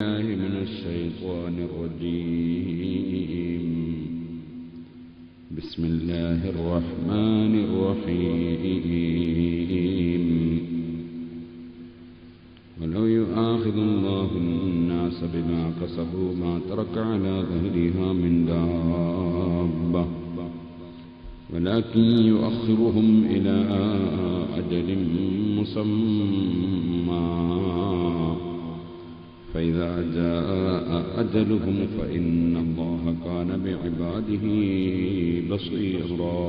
بالله من الشيطان الرجيم بسم الله الرحمن الرحيم ولو يؤاخذ الله الناس بما كسبوا ما ترك على ظهرها من دابة ولكن يؤخرهم إلى أجل مسمى فإذا جاء أجلهم فإن الله كان بعباده بصيرا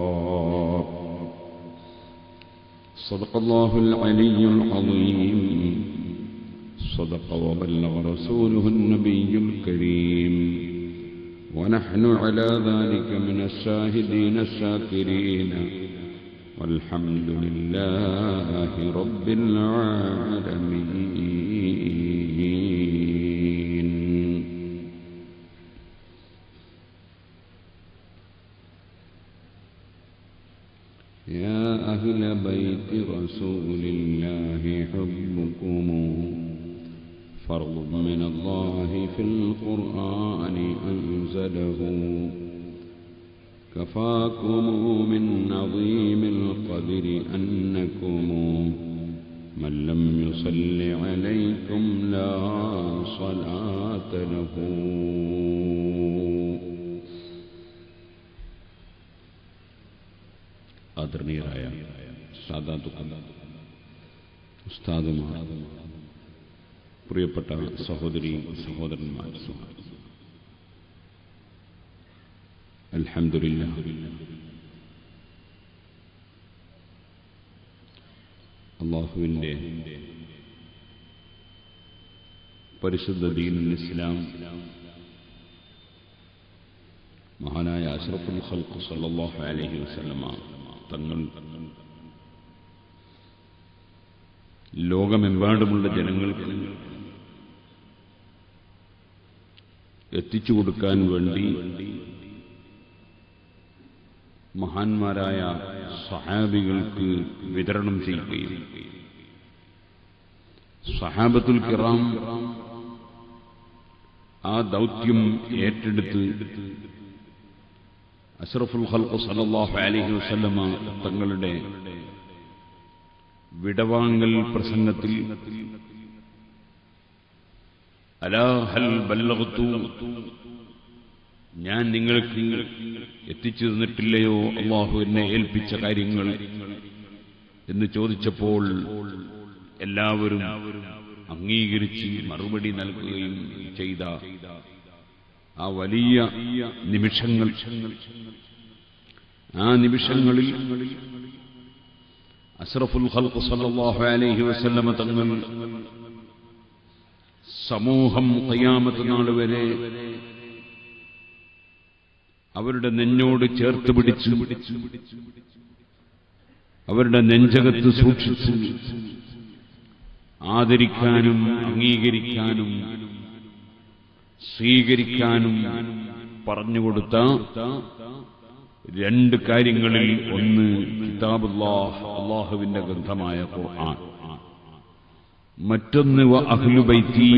صدق الله العلي العظيم صدق وبلغ رسوله النبي الكريم ونحن على ذلك من الشاهدين الشاكرين والحمد لله رب العالمين يا أهل بيت رسول الله حبكم فرض من الله في القرآن أنزله كفاكم من عظيم القدر أنكم من لم يصل عليكم لا صلاة له ആദരണീയരായ സാധാതുക്കൾ ഉസ്താദുമാർ പ്രിയപ്പെട്ട സഹോദരി സഹോദരന്മാർ അൽഹംദുലില്ല അള്ളാഹുവിൻ്റെ പരിശുദ്ധ ദീനുൽ ഇസ്ലാം മഹാനായ അഷ്റഫുൽ ഖൽഖ് സല്ലല്ലാഹു അലൈഹി വസല്ലമ തങ്ങൾ ലോകമെമ്പാടുമുള്ള ജനങ്ങൾക്ക് എത്തിച്ചു കൊടുക്കാൻ വേണ്ടി മഹാന്മാരായ സഹാബികൾക്ക് വിതരണം ചെയ്യുകയും സഹാബത്തുൽ കിറാം ആ ദൗത്യം ഏറ്റെടുത്ത് അഷ്റഫുൽ ഖൽഖ് സല്ലല്ലാഹു അലൈഹി വസല്ലമ തങ്ങളുടെ വിടവാങ്ങൽ പ്രസംഗത്തിൽ അലാ ഹൽ ബല്ലഗ്തു ഞാൻ നിങ്ങൾക്ക് എത്തിച്ചു തന്നിട്ടില്ലയോ അള്ളാഹു എന്നെ ഏൽപ്പിച്ച കാര്യങ്ങൾ എന്ന് ചോദിച്ചപ്പോൾ എല്ലാവരും അംഗീകരിച്ച് മറുപടി നൽകുകയും ചെയ്ത ആ വലിയ നിമിഷങ്ങൾ ആ നിമിഷങ്ങളിൽ അഷ്റഫുൽ ഖൽഖ് സല്ലല്ലാഹു അലൈഹി വസല്ലമ തങ്ങൾ സമൂഹം ഖിയാമത്ത് നാൾ വരെ അവരുടെ നെഞ്ഞോട് ചേർത്ത് പിടിച്ചു അവരുടെ നെഞ്ചകത്ത് സൂക്ഷിച്ചു ആദരിക്കാനും അംഗീകരിക്കാനും സ്വീകരിക്കാനും പറഞ്ഞുകൊടുത്ത രണ്ട് കാര്യങ്ങളിൽ ഒന്ന് കിതാബുല്ലാഹ് അള്ളാഹുവിന്റെ ഗ്രന്ഥമായ ഖുർആൻ മറ്റൊന്ന് വ അഹ്ലുബൈത്തി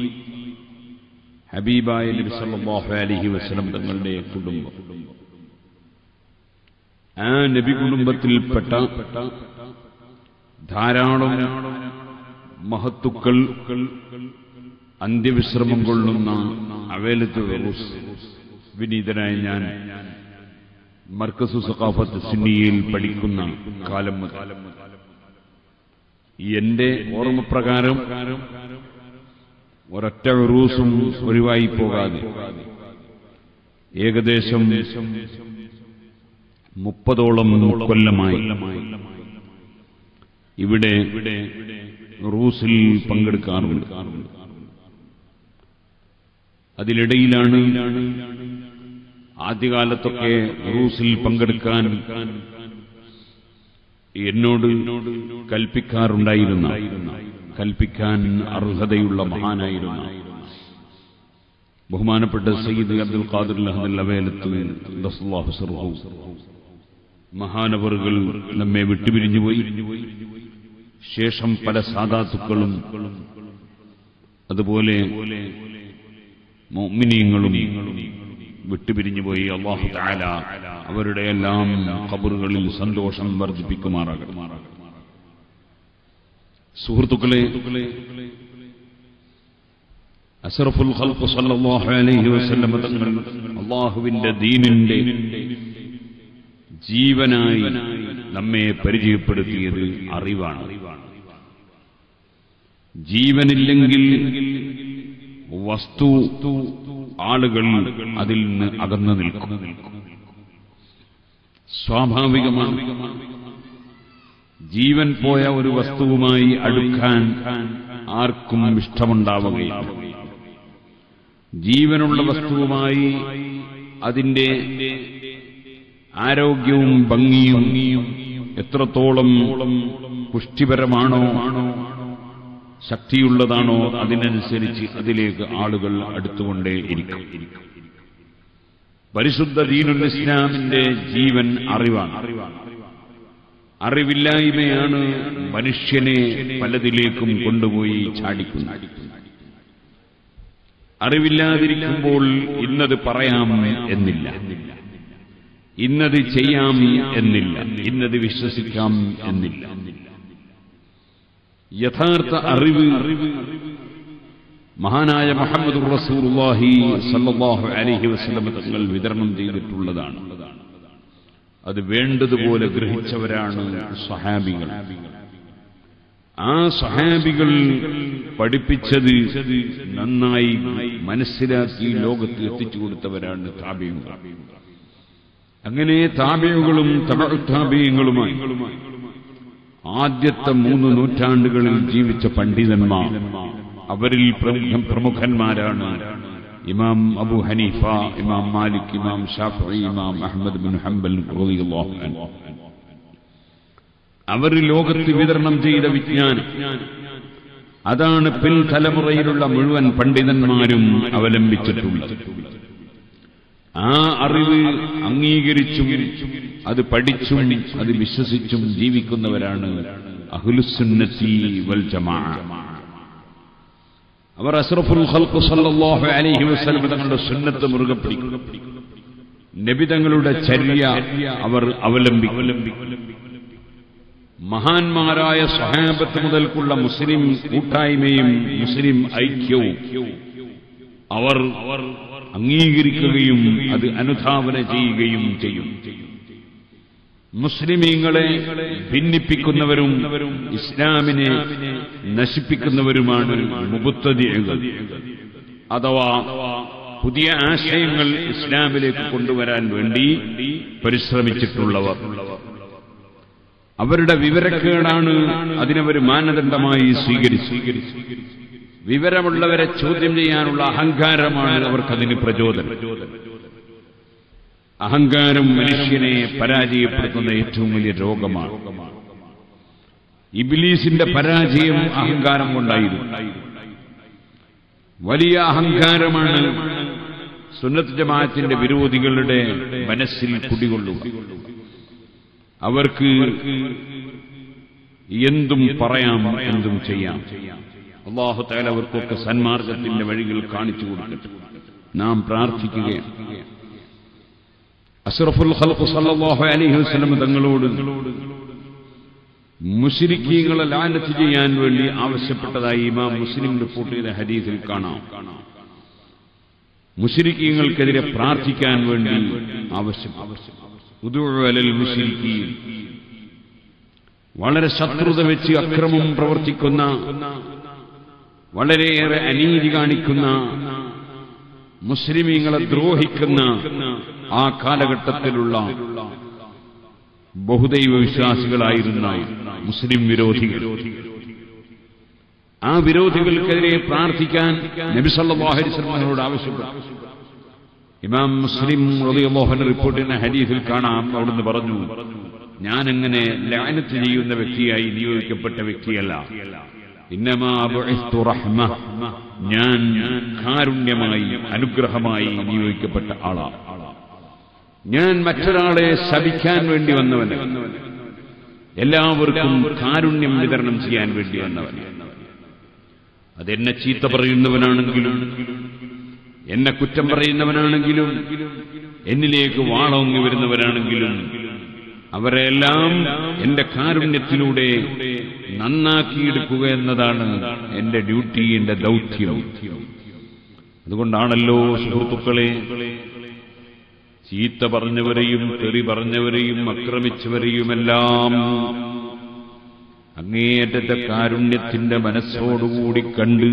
ഹബീബായ നബി സല്ലല്ലാഹു അലൈഹി വസല്ലം തങ്ങളുടെ കുടുംബം ആ നബി കുടുംബത്തിൽപ്പെട്ട ധാരാളം മഹത്തുക്കൾ അന്ത്യവിശ്രമം കൊള്ളുന്ന അവേലത്ത് വെറൂസ് വിനീതനായ ഞാൻ മർക്കസു സഖാഫത്ത് സിന്നിയിൽ പഠിക്കുന്ന കാലം മുതൽ എന്റെ ഓർമ്മപ്രകാരം ഒരൊറ്റ റൂസും ഒഴിവായി പോകാതെ ഏകദേശം മുപ്പതോളം കൊല്ലമായി ഇവിടെ റൂസിൽ പങ്കെടുക്കാറുണ്ട് അതിനിടയിലാണ് ആദ്യകാലത്തൊക്കെ റൂസിൽ പങ്കെടുക്കാൻ എന്നോട് കൽപ്പിക്കാറുണ്ടായിരുന്ന കൽപ്പിക്കാൻ അർഹതയുള്ള മഹാനായിരുന്ന ബഹുമാനപ്പെട്ട സയ്യിദ് അബ്ദുൽ ഖാദിർ അഹമ്മദ് അവേലത്ത് ദസ്ലാഹു സർഹു മഹാനവറുകൾ നമ്മെ വിട്ടുപിരിഞ്ഞുപോയി ശേഷം പല സാധാത്തുക്കളും അതുപോലെ മോമിനിയങ്ങളും വിട്ടുപിരിഞ്ഞു പോയി അള്ളാഹു താല അവരുടെ എല്ലാം ഖബറുകളിൽ സന്തോഷം വർദ്ധിപ്പിക്കുമാറാകട്ടെ സുഹൃത്തുക്കളെ അസറഫുൽ ഖൽഖ് സല്ലല്ലാഹു അലൈഹി വസല്ലം തങ്ങൾ അള്ളാഹുവിന്റെ ദീനിന്റെ ജീവനായി നമ്മെ പരിചയപ്പെടുത്തിയത് അറിവാണ് ജീവനില്ലെങ്കിൽ വസ്തു ആളുകൾ അതിൽ നിന്ന് അകന്നു നിൽക്കും സ്വാഭാവികമാണ് ജീവൻ പോയ ഒരു വസ്തുവുമായി അടുക്കാൻ ആർക്കും ഇഷ്ടമുണ്ടാവുകയില്ല ജീവനുള്ള വസ്തുവുമായി അതിന്റെ ആരോഗ്യവും ഭംഗിയും എത്രത്തോളം പുഷ്ടിപരമാണോ ശക്തിയുള്ളതാണോ അതിനനുസരിച്ച് അതിലേക്ക് ആളുകൾ അടുത്തുകൊണ്ടേ ഇരിക്കും പരിശുദ്ധ ദീനുൽ ഇസ്ലാമിന്റെ ജീവൻ അറിവാണ് അറിവില്ലായ്മയാണ് മനുഷ്യനെ പലതിലേക്കും കൊണ്ടുപോയി ചാടിക്കുന്നത് അറിവില്ലാതിരിക്കുമ്പോൾ ഇന്നത് പറയാം എന്നില്ല ഇന്നത് ചെയ്യാം എന്നില്ല ഇന്നത് വിശ്വസിക്കാം എന്നില്ല യഥാർത്ഥ അറിവ് മഹാനായ മുഹമ്മദ് റസൂലുള്ളാഹി സല്ലല്ലാഹു അലൈഹി വസല്ലം തങ്ങൾ വിതരണം ചെയ്തിട്ടുള്ളതാണ് അത് വേണ്ടതുപോലെ ഗ്രഹിച്ചവരാണ് സഹാബികൾ ആ സഹാബികൾ പഠിപ്പിച്ചത് നന്നായി മനസ്സിലാക്കി ലോകത്ത് എത്തിച്ചു കൊടുത്തവരാണ് താബിയുകൾ അങ്ങനെ താബിയുകളും താബിയങ്ങളുമായി ആദ്യത്തെ മൂന്ന് നൂറ്റാണ്ടുകളിൽ ജീവിച്ച പണ്ഡിതന്മാർ അവരിൽ പ്രമുഖ- പ്രമുഖന്മാരാണ് ഇമാം അബു ഹനീഫ ഇമാം മാലിക് ഇമാം ഷാഫി ഇമാം അഹമ്മദ് ബിൻ ഹംബൽ റളിയല്ലാഹു അൻഹു അവർ ലോകത്ത് വിതരണം ചെയ്ത വിജ്ഞാനം അതാണ് പിൻതലമുറയിലുള്ള മുഴുവൻ പണ്ഡിതന്മാരും അവലംബിച്ചിട്ടുള്ളത് ആ അറിവ് അംഗീകരിച്ചും അത് പഠിച്ചും അത് വിശ്വസിച്ചും ജീവിക്കുന്നവരാണ് അഹ്ലുസുന്നത്തി വൽ ജമാ അവർ അസ്റഫുൽ ഖൽഖ് സല്ലല്ലാഹു അലൈഹി വസല്ലം തങ്ങളുടെ സുന്നത്ത് മുറുകെ പിടിക്കും നബി തങ്ങളുടെ ചര്യ അവർ അവലംബിക്കും മഹാന്മാരായ സഹാബത്ത് മുതൽക്കുള്ള മുസ്ലിം കൂട്ടായ്മയും മുസ്ലിം ഐക്യവും അവർ അംഗീകരിക്കുകയും അത് അനുധാവന ചെയ്യുകയും ചെയ്യും മുസ്ലിമീങ്ങളെ ഭിന്നിപ്പിക്കുന്നവരും ഇസ്ലാമിനെ നശിപ്പിക്കുന്നവരുമാണ് മുബുത്തതികൾ അഥവാ പുതിയ ആശയങ്ങൾ ഇസ്ലാമിലേക്ക് കൊണ്ടുവരാൻ വേണ്ടി പരിശ്രമിച്ചിട്ടുള്ളവർ അവരുടെ വിവരക്കേടാണ് അതിനവർ മാനദണ്ഡമായി സ്വീകരിച്ചു വിവരമുള്ളവരെ ചോദ്യം ചെയ്യാനുള്ള അഹങ്കാരമാണ് അവർക്കതിന് പ്രചോദനം അഹങ്കാരം മനുഷ്യനെ പരാജയപ്പെടുത്തുന്ന ഏറ്റവും വലിയ രോഗമാണ് ഇബിലീസിന്റെ പരാജയം അഹങ്കാരം കൊണ്ടായിരുന്നു വലിയ അഹങ്കാരമാണ് സുന്നത്ത് ജമാഅത്തിന്റെ വിരോധികളുടെ മനസ്സിൽ കുടികൊള്ളുക അവർക്ക് എന്തും പറയാം എന്തും ചെയ്യാം അള്ളാഹു താല അവർക്കൊക്കെ സന്മാർഗത്തിന്റെ വഴികൾ കാണിച്ചു കൊടുക്കട്ടെ നാം പ്രാർത്ഥിക്കുകയാണ് അഷ്റഫുൽ ഖൽഖ് സല്ലല്ലാഹു അലൈഹി വസല്ലം തങ്ങളോട് മുസ്ലിക്കീങ്ങളെ ലാനത്ത് ചെയ്യാൻ വേണ്ടി ആവശ്യപ്പെട്ടതായി ഇമാം മുസ്ലിം റിപ്പോർട്ട് ചെയ്ത ഹദീസിൽ കാണാം മുസ്ലിക്കീങ്ങൾക്കെതിരെ പ്രാർത്ഥിക്കാൻ വേണ്ടി ആവശ്യപ്പെട്ടു ഉദുഉ അലൽ മുസ്ലിക്കീൻ വളരെ ശത്രുത വെച്ച് അക്രമം പ്രവർത്തിക്കുന്ന വളരെയേറെ അനീതി കാണിക്കുന്ന മുസ്ലിമീങ്ങളെ ദ്രോഹിക്കുന്ന ആ കാലഘട്ടത്തിലുള്ള ബഹുദൈവ വിശ്വാസികളായിരുന്ന മുസ്ലിം വിരോധികൾ ആ വിരോധികൾക്കെതിരെ പ്രാർത്ഥിക്കാൻ നബി സല്ലല്ലാഹു അലൈഹി വസല്ലമയോട് ആവശ്യപ്പെട്ടു ഇമാം മുസ്ലിം റളിയല്ലാഹു റിപ്പോർട്ട് ചെയ്യുന്ന ഹദീസിൽ കാണാം അവിടുന്ന് പറഞ്ഞു ഞാൻ എങ്ങനെ ലാനത്ത് ചെയ്യുന്ന വ്യക്തിയായി നിയോഗിക്കപ്പെട്ട വ്യക്തിയല്ല ഇന്നമാ ബുഇസ്തു റഹ്മ ഞാൻ കാരുണ്യമായി അനുഗ്രഹമായി നിയോഗിക്കപ്പെട്ട ആളാണ് ഞാൻ മറ്റൊരാളെ ശപിക്കാൻ വേണ്ടി വന്നവന് എല്ലാവർക്കും കാരുണ്യം വിതരണം ചെയ്യാൻ വേണ്ടി വന്നവൻ അതെന്നെ ചീത്ത പറയുന്നവനാണെങ്കിലും എന്നെ കുറ്റം പറയുന്നവനാണെങ്കിലും എന്നിലേക്ക് വാളോങ്ങി വരുന്നവരാണെങ്കിലും അവരെല്ലാം എന്റെ കാരുണ്യത്തിലൂടെ നന്നാക്കിയെടുക്കുക എന്നതാണ് എന്റെ ഡ്യൂട്ടി എന്റെ ദൗത്യം അതുകൊണ്ടാണല്ലോ സുഹൃത്തുക്കളെ ചീത്ത പറഞ്ഞവരെയും തെറി പറഞ്ഞവരെയും ആക്രമിച്ചവരെയുമെല്ലാം അങ്ങേയറ്റത്തെ കാരുണ്യത്തിന്റെ മനസ്സോടുകൂടി കണ്ട്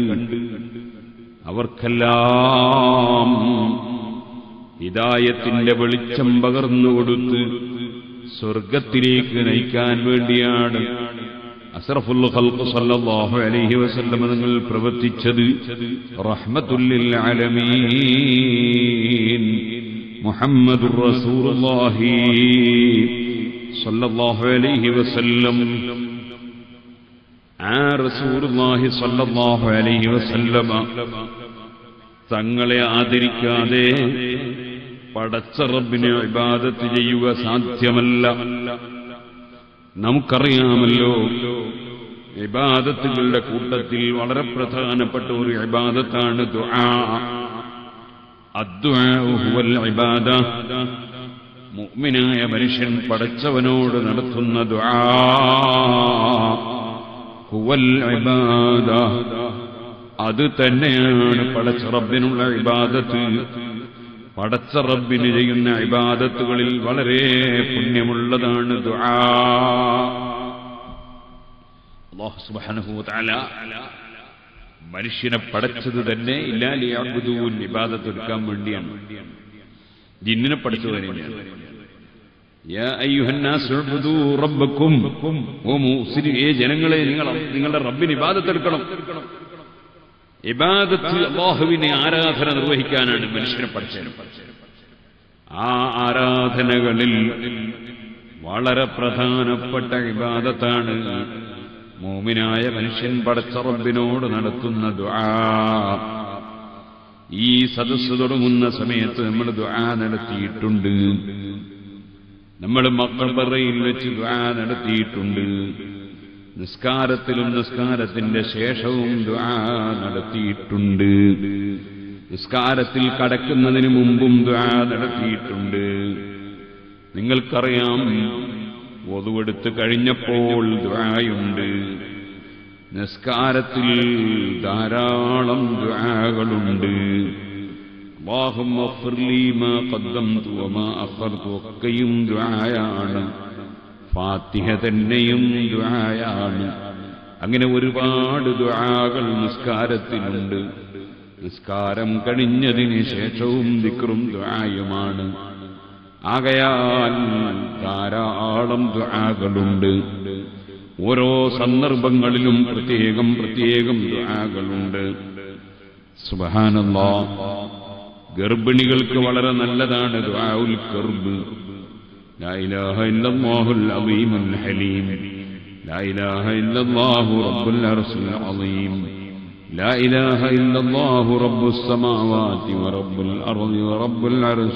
അവർക്കെല്ലാം ഹിദായത്തിന്റെ വെളിച്ചം പകർന്നുകൊടുത്ത് സ്വർഗത്തിലേക്ക് നയിക്കാൻ വേണ്ടിയാണ് അസ്റഫുൽ ഖൽഖ് സല്ലല്ലാഹു അലൈഹി വസല്ലം നിങ്ങൾ പ്രവർത്തിച്ചത് റഹ്മത്തുല്ലിൽ ആലമീൻ മുഹമ്മദുർ റസൂലുള്ളാഹി സല്ലല്ലാഹു അലൈഹി വസല്ലം ആ റസൂലുള്ളാഹി സല്ലല്ലാഹു അലൈഹി വസല്ലമ തങ്ങളെ ആദരിക്കാതെ പടച്ച റബ്ബിനെ ഇബാദത്ത് ചെയ്യുക സാധ്യമല്ല നമുക്കറിയാമല്ലോ ഇബാദത്തുകളുടെ കൂട്ടത്തിൽ വളരെ പ്രധാനപ്പെട്ട ഒരു ഇബാദത്താണ് ദുആ അദ്ദുആഉ ഹുവൽ ഇബാദ മുഅ്മിനായ മനുഷ്യൻ പടച്ചവനോട് നടത്തുന്ന ദുആ ഹുവൽ ഇബാദ അത് തന്നെയാണ് പടച്ച റബ്ബിനുള്ള ഇബാദത്ത് പടച്ച റബ്ബിന് ചെയ്യുന്ന ഇബാദത്തുകളിൽ വളരെ പുണ്യമുള്ളതാണ് ദുആ അല്ലാഹു സുബ്ഹാനഹു വതആല മനുഷ്യനെ പടച്ചത് തന്നെ ഇല്ലാലിയാബുദൂൻ ഇബാദത്ത് എടുക്കാൻ വേണ്ടിയാണ് ജിന്നിനെ പഠിച്ചത് തന്നെയാണ് യാ അയ്യുഹന്നാസ് ഉഅ്ബുദൂ റബ്ബക്കും ഓ മുസ്ലിം ഏ ജനങ്ങളെ നിങ്ങൾ നിങ്ങളുടെ റബ്ബിന് ഇബാദത്ത് എടുക്കണം ഇബാദത്ത് അള്ളാഹുവിനെ ആരാധന നിർവഹിക്കാനാണ് മനുഷ്യനെ പഠിച്ചത് ആ ആരാധനകളിൽ വളരെ പ്രധാനപ്പെട്ട ഇബാദത്താണ് മോമിനായ മനുഷ്യൻ പടച്ച റബ്ബിനോട് നടത്തുന്ന ദുആ ഈ സദസ്സ് തുടങ്ങുന്ന സമയത്ത് നമ്മൾ ദുആ നടത്തിയിട്ടുണ്ട് നമ്മൾ മക്കളറയിൽ വെച്ച് ദുആ നടത്തിയിട്ടുണ്ട് നിസ്കാരത്തിലും നിസ്കാരത്തിന്റെ ശേഷവും ദുആ നടത്തിയിട്ടുണ്ട് നിസ്കാരത്തിൽ കടക്കുന്നതിന് മുമ്പും ദുആ നടത്തിയിട്ടുണ്ട് നിങ്ങൾക്കറിയാം ഒതുവെടുത്ത് കഴിഞ്ഞപ്പോൾ ദുആയുണ്ട് നിസ്കാരത്തിൽ ധാരാളം ദുആകളുണ്ട് اللهم اغفر لي ما قدمت وما أخرت ഒക്കെയും ദുആയാണ് ഫാത്തിഹ തന്നെയും ദുആയാണ് അങ്ങനെ ഒരുപാട് ദുആകൾ നിസ്കാരത്തിലുണ്ട് നിസ്കാരം കഴിഞ്ഞതിന് ശേഷവും ദിക്റും ദുആയുമാണ് ആകയാൽ ധാരാളം ദുആകളുണ്ട് ഓരോ സന്ദർഭങ്ങളിലും പ്രത്യേകം പ്രത്യേകം ദുആകളുണ്ട് സുബഹാനല്ലാ ഗർഭിണികൾക്ക് വളരെ നല്ലതാണ് ദുആഉൽ കർബ് لا إله إلا الله العظيم الحليم لا إله إلا الله رب العرش العظيم لا إله إلا الله رب السماوات ورب الأرض ورب العرش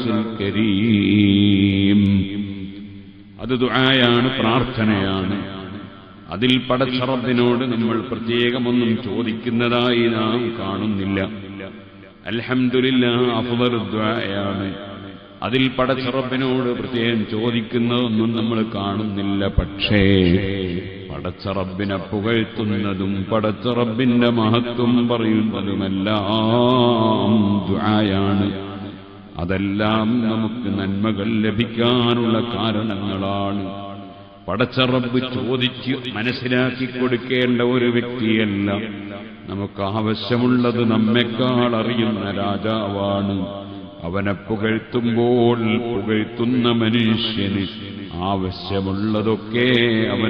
الكريم അത് ദുആയാണ് പ്രാർത്ഥനയാണ് അതിൽ പടച്ചറബിനോട് നമ്മൾ പ്രത്യേകമൊന്നും ചോദിക്കുന്നതായി നാം കാണുന്നില്ല അൽഹംദുലില്ലാ അഫ്ദലു ദുആയാണ് അതിൽ പടച്ചറബിനോട് പ്രത്യേകം ചോദിക്കുന്നതൊന്നും നമ്മൾ കാണുന്നില്ല പക്ഷേ പടച്ചറബിനെ പുകഴ്ത്തുന്നതും പടച്ചറബിന്റെ മഹത്വം പറയുന്നതുമെല്ലാം ദുആയാണ് അതെല്ലാം നമുക്ക് നന്മകൾ ലഭിക്കാനുള്ള കാരണങ്ങളാണ് പടച്ചറബ് ചോദിച്ച് മനസ്സിലാക്കി കൊടുക്കേണ്ട ഒരു വ്യക്തിയല്ല നമുക്ക് ആവശ്യമുള്ളത് നമ്മെക്കാൾ അറിയുന്ന രാജാവാണ് അവനെ പുകഴ്ത്തുമ്പോൾ പുകഴ്ത്തുന്ന മനുഷ്യന് ആവശ്യമുള്ളതൊക്കെ അവൻ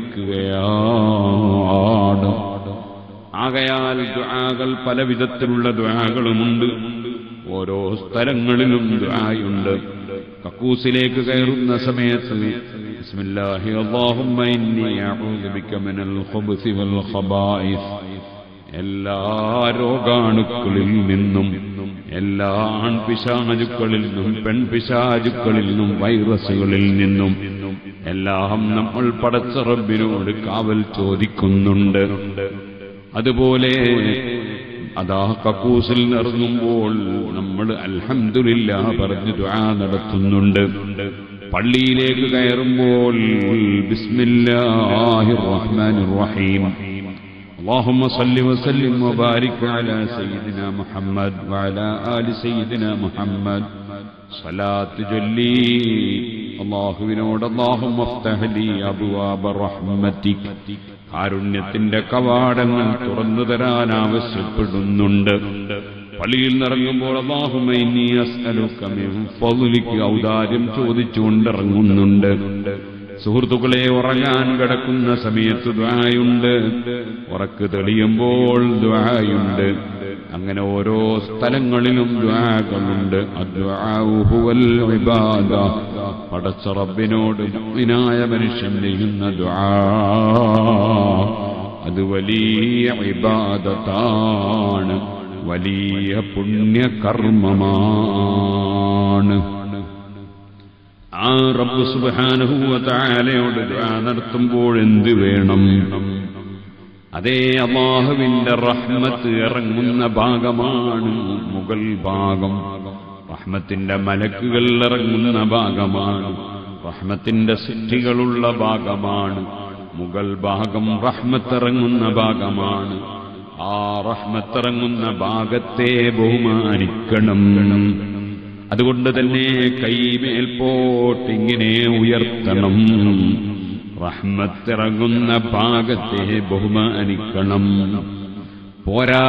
കൊടുക്കുകയാണ് ആകയാൽ ദുആകൾ പല വിധത്തിലുള്ള ദുആകളുമുണ്ട് ഓരോ സ്ഥലങ്ങളിലും ദുആയുണ്ട് കക്കൂസിലേക്ക് കയറുന്ന സമയത്ത് ബിസ്മില്ലാഹി അല്ലാഹുമ്മ ഇന്നി അഊദു ബിക മിനൽ ഖുബ്സി വൽ ഖബായിസ് എല്ലാ രോഗാണുക്കളിൽ നിന്നും എല്ലാ ആൺപിശാചുക്കളിൽ നിന്നും പെൺപിശാചുക്കളിൽ നിന്നും വൈറസുകളിൽ നിന്നും എല്ലാം നമ്മൾ പടച്ച റബ്ബിനോട് കാവൽ ചോദിക്കുന്നുണ്ട് അതുപോലെ അതാ കക്കൂസിൽ നിറങ്ങുമ്പോൾ നമ്മൾ അൽഹംദുലില്ല പറഞ്ഞ് ദുആ നടത്തുന്നുണ്ട് പള്ളിയിലേക്ക് കയറുമ്പോൾ ബിസ്മില്ലാഹിർ റഹ്മാനിർ റഹീം اللهم صل وسلم وبارك على سيدنا محمد وعلى آل سيدنا محمد صلاة جلي അള്ളാഹുവിനോട് അള്ളാഹും കാരുണ്യത്തിന്റെ കവാടങ്ങൾ തുറന്നു തരാൻ ആവശ്യപ്പെടുന്നുണ്ട് പള്ളിയിൽ നിറങ്ങുമ്പോൾ അള്ളാഹുമൈനിക്ക് ഔദാര്യം ചോദിച്ചുകൊണ്ടിറങ്ങുന്നുണ്ട് സുഹൃത്തുക്കളെ ഉറങ്ങാൻ കിടക്കുന്ന സമയത്ത് ദ്വായുണ്ട് ഉറക്ക് തെളിയുമ്പോൾ ദ്വായുണ്ട് അങ്ങനെ ഓരോ സ്ഥലങ്ങളിലും ദ്വാകളുണ്ട് പടച്ച റബ്ബിനോട് മുഅ്മിനായ മനുഷ്യൻ ചെയ്യുന്ന ദ്വാ അത് വലിയ ഇബാദത്താണ് വലിയ പുണ്യകർമ്മമാണ് ആ റബ്ബ് സുബാനുഭൂവത്തായാലയോട് നടത്തുമ്പോൾ എന്ത് വേണം അതേ അള്ളാഹുവിന്റെ റഹ്മത്ത് ഇറങ്ങുന്ന ഭാഗമാണ് മുഗൾ ഭാഗം റഹ്മത്തിന്റെ മലക്കുകൾ ഇറങ്ങുന്ന ഭാഗമാണ് റഹ്മത്തിന്റെ സിദ്ധികളുള്ള ഭാഗമാണ് മുഗൾ ഭാഗം റഹ്മത്തിറങ്ങുന്ന ഭാഗമാണ് ആ റഹ്മത്തിറങ്ങുന്ന ഭാഗത്തെ ബഹുമാനിക്കണം അതുകൊണ്ട് തന്നെ കൈമേൽപോട്ടിങ്ങനെ ഉയർത്തണം റഹ്മത്തിറങ്ങുന്ന ഭാഗത്തെ ബഹുമാനിക്കണം പോരാ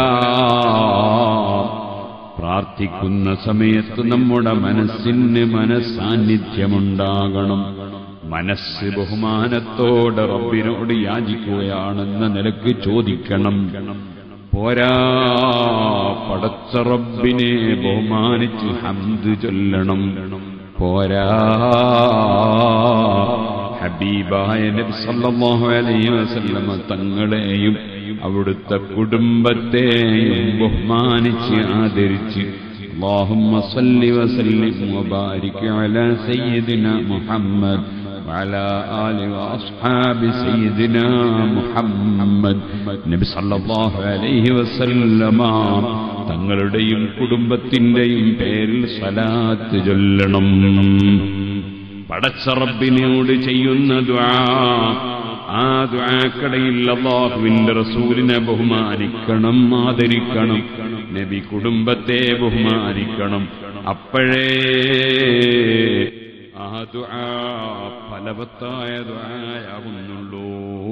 പ്രാർത്ഥിക്കുന്ന സമയത്ത് നമ്മുടെ മനസ്സിന് മനസ്സാന്നിധ്യമുണ്ടാകണം മനസ്സ് ബഹുമാനത്തോടെ റബ്ബിനോട് യാചിക്കുകയാണെന്ന നിലക്ക് ചോദിക്കണം പോരാ പടച്ച റബ്ബിനെ ബഹുമാനിച്ച് ഹംദ് ചൊല്ലണം പോരാ ഹബീബായ നബി സല്ലല്ലാഹു അലൈഹി വസല്ലമ തങ്ങളെയും അവിടുത്തെ കുടുംബത്തെയും ബഹുമാനിച്ച് ആദരിച്ച് اللهم صل وسلم وبارك على سيدنا محمد وعلى آل وأصحاب سيدنا محمد നബി സല്ലല്ലാഹു അലൈഹി വസല്ലമ തങ്ങളുടെയും കുടുംബത്തിന്റെയും പേരിൽ സലാത്ത് ചൊല്ലണം പടച്ച റബ്ബിനോട് ചെയ്യുന്ന ദുആ ആ ദുആക്കടയിൽ അള്ളാഹുവിന്റെ റസൂലിനെ ബഹുമാനിക്കണം ആദരിക്കണം നബി കുടുംബത്തെ ബഹുമാനിക്കണം അപ്പോഴേ ആ ദുആ ഫലവത്തായ ദുആയാകുന്നുള്ളൂ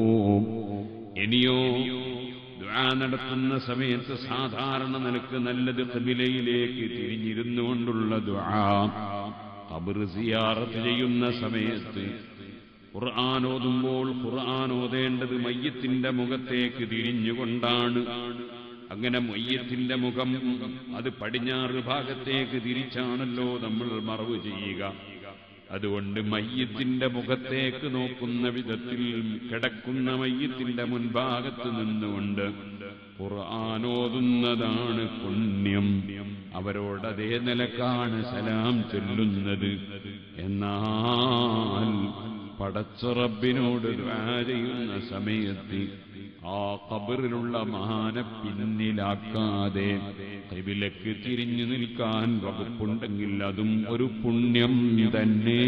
ഇനിയോ ദുആ നടത്തുന്ന സമയത്ത് സാധാരണ നിനക്ക് നല്ലത് കബിലയിലേക്ക് തിരിഞ്ഞിരുന്നു കൊണ്ടുള്ള ദുആ ഖബർ സിയാറത്ത് ചെയ്യുന്ന സമയത്ത് ഖുർആൻ ഓതുമ്പോൾ ഖുർആൻ ഓതേണ്ടത് മയ്യത്തിന്റെ മുഖത്തേക്ക് തിരിഞ്ഞുകൊണ്ടാണ് അങ്ങനെ മയ്യത്തിന്റെ മുഖം അത് പടിഞ്ഞാറ് ഭാഗത്തേക്ക് തിരിച്ചാണല്ലോ നമ്മൾ മറവ് ചെയ്യുക അതുകൊണ്ട് മയ്യത്തിന്റെ മുഖത്തേക്ക് നോക്കുന്ന വിധത്തിൽ കിടക്കുന്ന മയ്യത്തിന്റെ മുൻഭാഗത്ത് നിന്നുകൊണ്ട് ഖുർആാനോതുന്നതാണ് പുണ്യം അവരോട് അതേ നിലക്കാണ് സലാം ചൊല്ലുന്നത് എന്നാൽ പടച്ച റബ്ബിനോട് ദുആ ചെയ്യുന്ന സമയത്ത് ആ കബറിലുള്ള മഹാനെ പിന്നിലാക്കാതെ കൈവിലക്ക് തിരിഞ്ഞു നിൽക്കാൻ വകുപ്പുണ്ടെങ്കിൽ അതും ഒരു പുണ്യം തന്നെ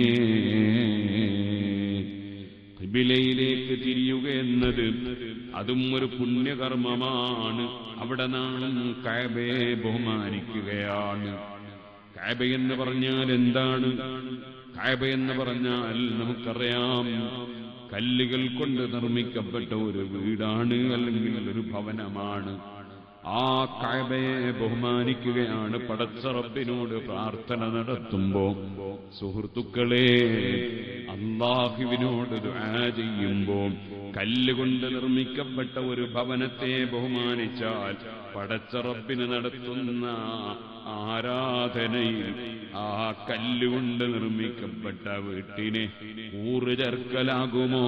കിബിലയിലേക്ക് തിരിയുക എന്നത് അതും ഒരു പുണ്യകർമ്മമാണ് അവിടെ നാം കഅബയെ ബഹുമാനിക്കുകയാണ് കഅബ എന്ന് പറഞ്ഞാൽ എന്താണ് കഅബ എന്ന് പറഞ്ഞാൽ നമുക്കറിയാം കല്ലുകൾ കൊണ്ട് നിർമ്മിക്കപ്പെട്ട ഒരു വീടാണ് അല്ലെങ്കിൽ ഒരു ഭവനമാണ് ആ കഅബയെ ബഹുമാനിക്കുകയാണ് പടച്ച റബ്ബിനോട് പ്രാർത്ഥന നടത്തുമ്പോ സുഹൃത്തുക്കളെ അള്ളാഹുവിനോട് ദുആ ചെയ്യുമ്പോ കല്ലുകൊണ്ട് നിർമ്മിക്കപ്പെട്ട ഒരു ഭവനത്തെ ബഹുമാനിച്ചാൽ പടച്ച റബ്ബിന് നടത്തുന്ന ആരാധനയിൽ ആ കല്ലുകൊണ്ട് നിർമ്മിക്കപ്പെട്ട വീട്ടിനെ ഊറ് ചേർക്കലാകുമോ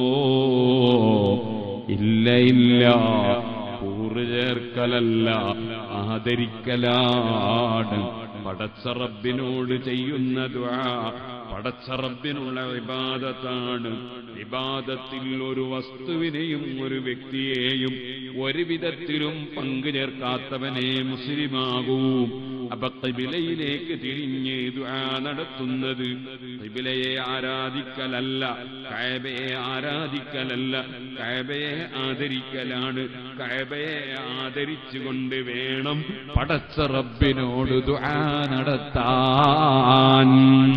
ഇല്ല ഇല്ല ഊറ് ചേർക്കലല്ല ആദരിക്കലാണ് പടച്ച റബ്ബിനോട് ചെയ്യുന്ന ദുആ പടച്ച റബ്ബിനുള്ള ഇബാദത്താണ് ഇബാദത്തിൽ ഒരു വസ്തുവിനെയും ഒരു വ്യക്തിയെയും ഒരു വിധത്തിലും പങ്കു ചേർക്കാത്തവനെ മുസ്ലിമാകൂ അപ്പൊ കിബിലയിലേക്ക് തിരിഞ്ഞ് ദുആ നടത്തുന്നത് കിബിലയെ ആരാധിക്കലല്ല കഅബയെ ആരാധിക്കലല്ല കഅബയെ ആദരിക്കലാണ് കഅബയെ ആദരിച്ചുകൊണ്ട് വേണം പടച്ച റബ്ബിനോട് ദുആ നടത്താൻ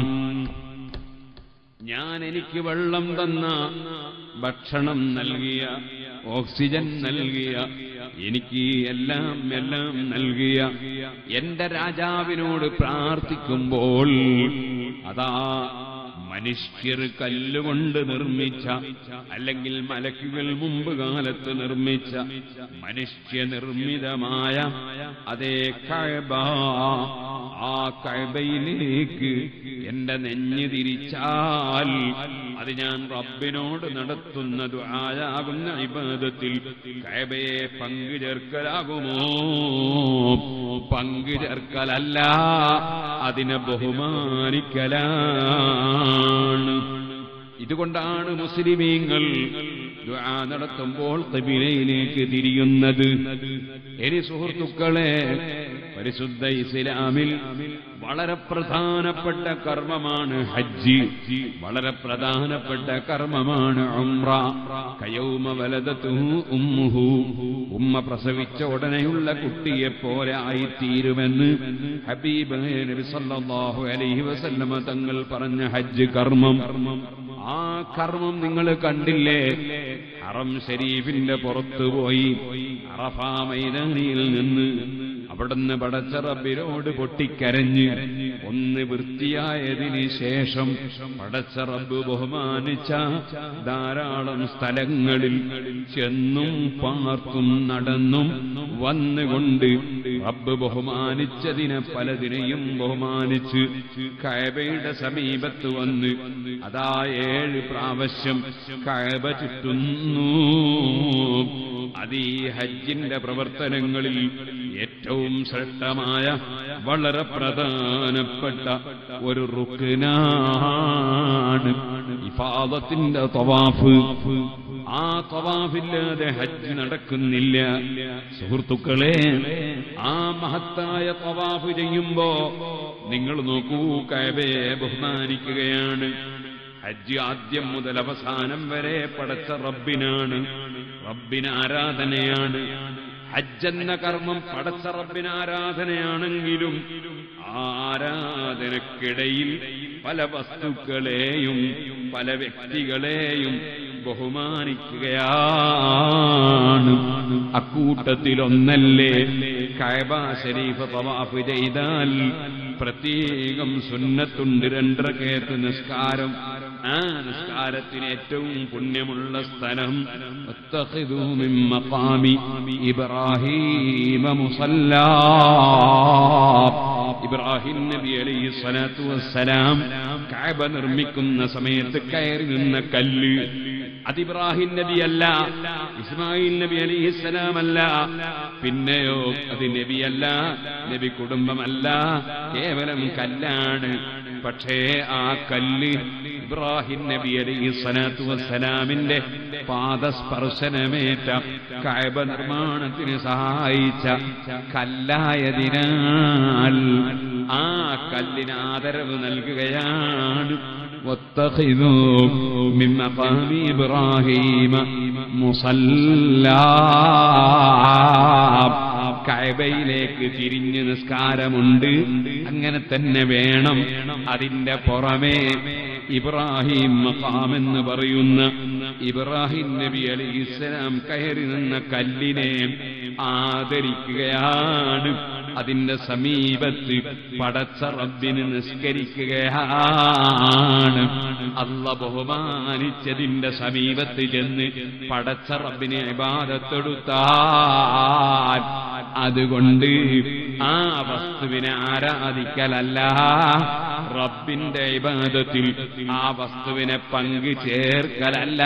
ഞാൻ എനിക്ക് വെള്ളം തന്ന ഭക്ഷണം നൽകിയ ഓക്സിജൻ നൽകിയ എനിക്ക് എല്ലാം എല്ലാം നൽകിയ എന്റെ രാജാവിനോട് പ്രാർത്ഥിക്കുമ്പോൾ അതാ മനുഷ്യർ കല്ലുകൊണ്ട് നിർമ്മിച്ച അല്ലെങ്കിൽ മലക്കുകൾ മുമ്പ് കാലത്ത് നിർമ്മിച്ച മനുഷ്യ നിർമ്മിതമായ അതേ കഴബ ആ കഴബയിലേക്ക് എന്റെ നെഞ്ഞ് തിരിച്ചാൽ അത് ഞാൻ റബ്ബിനോട് നടത്തുന്നത് ആയാകുന്ന ഇബാദത്തിൽ കഴബയെ പങ്കു ചേർക്കലാകുമോ പങ്കു ചേർക്കലല്ല അതിനെ ബഹുമാനിക്കലാണ് ഇതുകൊണ്ടാണ് മുസ്ലിമീങ്ങൾ ദുആ നടത്തുമ്പോൾ കബിലയിലേക്ക് തിരിയുന്നത് ഇനി സുഹൃത്തുക്കളെ പരിശുദ്ധ ഇസ്ലാമിൽ വളരെ പ്രധാനപ്പെട്ട കർമ്മമാണ് ഹജ്ജ് വളരെ പ്രധാനപ്പെട്ട കർമ്മമാണ് ഉംറ കയൗമ വലതത്തുഹു ഉമ്മുഹു ഉമ്മ പ്രസവിച്ച ഉടനെയുള്ള കുട്ടിയെ പോലെ ആയിത്തീരുമെന്ന് ഹബീബ് നബി സല്ലല്ലാഹു അലൈഹി വസല്ലമ തങ്ങൾ പറഞ്ഞ ഹജ്ജ് കർമ്മം ആ കർമ്മം നിങ്ങൾ കണ്ടില്ലേ ഹറം ഷരീഫിന്റെ പുറത്തു പോയി അറഫാ മൈതാനിയിൽ നിന്ന് അവിടുന്ന് പടച്ച റബ്ബിനോട് പൊട്ടിക്കരഞ്ഞ് ഒന്ന് വൃത്തിയായതിന് ശേഷം പടച്ച റബ്ബ് ബഹുമാനിച്ച ധാരാളം സ്ഥലങ്ങളിൽ ചെന്നും പാർത്തും നടന്നും വന്നുകൊണ്ട് റബ്ബ് ബഹുമാനിച്ചതിനെ പലതിനെയും ബഹുമാനിച്ച് കയബയുടെ സമീപത്ത് വന്ന് അതാ ഏഴ് പ്രാവശ്യം കയബ ചുറ്റുന്നു അത് ഈ ഹജ്ജിന്റെ പ്രവർത്തനങ്ങളിൽ ഏറ്റവും ശ്രേഷ്ഠമായ വളരെ പ്രധാനപ്പെട്ട ഒരു റുക്കിനാണ് ഇഫാദത്തിന്റെ തവാഫ് ആ തവാഫില്ലാതെ ഹജ്ജ് നടക്കുന്നില്ല സുഹൃത്തുക്കളെ ആ മഹത്തായ തവാഫ് ചെയ്യുമ്പോ നിങ്ങൾ നോക്കൂ കയബയെ ബഹുമാനിക്കുകയാണ് ഹജ്ജ് ആദ്യം മുതൽ അവസാനം വരെ പടച്ച റബ്ബിനാണ് റബ്ബിന് ആരാധനയാണ് ഹജ്ജ് എന്ന കർമ്മം പടച്ച റബ്ബിന് ആരാധനയാണെങ്കിലും ആ ആരാധനക്കിടയിൽ പല വസ്തുക്കളെയും പല വ്യക്തികളെയും ബഹുമാനിക്കുകയാണ് അക്കൂട്ടത്തിലൊന്നല്ലേ കയബ ശരീഫ് തവാഫ് ചെയ്താൽ പ്രത്യേകം സുന്നത്തുണ്ട് രണ്ടരക്കേത്ത് നിസ്കാരം ആ നിസ്കാരത്തിന് ഏറ്റവും പുണ്യമുള്ള സ്ഥലം واتخذوا من مقام إبراهيم مصلى ഇബ്രാഹിം നബി അലൈഹി സ്വലാത്തു വസ്സലാം കഅബ നിർമ്മിക്കുന്ന സമയത്ത് കയറി നിന്ന കല്ല് അത് ഇബ്രാഹിം നബി അല്ല ഇസ്മായിൽ നബി അലിഹിസ്സലാം അല്ല പിന്നെയോ അത് നബിയല്ല നബി കുടുംബമല്ല കേവലം കല്ലാണ് പക്ഷേ ആ കല്ല് ഇബ്രാഹിം നബി അലൈഹി സ്വലാത്തു വസ്സലാമിന്റെ പാദസ്പർശനമേറ്റ കഅബ നിർമ്മാണത്തിന് സഹായിച്ച കല്ലായതിനാൽ ആ കല്ലിന് ആദരവ് നൽകുകയാണ് واتخذوا من مقام إبراهيم مصلى കഅബയിലേക്ക് തിരിഞ്ഞ് നിസ്കാരമുണ്ട് അങ്ങനെ തന്നെ വേണം അതിന്റെ പുറമേ ഇബ്രാഹിം മഖാം എന്ന് പറയുന്ന ഇബ്രാഹിം നബി അലി ഇസ്ലാം കയറി നിന്ന കല്ലിനെ ആദരിക്കുകയാണ് അതിന്റെ സമീപത്ത് പടച്ച റബ്ബിന് നിസ്കരിക്കുകയാണ് അല്ല ബഹുമാനിച്ചതിന്റെ സമീപത്ത് ചെന്ന് പടച്ച റബ്ബിനെ ഇബാദത്തെടുത്താൽ അതുകൊണ്ട് ആ വസ്തുവിനെ ആരാധിക്കലല്ല റബ്ബിന്റെ ഇബാദത്തിൽ ആ വസ്തുവിനെ പങ്കു ചേർക്കലല്ല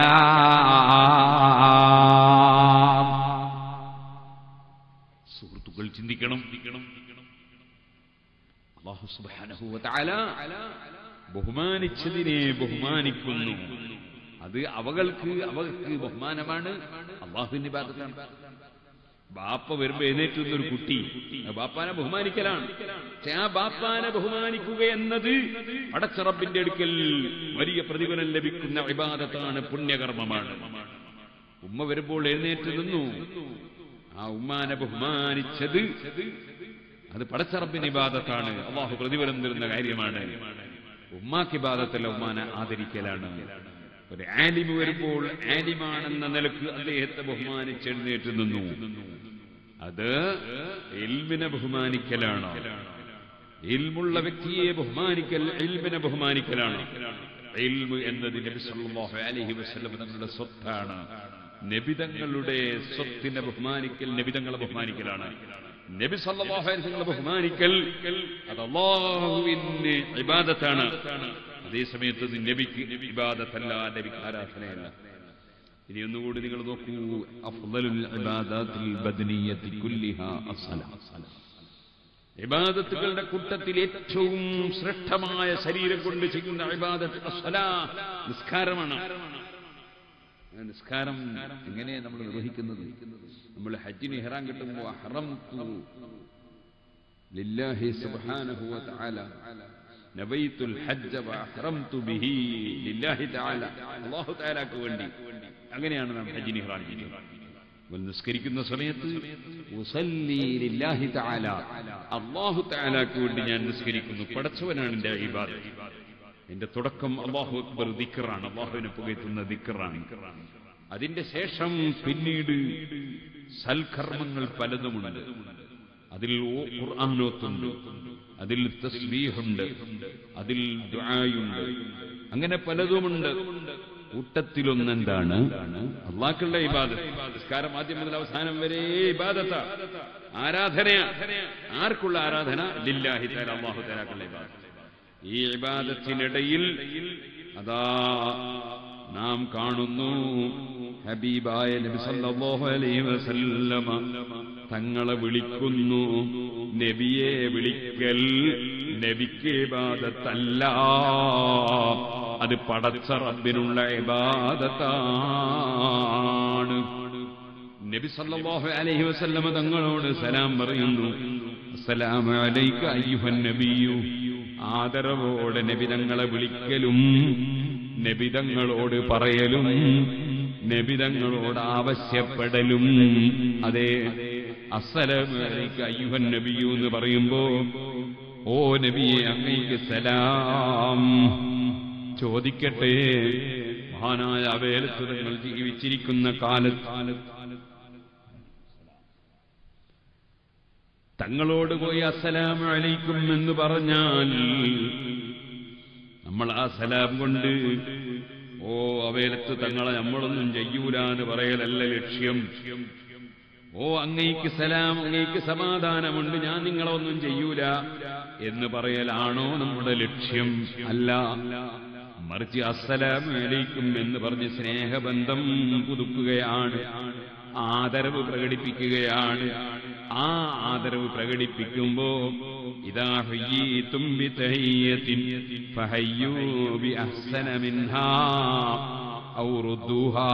സുഹൃത്തുക്കൾ ചിന്തിക്കണം അല്ലാഹു സുബ്ഹാനഹു വ തആല ബഹുമാനിച്ചതിനെ ബഹുമാനിക്കുന്നു അത് അവകൾക്ക് അവർക്ക് ബഹുമാനമാണ് അള്ളാഹുവിന്റെ ഭാഗത്താണ് ബാപ്പ വരുമ്പോ എഴുന്നേറ്റ് നിന്നൊരു കുട്ടി ആ ബാപ്പാനെ ബഹുമാനിക്കലാണ് പക്ഷെ ആ ബാപ്പാനെ ബഹുമാനിക്കുക എന്നത് അടച്ചറപ്പിന്റെ അടുക്കൽ വലിയ പ്രതിഫലം ലഭിക്കുന്ന വിവാദത്താണ് പുണ്യകർമ്മമാണ് ഉമ്മ വരുമ്പോൾ എഴുന്നേറ്റ് നിന്നു ആ ഉമ്മാനെ ബഹുമാനിച്ചത് അത് പടച്ചറപ്പിന് ഇബാദത്താണ് അള്ളാഹു പ്രതിഫലം തരുന്ന കാര്യമാണ് ഉമ്മാക്ക് ഇബാദത്തല്ല ഉമ്മാനെ ആദരിക്കലാണ് ഒരു ആലിമ് വരുമ്പോൾ ആലിമാണെന്ന നിലക്ക് അദ്ദേഹത്തെ ബഹുമാനിച്ച് എഴുന്നേറ്റ് നിന്നു അത് ഇൽമിനെ ബഹുമാനിക്കലാണ് ഇൽമുള്ള വ്യക്തിയെ ബഹുമാനിക്കൽ ഇൽമിനെ ബഹുമാനിക്കലാണ് ഇൽമ് എന്നത് നബി സല്ലല്ലാഹു അലൈഹി വസല്ലം തങ്ങളുടെ സ്വത്താണ് നബിതങ്ങളുടെ സ്വത്തിനെ ബഹുമാനിക്കൽ നബിതങ്ങളെ ബഹുമാനിക്കലാണ് നബി സല്ലല്ലാഹു അലൈഹി വസല്ലം ബഹുമാനിക്കൽ അത് അള്ളാഹുവിന് ഇബാദത്താണ് അതേ സമയത്ത് ഇത് നബിക്ക് ഇബാദത്തല്ല നബിക്ക് ആരാധനയല്ല ഇനി ഒന്നുകൂടി നിങ്ങൾ നോക്കൂ അഫ്ളലുൽ ഇബാദാത്തിൽ ബദനിയത്തി കുല്ലിഹാ അസ്സലാ ഇബാദത്തുകളുടെ കൂട്ടത്തിൽ ഏറ്റവും ശ്രേഷ്ഠമായ ശരീരം കൊണ്ട് ചെയ്യുന്ന ഇബാദത്ത് അസ്സലാ നിസ്കാരമാണ് ആ നിസ്കാരം എങ്ങനെ നമ്മൾ നിർവഹിക്കുന്നത് നമ്മൾ ഹജ്ജിന് ഇഹ്റാം കിട്ടുമ്പോൾ അഹ്റംതു ലില്ലാഹി സുബ്ഹാനഹു വ തആല നബൈത്തുൽ ഹജ്ജ വ അഹ്റംതു ബിഹി ലില്ലാഹി തആല അല്ലാഹു തആലക്ക് വേണ്ടി അങ്ങനെയാണ് നാം ഹജ്ജിന് ഇഹ്റാം ചെയ്യുന്നത് അപ്പോൾ നിസ്കരിക്കുന്ന സമയത്ത് ഉസല്ലി ലില്ലാഹി തആല അല്ലാഹു തആലക്ക് വേണ്ടി ഞാൻ നിസ്കരിക്കുന്നു പടച്ചവനാണ് എൻ്റെ ഇബാദത്ത് എന്റെ തുടക്കം അള്ളാഹു അക്ബർ ദിക്കറാണ് അള്ളാഹുവിനെ പുകയത്തുന്ന ദിക്കറാണ് അതിന്റെ ശേഷം പിന്നീട് സൽക്കർമ്മങ്ങൾ പലതുമുണ്ട് അതിൽ ഓ- ഖുർആാനോത്തുണ്ട് അതിൽ തസ്ബീഹുണ്ട് അതിൽ ദുആയുണ്ട് അങ്ങനെ പലതുമുണ്ട് കൂട്ടത്തിലൊന്നെന്താണ് അള്ളാഹ്ക്കുള്ള ഇബാദത്ത് നിസ്കാരം ആദ്യം മുതൽ അവസാനം വരെ ഇബാദത്ത ആരാധനയാ ആർക്കുള്ള ആരാധന ലില്ലാഹി തആല അള്ളാഹു തആലാക്കുള്ള ഇബാദത്ത് ഈ ഇബാദത്തിനിടയിൽ അതാ നാം കാണുന്നു ഹബീബായ നബി സല്ലല്ലാഹു അലൈഹി വസല്ലമ തങ്ങളെ വിളിക്കുന്നു നബിയെ വിളിക്കൽ നബിക്ക് ഇബാദത്തല്ല അത് പടച്ച റബ്ബിനുള്ള ഇബാദത്താണ് നബി സല്ലല്ലാഹു അലൈഹി വസല്ലമ തങ്ങളോട് സലാം പറയുന്നു അസ്സലാമു അലൈക അയ്യുഹൻ നബിയു ആദരവോടെ നബി തങ്ങളെ വിളിക്കലും നബിതങ്ങളോട് പറയലും നബിതങ്ങളോട് ആവശ്യപ്പെടലും അതെ അസ്സലാമു അലൈക അയ്യുഹൻ നബിയു എന്ന് പറയുമ്പോ ഓ നബിയെ അങ്ങയ്ക്ക് സലാം ചോദിക്കട്ടെ മഹാനായ അവേലത്തുതങ്ങൾ ജീവിച്ചിരിക്കുന്ന കാലത്ത് തങ്ങളോട് പോയി അസ്സലാമു അലൈക്കും എന്ന് പറഞ്ഞാൽ നമ്മൾ ആ സലാം കൊണ്ട് ഓ അവേലത്ത് തങ്ങളെ നമ്മളൊന്നും ചെയ്യൂല എന്ന് പറയലല്ല ലക്ഷ്യം ഓ അങ്ങയ്ക്ക് സലാം അങ്ങയ്ക്ക് സമാധാനമുണ്ട് ഞാൻ നിങ്ങളൊന്നും ചെയ്യൂല എന്ന് പറയലാണോ നമ്മുടെ ലക്ഷ്യം അല്ല മറിച്ച് അസ്സലാം അലൈക്കും എന്ന് പറഞ്ഞ് സ്നേഹബന്ധം പുതുക്കുകയാണ് ആദരവ് പ്രകടിപ്പിക്കുകയാണ് ആ ആദരവ് പ്രകടിപ്പിക്കുമ്പോ ഇതാ ഹയ്യീതും ബിതഹിയ്യത്തിൻ ഫഹയ്യൂ ബിഅഹ്സന മിൻഹാ ഔ റുദ്ദൂഹാ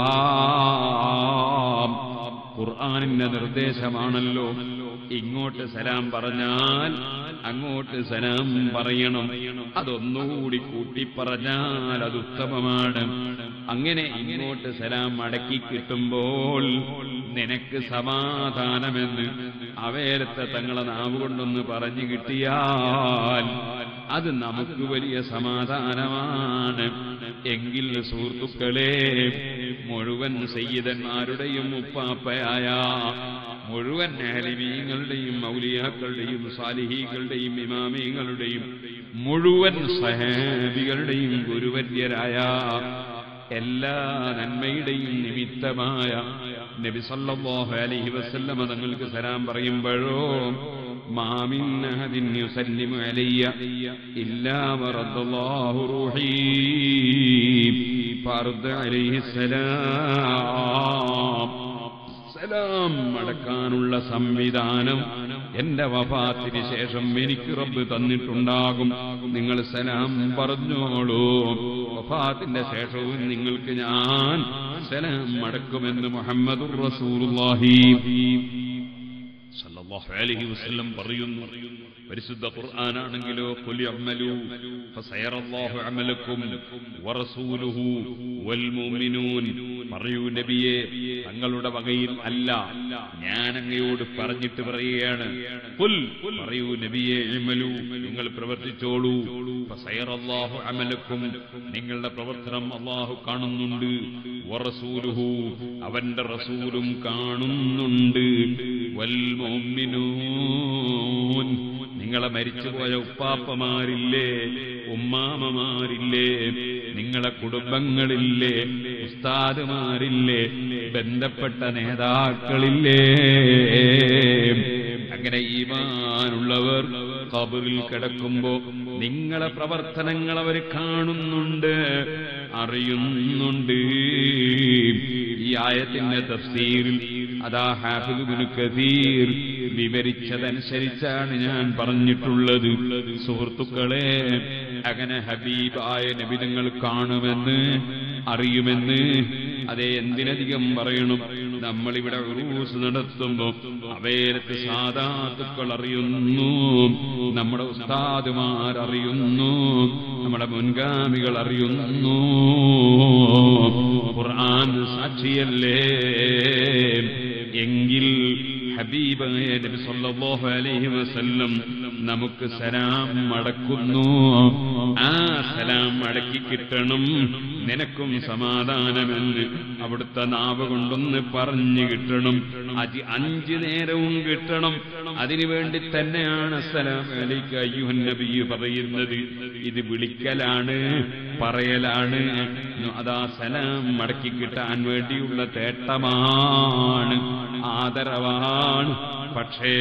ഖുർആനിന്റെ നിർദ്ദേശമാണല്ലോ ഇങ്ങോട്ട് സലാം പറഞ്ഞാൽ അങ്ങോട്ട് സലാം പറയണം അതൊന്നുകൂടി കൂട്ടി പറഞ്ഞാൽ അത് ഉത്തമമാണ് അങ്ങനെ ഇങ്ങോട്ട് സലാം മടക്കി കിട്ടുമ്പോൾ നിനക്ക് സമാധാനമെന്ന് അവേരത്തെ തങ്ങളെ നാവ് കൊണ്ടൊന്ന് പറഞ്ഞു കിട്ടിയാൽ അത് നമുക്ക് വലിയ സമാധാനമാണ് എങ്കിൽ സുഹൃത്തുക്കളെ മുഴുവൻ സയ്യിദന്മാരുടെയും ഉപ്പാപ്പയായ മുഴുവൻ ആലിമീങ്ങളുടെയും മൗലിയാക്കളുടെയും സാലിഹീകളുടെയും ഇമാമീങ്ങളുടെയും മുഴുവൻ സഹാബികളുടെയും ഗുരുവര്യരായ എല്ലാ നന്മയുടെയും നിമിത്തമായ നബി സല്ലല്ലാഹു അലൈഹി വസല്ലമ തങ്ങൾക്ക് സലാം പറയുമ്പോഴോ മാമിൻ അഹദിൻ യുസല്ലിമു അലയ്യ ഇല്ലാ വറദ്ദല്ലാഹു റൂഹി ഫർദ അലൈഹി സലാം സലാം മടക്കാനുള്ള സംവിധാനം എന്റെ വഫാത്തിന് ശേഷം എനിക്ക് റബ്ബ് തന്നിട്ടുണ്ടാകും നിങ്ങൾ സലാം പറഞ്ഞോളൂ വഫാത്തിന്റെ ശേഷവും നിങ്ങൾക്ക് ഞാൻ സലാം മടക്കുമെന്ന് മുഹമ്മദുർ റസൂലുള്ളാഹി സല്ലല്ലാഹു അലൈഹി വസല്ലം പറയുന്നു പരിശുദ്ധ ഖുർആനാണെങ്കിലോ ഖുൽ യഅമലു ഫസയറല്ലാഹു അമലക്കും വറസൂലുഹു വൽ മുഅ്മിനൂൻ പറയൂ നബിയെ തങ്ങളുടെ വകയിൽ അല്ല ഞാൻ അങ്ങയോട് പറഞ്ഞിട്ട് പറയുകയാണ് ഖുൽ പറയൂ നബിയെ ഇമലു നിങ്ങൾ പ്രവർത്തിച്ചോളൂ ഫസയറല്ലാഹു അമലക്കും നിങ്ങളുടെ പ്രവർത്തനം അള്ളാഹു കാണുന്നുണ്ട് വറസൂലുഹു അവന്റെ റസൂലും കാണുന്നുണ്ട് വൽ മുഅ്മിനൂൻ നിങ്ങളെ മരിച്ചുപോയ ഉപ്പാപ്പമാരില്ലേ ഉമ്മാമമാരില്ലേ നിങ്ങളെ കുടുംബങ്ങളില്ലേ ഉസ്താദുമാരില്ലേ ബന്ധപ്പെട്ട നേതാക്കളില്ലേ അങ്ങനെ ഈമാനുള്ളവർ കബറിൽ കിടക്കുമ്പോ നിങ്ങളെ പ്രവർത്തനങ്ങൾ അവർ കാണുന്നുണ്ട് അറിയുന്നുണ്ട് ഈ ആയത്തിന്റെ തഫ്സീറിൽ അതാ ഹാഫിബിന് കതീർ വിവരിച്ചതനുസരിച്ചാണ് ഞാൻ പറഞ്ഞിട്ടുള്ളത് സുഹൃത്തുക്കളെ അങ്ങനെ ഹബീബായ നബിതങ്ങൾ കാണുമെന്ന് അറിയുമെന്ന് അതേ എന്തിനധികം പറയണം നമ്മളിവിടെ ഉറൂസ് നടത്തുമ്പോ അവയിലത്ത് സാധാത്തുക്കൾ അറിയുന്നു നമ്മുടെ ഉസ്താദുമാർ അറിയുന്നു നമ്മുടെ മുൻഗാമികൾ അറിയുന്നു ഖുർആൻ സാക്ഷിയല്ലേ എങ്കിൽ ഹബീബായ നബി സല്ലല്ലാഹു അലൈഹി വസല്ലം നമുക്ക് സലാം മടക്കുന്നു ആ സലാം മടക്കി കിട്ടണം നിനക്കും സമാധാനമെന്ന് അവിടുത്തെ നാവ് കൊണ്ടൊന്ന് പറഞ്ഞു കിട്ടണം അതി അഞ്ചു നേരവും കിട്ടണം അതിനുവേണ്ടി തന്നെയാണ് സലാം അലൈക്ക് അയ്യുഹൻ നബി പറയുന്നത് ഇത് വിളിക്കലാണ് പറയലാണ് അതാ സലാം മടക്കി കിട്ടാൻ വേണ്ടിയുള്ള തേട്ടമാണ് ആദരവാണ് പക്ഷേ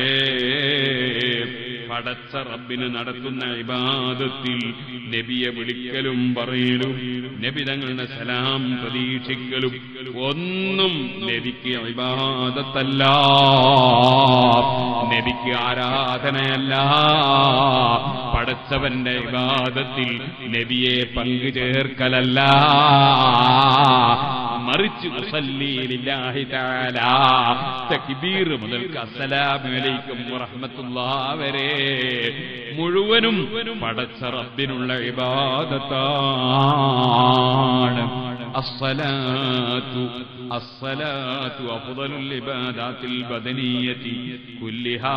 പടച്ച റബ്ബിന് നടത്തുന്ന ഇബാദത്തിൽ നബിയെ വിളിക്കലും പറയലും നബി തങ്ങളുടെ സലാം പ്രതീക്ഷിക്കലും ഒന്നും നബിക്ക് ഇബാദത്തല്ല നബിക്ക് ആരാധനയല്ല പടച്ചവന്റെ ഇബാദത്തിൽ നബിയെ പങ്കു ചേർക്കലല്ല മറിച്ച് മുസല്ലീലില്ലാഹി തആല തക്ബീർ മുതൽക്ക് അസ്സലാമു അലൈക്കും വറഹ്മത്തുള്ളാഹി വരെ മുഴുവനും പടച്ച റബ്ബിനുള്ള ഇബാദത്താണ് الصلاة الصلاة أفضل العبادات البدنية كلها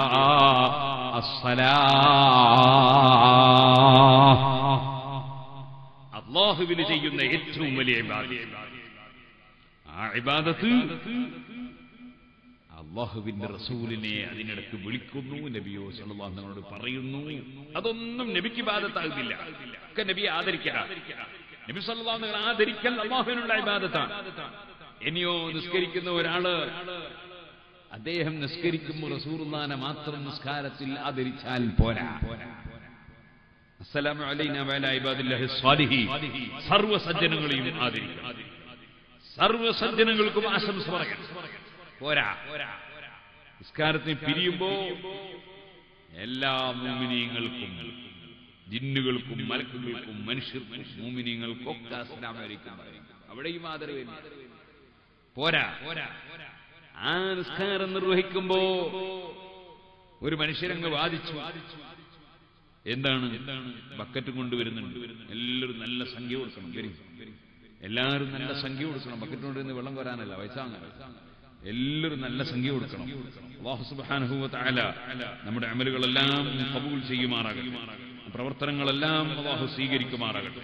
الصلاة അള്ളാഹുവിന് ചെയ്യുന്ന ഏറ്റവും വലിയ ഇബാദത്ത് ആ ഇബാദത്ത് അള്ളാഹുവിന്റെ റസൂലിനെ അതിനിടക്ക് വിളിക്കുന്നു നബിയോ സല്ലല്ലാഹു തങ്ങളോട് പറയുന്നു അതൊന്നും നബിക്ക് ഇബാദത്താകുന്നില്ല ഒക്കെ നബിയെ ആദരിക്കല നബി സല്ലല്ലാഹു തങ്ങൾ ആദരിക്കൽ അള്ളാഹുവിനുള്ള ഇബാദത്താണ് ഇനിയോ നിസ്കരിക്കുന്ന ഒരാള് അദ്ദേഹം നിസ്കരിക്കുമ്പോൾ റസൂറുല്ലാനെ മാത്രം നിസ്കാരത്തിൽ ആദരിച്ചാൽ പോരാ അസ്സലാമു അലൈനാ വഅലാ ഇബാദില്ലാഹി സ്വാലിഹീൻ സർവ്വ സജ്ജനങ്ങളെയും ആദരിക്കണം സർവ്വ സജ്ജനങ്ങൾക്കും ആശംസ പറയണം പോരാ നിസ്കാരത്തിന് പിരിയുമ്പോ എല്ലാ മൂമിനീങ്ങൾക്കും ജിന്നുകൾക്കും മലക്കുകൾക്കും മനുഷ്യർക്കും മൂമിനീങ്ങൾക്കും ഒക്കെ അസ്സലാമു അലൈക്കും പറയും അവിടെയും ആദരവ് പോരാ ആ നിസ്കാരം നിർവഹിക്കുമ്പോ ഒരു മനുഷ്യരങ്ങ് വാദിച്ചു എന്താണ് ബക്കറ്റ് കൊണ്ടുവരുന്നുണ്ട് എല്ലാവരും നല്ല സംഖ്യ കൊടുക്കണം വരും എല്ലാവരും നല്ല സംഖ്യ കൊടുക്കണം ബക്കറ്റ് കൊണ്ടുവരുന്ന വെള്ളം കോരാനല്ല വയസ്സാങ്ങ എല്ലാവരും നല്ല സംഖ്യ കൊടുക്കണം അല്ലാഹു സുബ്ഹാനഹു വ തആല നമ്മുടെ അമലുകളെല്ലാം കബൂൽ ചെയ്യുമാറാകട്ടെ പ്രവർത്തനങ്ങളെല്ലാം അള്ളാഹു സ്വീകരിക്കുമാറാകട്ടെ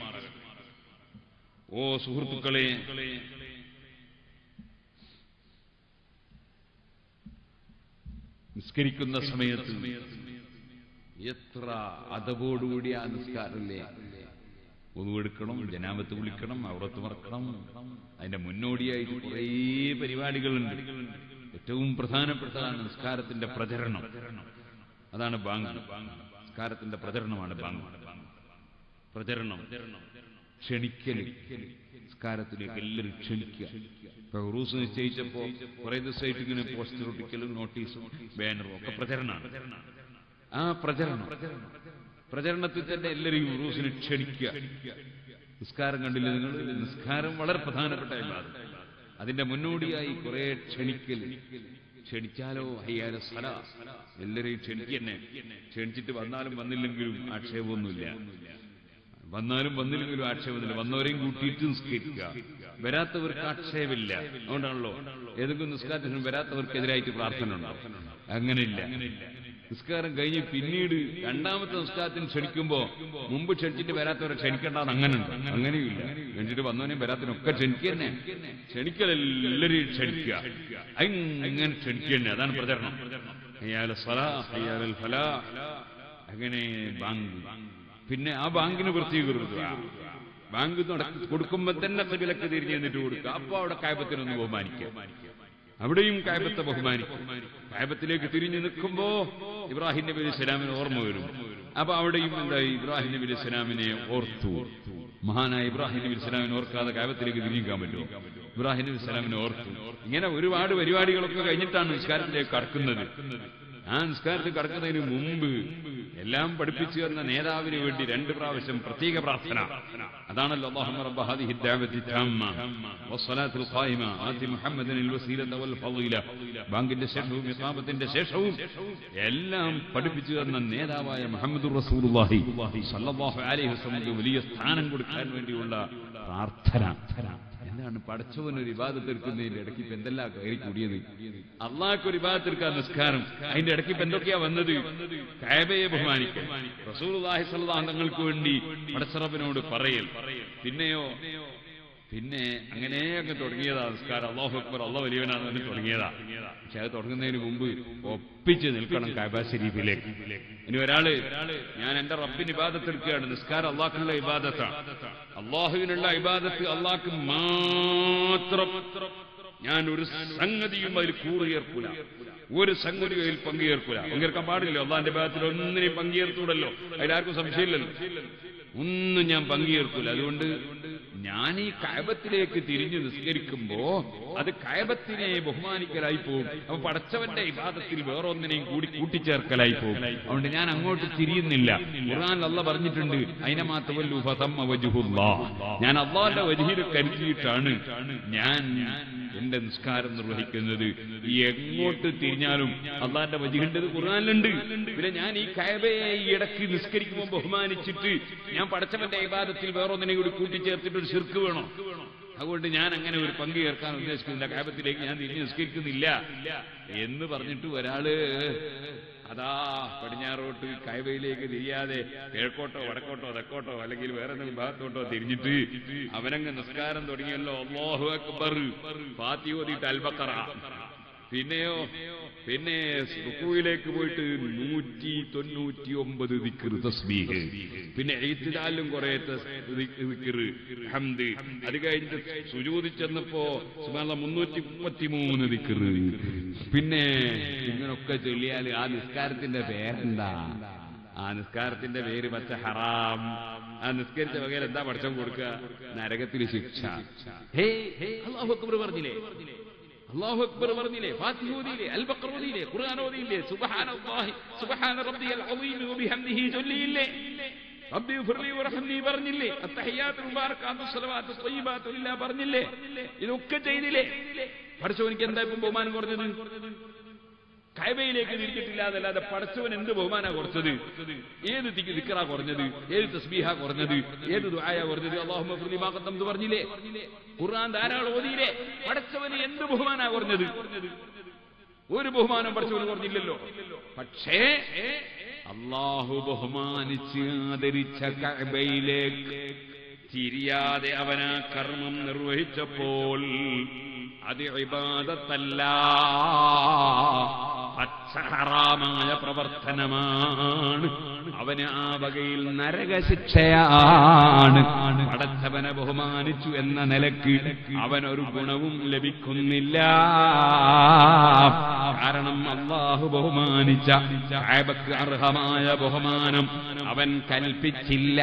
ഓ സുഹൃത്തുക്കളെ നിസ്കരിക്കുന്ന സമയത്ത് എത്ര അതവോടുകൂടി ആ നിസ്കാരമില്ലേ ഒന്നുവെടുക്കണം ജനാപത്ത് വിളിക്കണം അവറത്ത് മറക്കണം അതിന്റെ മുന്നോടിയായിട്ട് കുറേ പരിപാടികളുണ്ട് ഏറ്റവും പ്രധാനപ്പെട്ടതാണ് നിസ്കാരത്തിന്റെ പ്രചരണം അതാണ് ബാങ്ക് നിസ്കാരത്തിന്റെ പ്രചരണമാണ് ബാങ്ക് പ്രചരണം ക്ഷണിക്കല് നിസ്കാരത്തിലേക്ക് എല്ലാവരും ക്ഷണിക്കുക ഇപ്പൊ ഉറൂസ് നിശ്ചയിച്ചപ്പോ കുറെ ദിവസമായിട്ട് ഇങ്ങനെ പോസ്റ്റർ ഒട്ടിക്കലും നോട്ടീസും ബാനറും ഒക്കെ പ്രചരണമാണ് ആ പ്രചരണം പ്രചരണത്തിൽ തന്നെ എല്ലാവരും ഉറൂസിന് ക്ഷണിക്കുക നിസ്കാരം കണ്ടില്ല നിങ്ങൾ നിസ്കാരം വളരെ പ്രധാനപ്പെട്ട ഇബാദത്ത് അതിന്റെ മുന്നോടിയായി കുറെ ക്ഷണിക്കൽ ക്ഷണിച്ചാലോ അയ്യാലോ സ്ഥല എല്ലാരെയും ക്ഷണിക്കന്നെ ക്ഷണിച്ചിട്ട് വന്നാലും വന്നില്ലെങ്കിലും ആക്ഷേപമൊന്നുമില്ല വന്നാലും വന്നില്ലെങ്കിലും ആക്ഷേപമില്ല വന്നവരെയും കൂട്ടിയിട്ട് നിസ്കരിക്കുക വരാത്തവർക്ക് ആക്ഷേപമില്ല അതുകൊണ്ടാണല്ലോ ഏതെങ്കിലും നിസ്കാരത്തിന് വരാത്തവർക്കെതിരായിട്ട് പ്രാർത്ഥന ഉണ്ടോ അങ്ങനെയില്ല നിസ്കാരം കഴിഞ്ഞ് പിന്നീട് രണ്ടാമത്തെ നിസ്കാരത്തിന് ക്ഷണിക്കുമ്പോ മുമ്പ് ക്ഷണിച്ചിട്ട് വരാത്തവരെ ക്ഷണിക്കേണ്ടെന്ന് അങ്ങനെയുണ്ട് അങ്ങനെയില്ല ക്ഷണിച്ചിട്ട് വന്നവനെയും വരാത്തവനൊക്കെ ക്ഷണിക്കന്നെ ക്ഷണിക്കലെല്ലാരെയും ക്ഷണിക്കുക അങ്ങനെ ക്ഷണിക്കന്നെ അതാണ് പ്രചരണം അയ്യാലെ സലാ അയ്യാലൽ ഫലാ അങ്ങനെ ബാങ്ക് പിന്നെ ആ ബാങ്കിന് പ്രത്യേകത ബാങ്ക് നട- കൊടുക്കുമ്പോ തന്നെ വിലക്ക് തിരിഞ്ഞു നിന്നിട്ട് കൊടുക്കുക അപ്പൊ അവിടെ കായപ്പത്തിനൊന്ന് ബഹുമാനിക്കുക അവിടെയും കായപ്പത്തെ ബഹുമാനിക്കും കായപ്പത്തിലേക്ക് തിരിഞ്ഞു നിൽക്കുമ്പോ ഇബ്രാഹിം നബി അലൈഹി സ്വലാമിന് ഓർമ്മ വരും അപ്പൊ അവിടെയും എന്തായി ഇബ്രാഹിം നബി അലൈഹി സ്വലാമിനെ ഓർത്തു മഹാനായ ഇബ്രാഹിം നബി അലൈഹി സ്വലാമിനെ ഓർക്കാതെ കായപ്പത്തിലേക്ക് തിരിഞ്ഞിക്കാൻ പറ്റുമോ ഇബ്രാഹിം നബി സ്വലാമിനെ ഓർത്തു ഇങ്ങനെ ഒരുപാട് പരിപാടികളൊക്കെ കഴിഞ്ഞിട്ടാണ് നിസ്കാരത്തിലേക്ക് കടക്കുന്നത് ആ നിസ്കാരത്തിൽ കടക്കുന്നതിന് മുമ്പ് എല്ലാം പഠിപ്പിച്ചു തന്ന നേതാവിന് വേണ്ടി രണ്ട് പ്രാവശ്യം പ്രത്യേക പ്രാർത്ഥന അതാണല്ലോ അല്ലാഹുമ്മ റബ്ബ ഹാദിഹി ദഅവതി തമ്മ വസ്സലാത്തുൽ ഖായിമ ആതി മുഹമ്മദിനിൽ വസീലത വൽ ഫളീല ബാങ്കിന്റെ ശേഷവും ഇഖാമത്തിന്റെ ശേഷവും എല്ലാം പഠിപ്പിച്ചു തന്ന നേതാവായ മുഹമ്മദുർ റസൂലുള്ളാഹി സല്ലല്ലാഹു അലൈഹി വസല്ലം വലിയ സ്ഥാനം കൊടുക്കാൻ വേണ്ടിയുള്ള പ്രാർത്ഥന എന്താണ് പടച്ചവൻ ഒരു വിവാദത്ത് എടുക്കുന്നതിന്റെ ഇടയ്ക്ക് ഇപ്പൊ എന്തെല്ലാം കയറി കൂടിയത് അള്ളാഹ്ക്ക് ഒരു വിവാദത്ത് എടുക്കാൻ നിസ്കാരം അതിന്റെ ഇടയ്ക്ക് ഇപ്പൊ എന്തൊക്കെയാ വന്നത് കാബയെ ബഹുമാനിക്കും റസൂലുള്ളാഹി സ്വല്ലല്ലാഹു തങ്ങൾക്ക് വേണ്ടി പടച്ചറബിനോട് പറയൽ പിന്നെയോ പിന്നെ അങ്ങനെ അങ്ങ് തുടങ്ങിയതാ നിസ്കാരം അള്ളാഹു അക്ബർ അള്ളാഹ് വലിയവനാന്ന് പറഞ്ഞ് തുടങ്ങിയതാ പക്ഷെ അത് തുടങ്ങുന്നതിന് മുമ്പ് ഒപ്പിച്ച് നിൽക്കണം കാബ ശരീഫിലേക്ക് ഇനി ഒരാള് ഞാൻ എന്റെ റബ്ബിന് ഇബാദത്ത് എടുക്കുകയാണ് നിസ്കാരം അള്ളാഹ്ക്കുള്ള ഇബാദത്താണ് അള്ളാഹുവിനുള്ള ഇബാദത്ത് അള്ളാഹ്ക്ക് മാത്രം ഞാൻ ഒരു സംഗതിയും അതിൽ കൂറുചേർക്കൂല ഒരു സംഗതിയും അതിൽ പങ്കുചേർക്കൂല പങ്കേർക്കാൻ പാടില്ല അള്ളാന്റെ ഭാഗത്തിൽ ഒന്നിനെയും പങ്കുചേർത്തൂടല്ലോ അതിലാർക്കും സംശയമില്ലല്ലോ ഒന്നും ഞാൻ പങ്കുചേർക്കൂല അതുകൊണ്ട് ഞാൻ ഈ കയബത്തിലേക്ക് തിരിഞ്ഞു നിസ്കരിക്കുമ്പോ അത് കയബത്തിനെ ബഹുമാനിക്കലായി പോകും അപ്പൊ പടച്ചവന്റെ ഇബാദത്തിൽ വേറൊന്നിനെയും കൂടി കൂട്ടിച്ചേർക്കലായി പോകും അതുകൊണ്ട് ഞാൻ അങ്ങോട്ട് തിരിയുന്നില്ല ഖുർആൻ അല്ല പറഞ്ഞിട്ടുണ്ട് അതിനെ മാത്രമല്ലു ഫതമ്മ വജുഹുല്ലാ ഞാൻ അള്ളാന്റെ വജുഹിൽ കരുതിയിട്ടാണ് ഞാൻ എന്റെ നിസ്കാരം നിർവഹിക്കുന്നത് ഈ എങ്ങോട്ട് തിരിഞ്ഞാലും അള്ളാന്റെ വജികണ്ടത് ഖുർആനിലുണ്ട് പിന്നെ ഞാൻ ഈ കയബയെ ഈ ഇടയ്ക്ക് നിസ്കരിക്കുമ്പോൾ ബഹുമാനിച്ചിട്ട് ഞാൻ പടച്ചവന്റെ ഇബാദത്തിൽ വേറൊന്നിനെ കൂടി കൂട്ടിച്ചേർത്തിട്ട് ഒരു ശിർക്ക് വേണം അതുകൊണ്ട് ഞാൻ അങ്ങനെ ഒരു പങ്ക് ചേർക്കാൻ ഉദ്ദേശിക്കുന്നില്ല കാബത്തിലേക്ക് ഞാൻ തിരിഞ്ഞ് നിസ്കരിക്കുന്നില്ല എന്ന് പറഞ്ഞിട്ട് ഒരാള് അതാ പടിഞ്ഞാറോട്ട് കൈവയിലേക്ക് തിരിയാതെ കിഴക്കോട്ടോ വടക്കോട്ടോ തെക്കോട്ടോ അല്ലെങ്കിൽ വേറെ എന്തെങ്കിലും ഭാഗത്തോട്ടോ തിരിഞ്ഞിട്ട് അവനങ്ങ് നിസ്കാരം തുടങ്ങിയല്ലോ അള്ളാഹു അക്ബർ ഫാത്തി ഓതിയിട്ട് അൽബക്കറ പിന്നെയോ പിന്നെ റുക്കുവിലേക്ക് പോയിട്ട് നൂറ്റി തൊണ്ണൂറ്റി ഒമ്പത് ദിക്കറ് തസ്ബീഹ് പിന്നെ എഴുത്തിലാലും കുറെ ദിക്കറ് ഹംദ് അത് കഴിഞ്ഞിട്ട് സുജൂതി ചെന്നപ്പോ സുമാല മുന്നൂറ്റി മുപ്പത്തി മൂന്ന് ദിക്കറ് പിന്നെ ഇങ്ങനൊക്കെ ചൊല്ലിയാൽ ആ നിസ്കാരത്തിന്റെ പേരെന്താ ആ നിസ്കാരത്തിന്റെ പേര് പച്ച ഹറാം ആ നിസ്കരിച്ച വകയിൽ എന്താ പഠിച്ചം കൊടുക്കുക നരകത്തിൽ ശിക്ഷ ഹേ അള്ളാഹു അക്ബർ പറഞ്ഞില്ലേ അള്ളാഹു അക്ബർ പറഞ്ഞില്ലേ ഫാത്തിഹ ഓതിയില്ലേ അൽ ബഖർ ഓതിയില്ലേ ഖുർആൻ ഓതിയില്ലേ സുബ്ഹാനല്ലാഹി സുബ്ഹാന റബ്ബിയൽ അളീം വബിഹംദിഹി ചൊല്ലിയില്ലേ റബ്ബി ഫിർലി വറഹ്മനി പറഞ്ഞില്ലേ അത്തഹിയാത്തുൽ മുബാറകാത്തു സ്വലവാത്തു ത്വയ്യിബാത്തു ലില്ലാ പറഞ്ഞില്ലേ ഇതൊക്കെ ചെയ്തില്ലേ പഠിച്ചവനിക്ക് എന്താ ഇപ്പം ബഹുമാനം കുറഞ്ഞത് കൈബയിലേക്ക് തിരിച്ചിട്ടില്ല എന്നല്ലാതെ പടച്ചവൻ എന്ത് ബഹുമാന കുറച്ചത് ഏത് തിക്ക് ദിക്കറ കുറഞ്ഞത് ഏത് തസ്ബീഹ കുറഞ്ഞത് ഏത് ദുആയ കുറഞ്ഞത് അള്ളാഹുമ്മ ഫിർലി മാ ഖദ്ദംതു പറഞ്ഞില്ലേ ഖുർആൻ ധാരാളം ഓതിയില്ലേ പടച്ചവന് എന്ത് ബഹുമാന കുറഞ്ഞത് ഒരു ബഹുമാനം പഠിച്ചവന് കുറഞ്ഞില്ലല്ലോ പക്ഷേ അള്ളാഹു ബഹുമാനിച്ച് ആദരിച്ച കഅബയിലേക്ക് തിരിയാതെ അവനാ കർമ്മം നിർവഹിച്ചപ്പോൾ അത് ഇബാദത്തല്ല പച്ചഹറാമായ പ്രവർത്തനമാണ് അവന് ആ വകയിൽ നരകശിക്ഷയാണ് പടച്ചവനെ ബഹുമാനിച്ചു എന്ന നിലക്ക് അവനൊരു ഗുണവും ലഭിക്കുന്നില്ല കാരണം അള്ളാഹു ബഹുമാനിച്ച കാബക്ക് അർഹമായ ബഹുമാനം അവൻ കൽപ്പിച്ചില്ല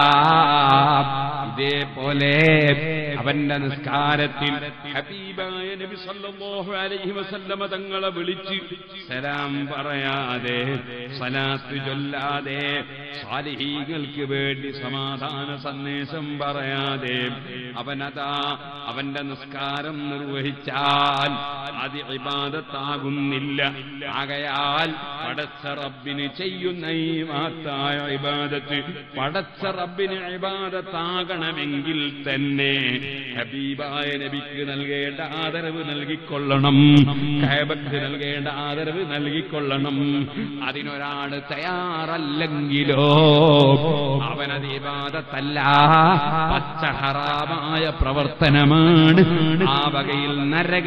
ഇതേപോലെ അവന്റെ നിസ്കാരത്തിൽ ഹബീബായ നബി സല്ലല്ലാഹു അലൈഹി വസല്ലമ തങ്ങളെ വിളിച്ച് സലാം പറയാതെ സലാത്ത് ചൊല്ലാതെ സാലിഹീങ്ങൾക്ക് വേണ്ടി സമാധാന സന്ദേശം പറയാതെ അവനതാ അവന്റെ നിസ്കാരം നിർവഹിച്ചാൽ അത് ഇബാദത്താകുന്നില്ല ആകയാൽ പടച്ച റബ്ബിന് ചെയ്യുന്ന ഈ മഹത്തായ ഇബാദത്ത് പടച്ച റബ്ബിന് ഇബാദത്താകണമെങ്കിൽ തന്നെ ഹബീബായ നബിക്ക് നൽകേണ്ട ആദരവ് നൽകിക്കൊള്ളണം കൈബക്ക് നൽകേണ്ട ആദരവ് നൽകിക്കൊള്ളണം അതിനൊരാള് തയ്യാറല്ലെങ്കിലോ അവനത് ഇബാദത്തല്ല പച്ചഹറാമായ പ്രവർത്തനമാണ് ആ വകയിൽ നരക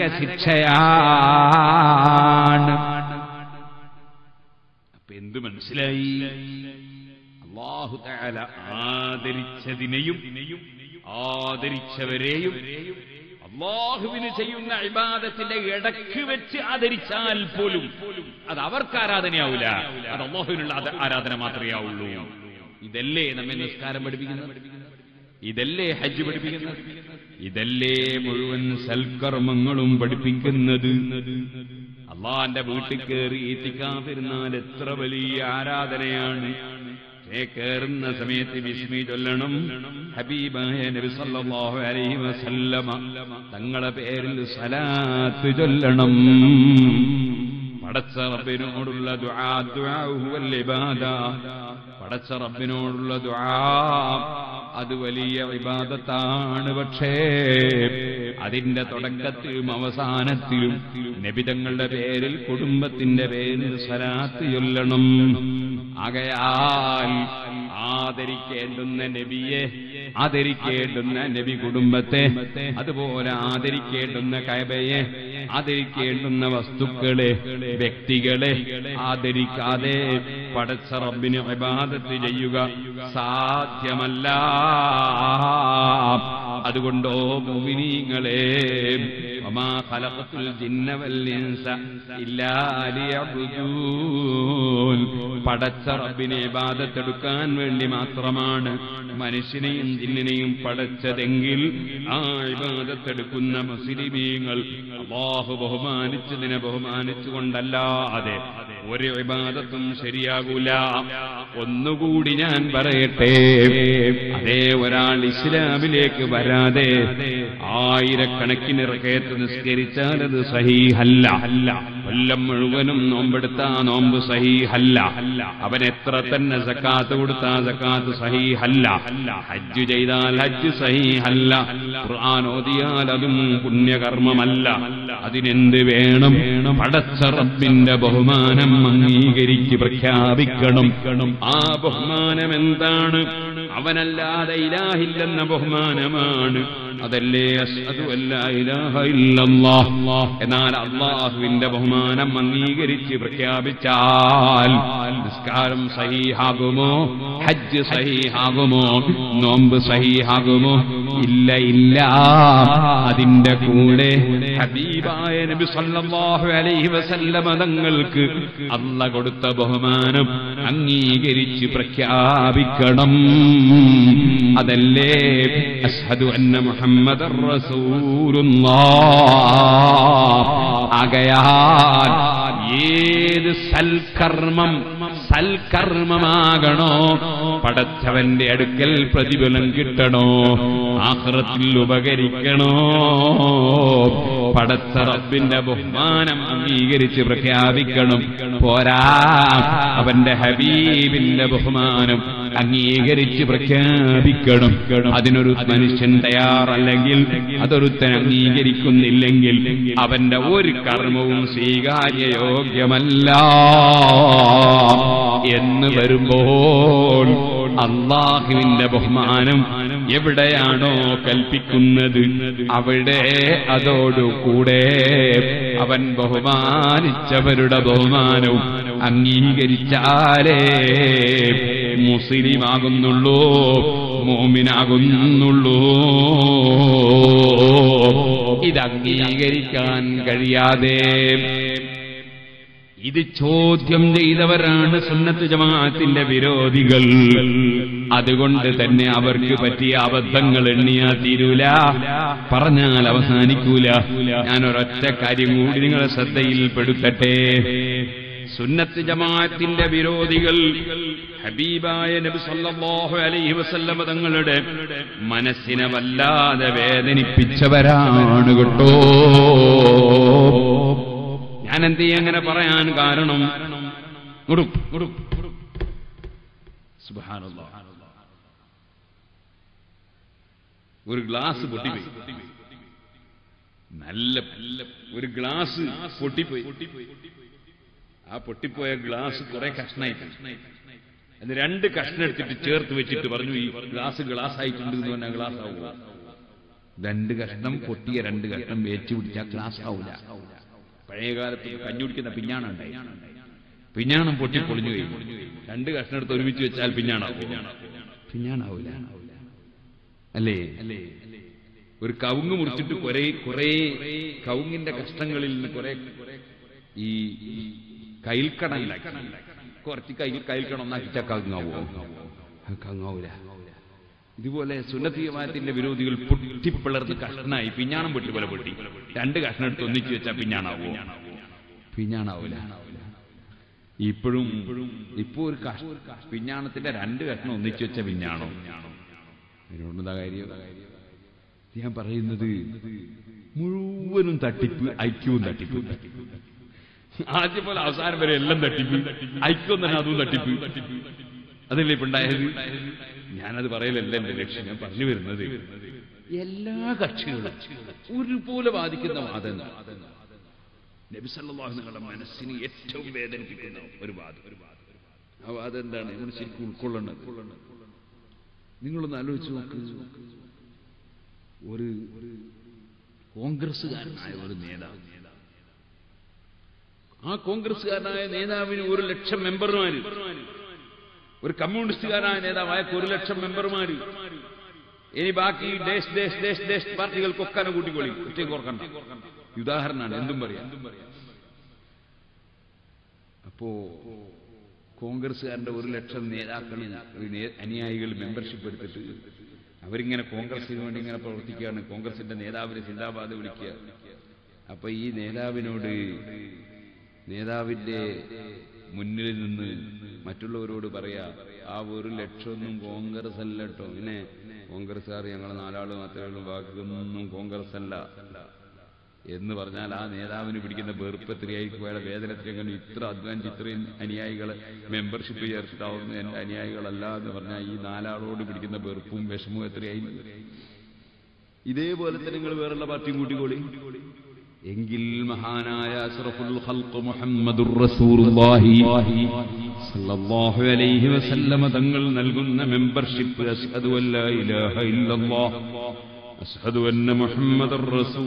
ശിക്ഷയാണ് അപ്പൊ എന്ത് മനസ്സിലായി അള്ളാഹു തആല ആദരിച്ചതിനെയും ആദരിച്ചവരെയും അള്ളാഹുവിന് ചെയ്യുന്ന ഇബാദത്തിന്റെ ഇടക്ക് വെച്ച് ആദരിച്ചാൽ പോലും അത് അവർക്ക് ആരാധനയാവില്ല അത് അള്ളാഹുവിനുള്ള ആദ- ആരാധന മാത്രമേ ആവുള്ളൂ ഇതല്ലേ നമ്മെ നിസ്കാരം പഠിപ്പിക്കുന്നത് ഇതല്ലേ ഹജ്ജ് പഠിപ്പിക്കുന്നത് ഇതല്ലേ മുഴുവൻ സൽക്കർമ്മങ്ങളും പഠിപ്പിക്കുന്നത് അള്ളാന്റെ വീട്ടിൽ കയറി ഈത്തിക്കാതിരുന്നാൽ എത്ര വലിയ ആരാധനയാണ് ഏ കയറുന്ന സമയത്ത് വിസ്മി ചൊല്ലണം ഹബീബായ നബി സല്ലല്ലാഹു അലൈഹി വസല്ലമ തങ്ങളെ പേരിൽ സലാത്ത് ചൊല്ലണം പടച്ച റബ്ബിനോടുള്ള ദുആ ദുആ ഹുവൽ ഇബാദ പടച്ച റബ്ബിനോടുള്ള ദുആ അത് വലിയ ഇബാദത്താണ് പക്ഷേ അതിന്റെ തുടക്കത്തിലും അവസാനത്തിലും നബിതങ്ങളുടെ പേരിൽ കുടുംബത്തിന്റെ പേരിൽ സലാത്ത് ചൊല്ലണം ആകയാൽ ആദരിക്കേണ്ടുന്ന നബിയെ ആദരിക്കേണ്ടുന്ന നബി കുടുംബത്തെ അതുപോലെ ആദരിക്കേണ്ടുന്ന കൈബയെ ആദരിക്കേണ്ടുന്ന വസ്തുക്കളെ വ്യക്തികളെ ആദരിക്കാതെ പടച്ച റബ്ബിന് ഇബാദത്ത് ചെയ്യുക സാധ്യമല്ല അതുകൊണ്ടോ മുമിനീങ്ങളെ وما خلقت الجن والإنس إلا ليعبدون പടച്ച റബ്ബിനെ ഇബാദത്തെടുക്കാൻ വേണ്ടി മാത്രമാണ് മനുഷ്യനെയും ജിന്നിനെയും പടച്ചതെങ്കിൽ ആ ഇബാദത്തെടുക്കുന്ന മുസ്ലിമീങ്ങൾ അള്ളാഹു ബഹുമാനിച്ചതിനെ ബഹുമാനിച്ചുകൊണ്ടല്ലാതെ ഒരു ഇബാദത്തും ശരിയാകൂല ഒന്നുകൂടി ഞാൻ പറയട്ടെ അതേ ഒരാൾ ഇസ്ലാമിലേക്ക് വരാതെ ആയിരക്കണക്കിന് റകയത്ത് നിസ്കരിച്ചാൽ അത് സഹീഹല്ല കൊല്ലം മുഴുവനും നോമ്പെടുത്ത നോമ്പ് സഹീഹല്ല അവൻ എത്ര തന്നെ സക്കാത്ത് കൊടുത്താ സക്കാത്ത് സഹീഹല്ല ഹജ്ജ് ചെയ്താൽ ഹജ്ജ് സഹീഹല്ല ഖുർആൻ ഓതിയാൽ അതും പുണ്യകർമ്മമല്ല അതിനെന്ത് വേണം പടച്ച റബ്ബിന്റെ ബഹുമാനം അംഗീകരിച്ച് പ്രഖ്യാപിക്കണം ആ ബഹുമാനം എന്താണ് അവനല്ലാതെ ഇലാഹില്ലെന്ന ബഹുമാനമാണ് അതല്ലേ അഷ്ഹദു അല്ലാ ഇലാഹ ഇല്ലല്ലാഹ് എന്നാൽ അള്ളാഹുവിന്റെ ബഹുമാനം അംഗീകരിച്ച് പ്രഖ്യാപിച്ചാൽ നിസ്കാരം സഹീഹാകുമോ ഹജ്ജ് സഹീഹാകുമോ നോമ്പ് സഹീഹാകുമോ ഇല്ല ഇല്ല അതിന്റെ കൂടെ ഹബീബായ നബി സല്ലല്ലാഹു അലൈഹി വസല്ലമ തങ്ങൾക്ക് അല്ല കൊടുത്ത ബഹുമാനം അംഗീകരിച്ച് പ്രഖ്യാപിക്കണം അതല്ലേ അഷ്ഹദു അന്ന മുഹമ്മദർ റസൂലുള്ളാഹ് ആകയാൽ ഏത് സൽക്കർമ്മം സൽക്കർമ്മമാകണോ പടച്ചവന്റെ അടുക്കൽ പ്രതിഫലം കിട്ടണോ ആഹ്റത്തിൽ ഉപകരിക്കണോ പടച്ച റബ്ബിന്റെ ബഹുമാനം അംഗീകരിച്ച് പ്രഖ്യാപിക്കണം പോരാ അവന്റെ ഹബീബിന്റെ ബഹുമാനം അംഗീകരിച്ച് പ്രഖ്യാപിക്കണം അതിനൊരു മനുഷ്യൻ തയ്യാറല്ലെങ്കിൽ അതൊരുത്തൻ അംഗീകരിക്കുന്നില്ലെങ്കിൽ അവന്റെ ഒരു കർമ്മവും സ്വീകാര്യയോഗ്യമല്ല എന്ന് വരുമ്പോൾ അള്ളാഹുവിന്റെ ബഹുമാനം എവിടെയാണോ കൽപ്പിക്കുന്നത് അവിടെ അതോടുകൂടെ അവൻ ബഹുമാനിച്ചവരുടെ ബഹുമാനവും അംഗീകരിച്ചാലേ മുഹ്സിനും ആകുന്നുള്ളൂ മോമിനാകുന്നുള്ളൂ ഇത് അംഗീകരിക്കാൻ കഴിയാതെ ഇത് ചോദ്യം ചെയ്തവരാണ് സുന്നത്ത് ജമാഅത്തിന്റെ വിരോധികൾ അതുകൊണ്ട് തന്നെ അവർക്ക് പറ്റിയ അബദ്ധങ്ങൾ എണ്ണിയാ തീരൂല പറഞ്ഞാൽ അവസാനിക്കൂല ഞാൻ ഒരൊറ്റ കാര്യം കൂടി നിങ്ങളെ ശ്രദ്ധയിൽപ്പെടുത്തട്ടെ സുന്നത്ത് ജമാഅത്തിന്റെ വിരോധികൾ ഹബീബായ നബി സല്ലല്ലാഹു അലൈഹി വസല്ലമ തങ്ങളുടെ മനസ്സിനെ വല്ലാതെ വേദനിപ്പിച്ചവരാണ് കേട്ടോ ഞാൻ എന്ത് ചെയ്യും അങ്ങനെ പറയാൻ കാരണം ഉടും, ഉടും, ഉടും. സുബ്ഹാനല്ലാഹ്. ഒരു ഗ്ലാസ് പൊട്ടിപ്പോയി നല്ല ഒരു ഗ്ലാസ് പൊട്ടിപ്പോയി ആ പൊട്ടിപ്പോയ ഗ്ലാസ് കുറെ കഷ്ണായി അത് രണ്ട് കഷ്ണം എടുത്തിട്ട് ചേർത്ത് വെച്ചിട്ട് പറഞ്ഞു ഈ ഗ്ലാസ് ഗ്ലാസ് ആയിട്ടുണ്ട് എന്ന് പറഞ്ഞാൽ ഗ്ലാസ് ആവുക രണ്ട് കഷ്ണം പൊട്ടിയ രണ്ട് കഷ്ണം വേച്ചു പിടിച്ചാൽ ഗ്ലാസ് ആവില്ല പഴയ കാലത്ത് കഞ്ഞി കുടിക്കുന്ന പിഞ്ഞാണം ഉണ്ടായി പിഞ്ഞാണം പൊട്ടി പൊളിഞ്ഞു പോയി രണ്ട് കഷ്ണം എടുത്ത് ഒരുമിച്ച് വെച്ചാൽ പിഞ്ഞാണാവും പിഞ്ഞാണാവൂല അല്ലേ ഒരു കവുങ്ങ് മുറിച്ചിട്ട് കുറെ കുറെ കവുങ്ങിന്റെ കഷ്ണങ്ങളിൽ നിന്ന് കുറെ ഈ കൈൽക്കട ഉണ്ടാക്കി കുറച്ച് കൈ കൈൽക്കട ഒന്നാക്കിച്ചാൽ കങ്ങാവോ കങ്ങാവൂല ഇതുപോലെ സുന്നതീയമാനത്തിന്റെ വിരോധികൾ പൊട്ടിപ്പിളർന്ന് കഷ്ണായി പിഞ്ഞാണം പൊട്ടി പോലെ പൊട്ടി രണ്ട് കഷ്ണം എടുത്ത് ഒന്നിച്ചു വെച്ചാൽ പിഞ്ഞാണാവോ പിഞ്ഞാണാവൂല ഇപ്പോഴും ഇപ്പോ ഒരു കഷ് പിഞ്ഞാണത്തിന്റെ രണ്ട് കഷ്ണം ഒന്നിച്ചു വെച്ച പിഞ്ഞാണോ അതിനോടെന്താ കാര്യം ഞാൻ പറയുന്നത് മുഴുവനും തട്ടിപ്പ് ഐക്യവും തട്ടിപ്പ് ആദ്യം പോലെ അവസാനം വരെ എല്ലാം തട്ടിപ്പ് ഐക്യം തന്നെ അതും തട്ടിപ്പ് അതല്ലേ ഇപ്പൊ ഉണ്ടായത് ഞാനത് പറയലല്ല എന്റെ ലക്ഷ്യം ഞാൻ പറഞ്ഞു വരുന്നത് എല്ലാ കക്ഷികളും ഒരുപോലെ ബാധിക്കുന്ന വാദം നബിസല്ലാഹു നിങ്ങളുടെ മനസ്സിന് ഏറ്റവും വേദനിപ്പിക്കുന്ന ഒരു വാദം ആ വാദം എന്താണ് നമ്മൾ ശരിക്കും ഉൾക്കൊള്ളേണ്ടത് നിങ്ങളൊന്ന് ആലോചിച്ച് നോക്ക് ഒരു കോൺഗ്രസ്സുകാരനായ ഒരു നേതാവ് ആ കോൺഗ്രസ്സുകാരനായ നേതാവിന് ഒരു ലക്ഷം മെമ്പർമാര് ഒരു കമ്മ്യൂണിസ്റ്റുകാരനായ നേതാവായ ഒരു ലക്ഷം മെമ്പർമാര് ഇനി ബാക്കി ദേശ് ദേശ് ദേശ് ദേശ് പാർട്ടികൾക്കൊക്കെ കൂട്ടിക്കൊള്ളി ഒറ്റയും കുറക്കണ്ട ഉദാഹരണമാണ് എന്തും പറയാം അപ്പോ കോൺഗ്രസ്സുകാരന്റെ ഒരു ലക്ഷം നേതാക്കൾ അനുയായികൾ മെമ്പർഷിപ്പ് എടുത്തിട്ട് അവരിങ്ങനെ കോൺഗ്രസിന് വേണ്ടി ഇങ്ങനെ പ്രവർത്തിക്കുകയാണ് കോൺഗ്രസിന്റെ നേതാവിനെ സിന്ദാബാദ് വിളിക്കുക അപ്പൊ ഈ നേതാവിനോട് നേതാവിന്റെ മുന്നിൽ നിന്ന് മറ്റുള്ളവരോട് പറയാ ആ ഒരു ലക്ഷമൊന്നും കോൺഗ്രസ് അല്ല കേട്ടോ പിന്നെ കോൺഗ്രസ്സുകാർ ഞങ്ങൾ നാലാള് മാത്രമേ ഉള്ളൂ ബാക്കിയൊന്നും കോൺഗ്രസ് അല്ല എന്ന് പറഞ്ഞാൽ ആ നേതാവിന് പിടിക്കുന്ന വെറുപ്പ് എത്രയായിരിക്കും അയാളെ വേദന എത്രയെങ്കിലും ഇത്ര അധ്വാനിച്ച് ഇത്രയും അനുയായികളെ മെമ്പർഷിപ്പ് ചേർത്തിട്ടാവുന്ന എന്റെ അനുയായികളല്ല എന്ന് പറഞ്ഞാൽ ഈ നാലാളോട് പിടിക്കുന്ന വെറുപ്പും വിഷമവും എത്രയായി ഇതേപോലെ തന്നെ നിങ്ങൾ വേറുള്ള പാർട്ടിയും കൂട്ടിക്കോളി എങ്കിൽ മഹാനായ അഷ്റഫുൽ ഖൽഖ് മുഹമ്മദുർ റസൂലുള്ളാഹി സല്ലല്ലാഹു അലൈഹി വസല്ലമ തങ്ങൾ നൽകുന്ന മെമ്പർഷിപ്പ് അസ്ഹദു അല്ലാ ഇലാഹ ഇല്ലല്ലാഹ് അസ്ഹദു അന്ന മുഹമ്മദുർ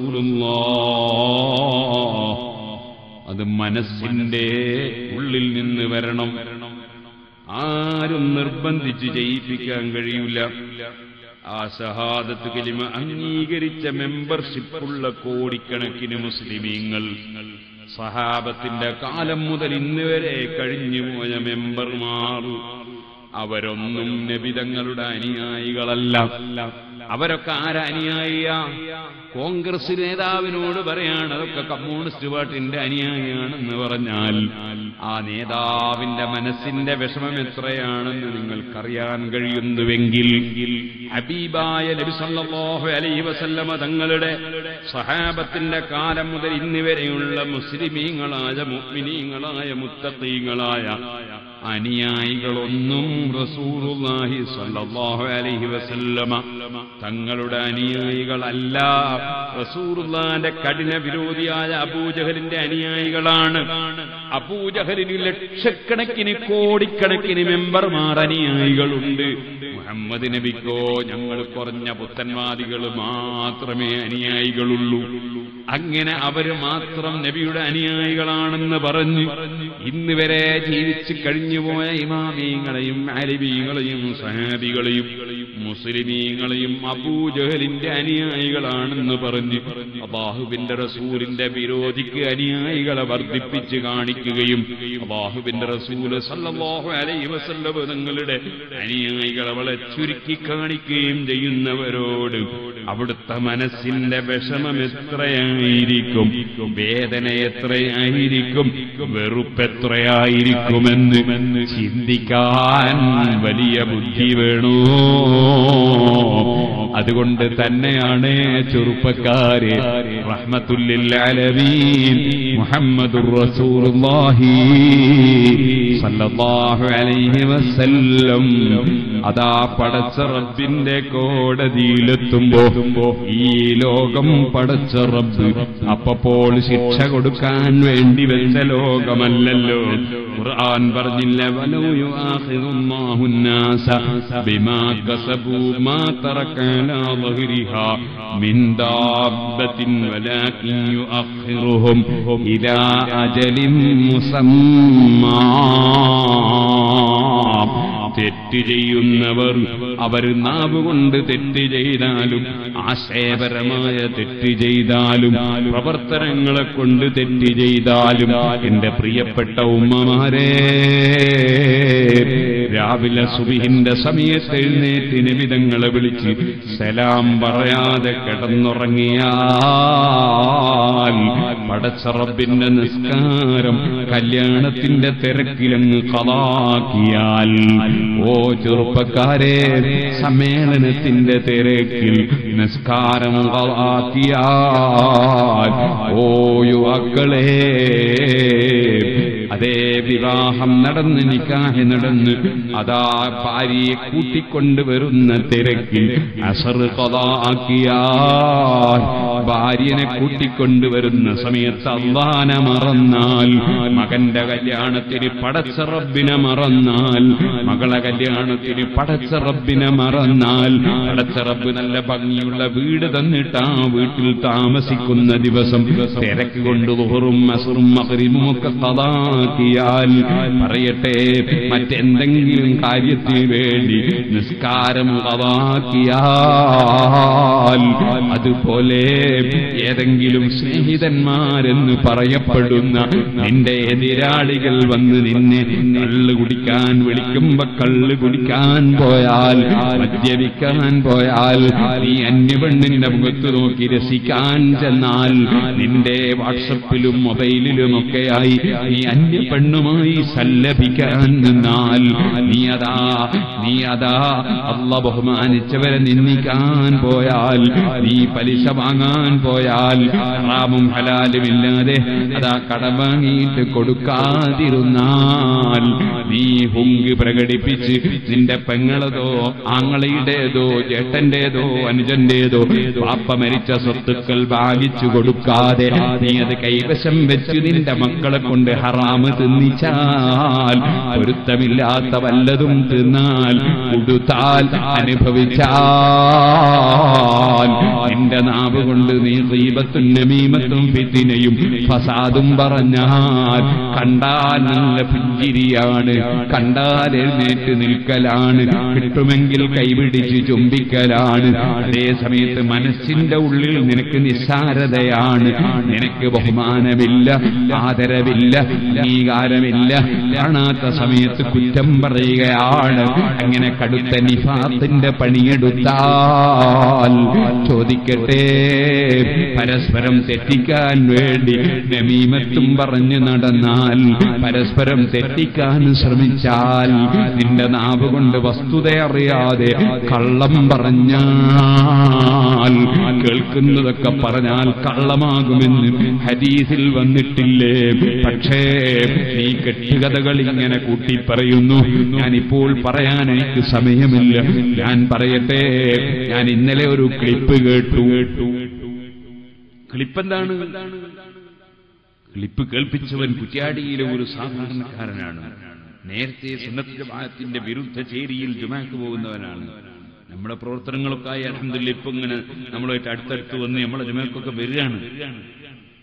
റസൂലുള്ളാഹ് അത് മനസ്സിന്റെ ഉള്ളിൽ നിന്ന് വരണം ആരും നിർബന്ധിച്ച് ചെയ്യിപ്പിക്കാൻ കഴിയില്ല ആ ഷഹാദത്ത് കലിമ അംഗീകരിച്ച മെമ്പർഷിപ്പുള്ള കോടിക്കണക്കിന് മുസ്ലിമീങ്ങൾ സഹാബത്തിന്റെ കാലം മുതൽ ഇന്ന് വരെ കഴിഞ്ഞുപോയ മെമ്പർമാർ അവരൊന്നും നബിതങ്ങളുടെ അനുയായികളല്ല അവരൊക്കെ ആരാ അനുയായിയ കോൺഗ്രസ് നേതാവിനോട് പറയാണ് അതൊക്കെ കമ്മ്യൂണിസ്റ്റ് പാർട്ടിന്റെ അനുയായിയാണെന്ന് പറഞ്ഞാൽ ആ നേതാവിന്റെ മനസ്സിന്റെ വിഷമം എത്രയാണെന്ന് നിങ്ങൾക്കറിയാൻ കഴിയുന്നുവെങ്കിൽ ഹബീബായ നബി സല്ലല്ലാഹു അലൈഹി വസല്ലമ തങ്ങളുടെ സഹാബത്തിന്റെ കാലം മുതൽ ഇന്ന് വരെയുള്ള മുസ്ലിമീങ്ങളായ മുഅ്മിനീങ്ങളായ മുത്തഖീങ്ങളായ അനുയായികളൊന്നും റസൂലുള്ളാഹി സ്വല്ലല്ലാഹു അലൈഹി വസല്ലമ തങ്ങളുടെ അനുയായികളല്ല റസൂലുള്ളാന്റെ കഠിന വിരോധിയായ അബൂജഹലിന്റെ അനുയായികളാണ് അബൂജഹലിന് ലക്ഷക്കണക്കിന് കോടിക്കണക്കിന് മെമ്പർമാർ അനുയായികളുണ്ട് മുഹമ്മദ് നബിക്കോ ഞങ്ങൾ കുറഞ്ഞ പുത്തൻവാദികൾ മാത്രമേ അനുയായികളുള്ളൂ അങ്ങനെ അവര് മാത്രം നബിയുടെ അനുയായികളാണെന്ന് പറഞ്ഞ് ഇന്ന് വരെ ജീവിച്ച് കഴിഞ്ഞുപോയ ഇമാമീങ്ങളെയും അലിബീങ്ങളെയും സഹാബികളെയും മുസ്ലിമീങ്ങളെയും അബൂജഹലിന്റെ അനുയായികളാണെന്ന് പറഞ്ഞ് അബാഹുബിന്റെ റസൂലിന്റെ വിരോധിക്ക് അനുയായികളെ വർദ്ധിപ്പിച്ച് കാണിക്കുകയും അബാഹുബിന്റെ റസൂല് സല്ലല്ലാഹു അലൈഹി വസല്ലം തങ്ങളുടെ അനുയായികളെ വളരെ ചുരുക്കി കാണിക്കുകയും ചെയ്യുന്നവരോട് അവിടുത്തെ മനസ്സിന്റെ വിഷമം എത്രയായിരിക്കും വേദന എത്രയായിരിക്കും വെറുപ്പെത്രയായിരിക്കുമെന്ന് ചിന്തിക്കാൻ വലിയ ബുദ്ധി വേണോ അതുകൊണ്ട് തന്നെയാണ് ചെറുപ്പക്കാര് റഹ്മത്തുല്ലിൽ ആലമീൻ മുഹമ്മദുർ റസൂലുള്ളാഹി സല്ലല്ലാഹു അലൈഹി വസല്ലം അതാ പടച്ച റബ്ബിന്റെ കോടതിയിലെത്തുമ്പോ ഈ ലോകം പടച്ച റബ്ബ് അപ്പപ്പോൾ ശിക്ഷ കൊടുക്കാൻ വേണ്ടി വെച്ച ലോകമല്ലല്ലോ ഖുർആൻ പറഞ്ഞില്ല വലൗ യുആഖിദുല്ലാഹു الناس بما كسبوا ما ترك على ظهرها من دابة ولكن يؤخرهم إلى أجل مسمى തെറ്റ് ചെയ്യുന്നവർ അവർ നാവുകൊണ്ട് തെറ്റ് ചെയ്താലും ആശയപരമായ തെറ്റ് ചെയ്താലും പ്രവർത്തനങ്ങളെ കൊണ്ട് തെറ്റ് ചെയ്താലും എന്റെ പ്രിയപ്പെട്ട ഉമ്മമാരെ രാവിലെ സുബിഹിന്റെ സമയത്ത് എഴുന്നേറ്റ് നിമിതങ്ങളെ വിളിച്ച് സലാം പറയാതെ കിടന്നുറങ്ങിയാൽ പടച്ചറബിന്റെ നിസ്കാരം കല്യാണത്തിന്റെ തിരക്കിലങ്ങ് കലാക്കിയാൽ ഓ ചെറുപ്പക്കാരെ സമ്മേളനത്തിന്റെ തിരക്കിൽ നിസ്കാരം കളാക്കിയാൽ ഓ യുവാക്കളെ അതേ വിവാഹം നടന്ന് നിക്കാഹ് നടന്ന് അതാ ഭാര്യയെ കൂട്ടിക്കൊണ്ടുവരുന്ന തിരക്കിൽ അസർ കഥാക്കിയാൽ ഭാര്യനെ കൂട്ടിക്കൊണ്ടുവരുന്ന സമയത്ത് അള്ളാന മറന്നാൽ മകന്റെ കല്യാണത്തിന് പടച്ച റബ്ബിനെ മറന്നാൽ മകളെ കല്യാണത്തിന് പടച്ച റബ്ബിനെ മറന്നാൽ പടച്ച റബ്ബ് നല്ല ഭംഗിയുള്ള വീട് തന്നിട്ട് ആ വീട്ടിൽ താമസിക്കുന്ന ദിവസം തിരക്ക് കൊണ്ട് ലുഹറും അസറും മകരിമും ഒക്കെ കഥാക്കിയാൽ പറയട്ടെ മറ്റെന്തെങ്കിലും കാര്യത്തിന് വേണ്ടി നിസ്കാരം കഥാക്കിയാൽ അതുപോലെ ഏതെങ്കിലും സ്നേഹിതന്മാരെന്ന് പറയപ്പെടുന്ന നിന്റെ എതിരാളികൾ വന്ന് നിന്നെ കള്ള് കുടിക്കാൻ വിളിക്കുമ്പോ കള്ള് കുടിക്കാൻ പോയാൽ മദ്യപിക്കാൻ പോയാൽ നീ അന്യപെണ്ണിന്റെ മുഖത്ത് നോക്കി രസിക്കാൻ ചെന്നാൽ നിന്റെ വാട്സപ്പിലും മൊബൈലിലുമൊക്കെയായി നീ അന്യപെണ്ണുമായി സല്ലപിക്കാൻ നിന്നാൽ നീ അതാ നീ അതാ അള്ള ബഹുമാനിച്ചവരെ നിന്ദിക്കാൻ പോയാൽ നീ പലിശ വാങ്ങാൻ പോയാൽ ഹറാമും ഹലാലുമില്ലാതെ അതാ കടം വാങ്ങിയിട്ട് കൊടുക്കാതിരുന്നാൽ നീ ഹുങ്ക് പ്രകടിപ്പിച്ച് നിന്റെ പെങ്ങളതോ ആങ്ങളയുടേതോ ചേട്ടന്റേതോ അനുജന്റേതോ പാപ്പ മരിച്ച സ്വത്തുക്കൾ ഭാഗിച്ചു കൊടുക്കാതെ നീ അത് കൈവശം വെച്ച് നിന്റെ മക്കളെ കൊണ്ട് ഹറാമ് തിന്നിച്ചാൽ പൊരുത്തമില്ലാത്ത വല്ലതും തിന്നാൽ കൊടുത്താൽ അനുഭവിച്ചാൽ നിന്റെ നാവ് കൊണ്ട് നീ ദീപത്തും നമീമത്തും ഫിത്തിനയും ഫസാദും പറഞ്ഞാൽ കണ്ടാൽ നല്ല പുഞ്ചിരിയാണ് കണ്ടാൽ എഴുന്നേറ്റ് നിൽക്കലാണ് കിട്ടുമെങ്കിൽ കൈപിടിച്ച് ചുംബിക്കലാണ് അതേ സമയത്ത് മനസ്സിന്റെ ഉള്ളിൽ നിനക്ക് നിസ്സാരതയാണ് നിനക്ക് ബഹുമാനമില്ല ആദരവില്ല അംഗീകാരമില്ല കാണാത്ത സമയത്ത് കുറ്റം പറയുകയാണ് അങ്ങനെ കടുത്ത നിഫാത്തിന്റെ പണിയെടുത്താൽ ചോദിക്കട്ടെ പരസ്പരം തെറ്റിക്കാൻ വേണ്ടി നമീമത്തും പറഞ്ഞു നടന്നാൽ പരസ്പരം തെറ്റിക്കാൻ ശ്രമിച്ചാൽ നിന്റെ നാവ് കൊണ്ട് വസ്തുത അറിയാതെ കള്ളം പറഞ്ഞാൽ കേൾക്കുന്നതൊക്കെ പറഞ്ഞാൽ കള്ളമാകുമെന്ന് ഹദീസിൽ വന്നിട്ടില്ലേ പക്ഷേ നീ കെട്ടുകഥകൾ ഇങ്ങനെ കൂട്ടി പറയുന്നു ഞാനിപ്പോൾ പറയാൻ എനിക്ക് സമയമില്ല ഞാൻ പറയട്ടെ ഞാൻ ഇന്നലെ ഒരു ക്ലിപ്പ് കേട്ടു ക്ലിപ്പ് എന്താണ് ക്ലിപ്പ് കേൾപ്പിച്ചവൻ കുറ്റ്യാടിയിലെ ഒരു സാധാരണക്കാരനാണ് നേരത്തെ സുന്നത്ത് ജമാഅത്തിന്റെ വിരുദ്ധ ചേരിയിൽ ജുമാക്ക് പോകുന്നവനാണ് നമ്മുടെ പ്രവർത്തനങ്ങളൊക്കെ ആയി അലഹമില്ല ഇപ്പൊ ഇങ്ങനെ നമ്മളായിട്ട് അടുത്തടുത്ത് വന്ന് നമ്മളെ ജുമാക്കൊക്കെ വരികയാണ്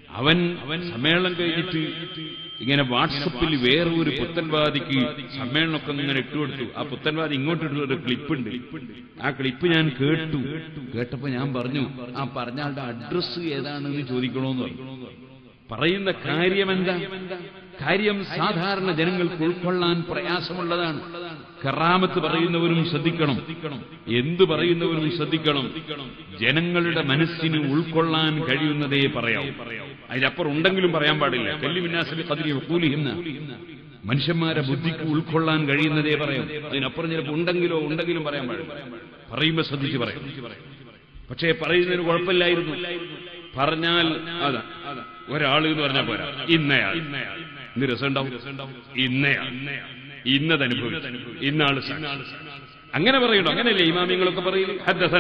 അവൻ അവൻ സമ്മേളനം കഴിഞ്ഞിട്ട് ഇങ്ങനെ വാട്സപ്പിൽ വേറെ ഒരു പുത്തൻവാദിക്ക് സമ്മേളനമൊക്കെ ഇങ്ങനെ ഇട്ടുകൊടുത്തു ആ പുത്തൻവാദി ഇങ്ങോട്ട് ഇട്ട ഒരു ക്ലിപ്പുണ്ട് ആ ക്ലിപ്പ് ഞാൻ കേട്ടു കേട്ടപ്പോ ഞാൻ പറഞ്ഞു ആ പറഞ്ഞ ആളുടെ അഡ്രസ്സ് ഏതാണെന്ന് ചോദിക്കണോന്ന് പറഞ്ഞു പറയുന്ന കാര്യം എന്താ കാര്യം സാധാരണ ജനങ്ങൾക്ക് ഉൾക്കൊള്ളാൻ പ്രയാസമുള്ളതാണ് കറാമത്ത് പറയുന്നവരും ശ്രദ്ധിക്കണം എന്തു പറയുന്നവരും ശ്രദ്ധിക്കണം ജനങ്ങളുടെ മനസ്സിന് ഉൾക്കൊള്ളാൻ കഴിയുന്നതേ പറയാവൂ അതിലപ്പുറം ഉണ്ടെങ്കിലും പറയാൻ പാടില്ല കല്ലുമിന്നാസബി കതിരി കൂലിഹിന്ന മനുഷ്യന്മാരെ ബുദ്ധിക്ക് ഉൾക്കൊള്ളാൻ കഴിയുന്നതേ പറയാം അതിനപ്പുറം ചിലപ്പോൾ ഉണ്ടെങ്കിലോ ഉണ്ടെങ്കിലും പറയാൻ പാടില്ല പറയുമ്പോ ശ്രദ്ധിച്ച് പറയാം പക്ഷേ പറയുന്നതിന് കുഴപ്പമില്ലായിരുന്നു പറഞ്ഞാൽ അതാ ഒരാൾ എന്ന് പറഞ്ഞാൽ പോരാ ഇന്നയാൾ ഇന്ന് രസമുണ്ടാവും ഇന്നയാൾ ഇന്നതനുഭവിച്ചു ഇന്നാള് സാക്ഷി. അങ്ങനെ പറയണോ അങ്ങനെയല്ലേ ഇമാമിങ്ങളൊക്കെ പറയും ഹദ്ദസന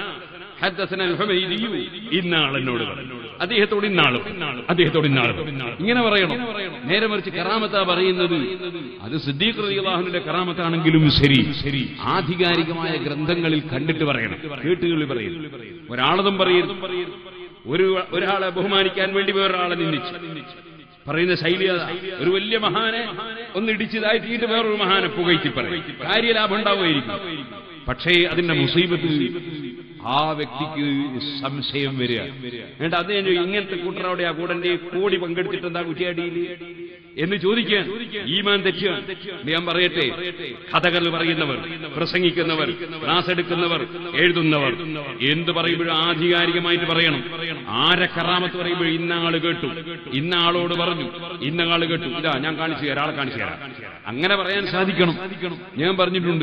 ഹദ്ദസന അൽ ഹുമൈദിയു ഇന്നാൾ എന്നോട് പറഞ്ഞു അദ്ദേഹത്തോട് ഇന്നാളും അദ്ദേഹത്തോട് ഇന്നാളും ഇങ്ങനെ പറയണം നേരെ മറിച്ച് കറാമത്താ പറയുന്നത് അത് സിദ്ദീഖ് റളിയല്ലാഹുവിന്റെ കറാമത്താണെങ്കിലും ശരി ശരി ആധികാരികമായ ഗ്രന്ഥങ്ങളിൽ കണ്ടിട്ട് പറയണം കേട്ടുകളിൽ പറയും ഒരാളതും പറയരുത് ഒരു ഒരാളെ ബഹുമാനിക്കാൻ വേണ്ടി വേറൊരാളെ നിന്ദിച്ചു പറയുന്ന ശൈലി അതാ. ഒരു വലിയ മഹാനെ ഒന്ന് ഇടിച്ചതായിട്ട് വേറൊരു മഹാനെ പുകയ്ത്തി പറയും കാര്യലാഭം ഉണ്ടാവുമായിരിക്കും പക്ഷേ അതിന്റെ മുസീബത്ത് ആ വ്യക്തിക്ക് സംശയം വരിക എന്നിട്ട് അത് ഞാൻ ചോദിക്കും, ഇങ്ങനത്തെ കൂട്ടറവിടെ ആ കൂടന്റെ കോടി പങ്കെടുത്തിട്ട് എന്താ കുറ്റിയാടിയിൽ എന്ന് ചോദിക്കാൻ ഈമാൻ തെറ്റുക ഞാൻ പറയട്ടെ കഥകൾ പറയുന്നവർ പ്രസംഗിക്കുന്നവർ ക്ലാസ് എടുക്കുന്നവർ എഴുതുന്നവർ എന്ത് പറയുമ്പോഴും ആധികാരികമായിട്ട് പറയണം ആരെ കറാമത്ത് പറയുമ്പോഴും ഇന്ന ആള് കേട്ടു ഇന്ന ആളോട് പറഞ്ഞു ഇന്ന ആള് കേട്ടു ഇതാ ഞാൻ കാണിച്ചു തരാം ആളെ കാണിച്ചു തരാം അങ്ങനെ പറയാൻ സാധിക്കണം ഞാൻ പറഞ്ഞിട്ടുണ്ട്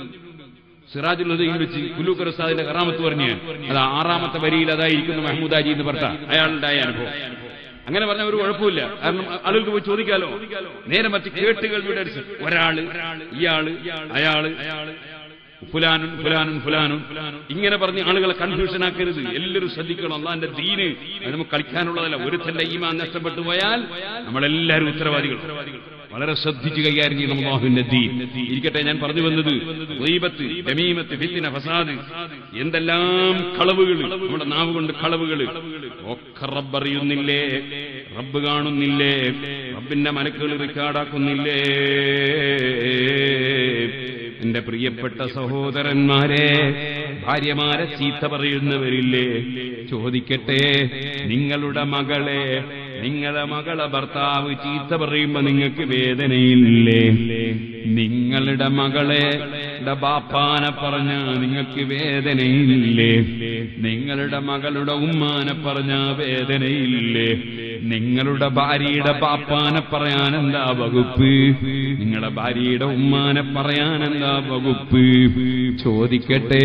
സിറാജുൽ ഹുദയിൽ വെച്ച് കുലൂക്കർ ഉസ്താദിന്റെ കറാമത്ത് പറഞ്ഞു ഞാൻ അത് ആറാമത്തെ വരിയിൽ അതായിരിക്കുന്നു മഹമ്മൂദാജി എന്ന് പറഞ്ഞ അയാളുണ്ടായ അനുഭവം അങ്ങനെ പറഞ്ഞ ഒരു കുഴപ്പമില്ല കാരണം ആളുകൾക്ക് പോയി ചോദിക്കാലോ നേരെ മറിച്ച് കേട്ടുകേൾവിയുടെ അടിസ്ഥാനം. ഒരാള് ഇയാള് അയാള് ഫുലാനുൻ ഫുലാനുൻ ഫുലാനുൻ ഇങ്ങനെ പറഞ്ഞ് ആളുകളെ കൺഫ്യൂഷൻ ആക്കരുത് എല്ലാവരും ശ്രദ്ധിക്കണം അള്ളാന്റെ ദീന് അത് നമുക്ക് കളിക്കാനുള്ളതല്ല ഒരുത്തന്റെ ഈമാൻ നഷ്ടപ്പെട്ടു പോയാൽ നമ്മളെല്ലാവരും ഉത്തരവാദികൾ വളരെ ശ്രദ്ധിച്ച് കൈകാര്യം ചെയ്യണം അള്ളാഹുവിന്റെ ദീൻ ഇരിക്കട്ടെ ഞാൻ പറഞ്ഞു വന്നത് ദൈവത്ത് ജമീമത്ത് ഫിത്തിന ഫസാദ് എന്തെല്ലാം കളവുകൾ നമ്മുടെ നാവ് കൊണ്ട് കളവുകൾ ഒക്കെ റബ്ബ് അറിയുന്നില്ലേ റബ്ബ് കാണുന്നില്ലേ റബ്ബിന്റെ മലക്കുകൾ റെക്കോർഡാക്കുന്നില്ലേ എന്റെ പ്രിയപ്പെട്ട സഹോദരന്മാരെ ഭാര്യമാരെ ചീത്ത പറയുന്നവരില്ലേ ചോദിക്കട്ടെ നിങ്ങളുടെ മകളെ നിങ്ങളുടെ മകളെ ഭർത്താവ് ചീത്ത പറയുമ്പോ നിങ്ങൾക്ക് വേദനയില്ലേ നിങ്ങളുടെ മകളെ ടെ ബാപ്പാനെ പറഞ്ഞ നിങ്ങൾക്ക് വേദനയില്ലേ നിങ്ങളുടെ മകളുടെ ഉമ്മാനെ പറഞ്ഞ വേദനയില്ലേ നിങ്ങളുടെ ഭാര്യയുടെ ബാപ്പാനെ പറയാൻ എന്താ വകുപ്പ് നിങ്ങളുടെ ഭാര്യയുടെ ഉമ്മാനെ പറയാൻ എന്താ വകുപ്പ് ചോദിക്കട്ടെ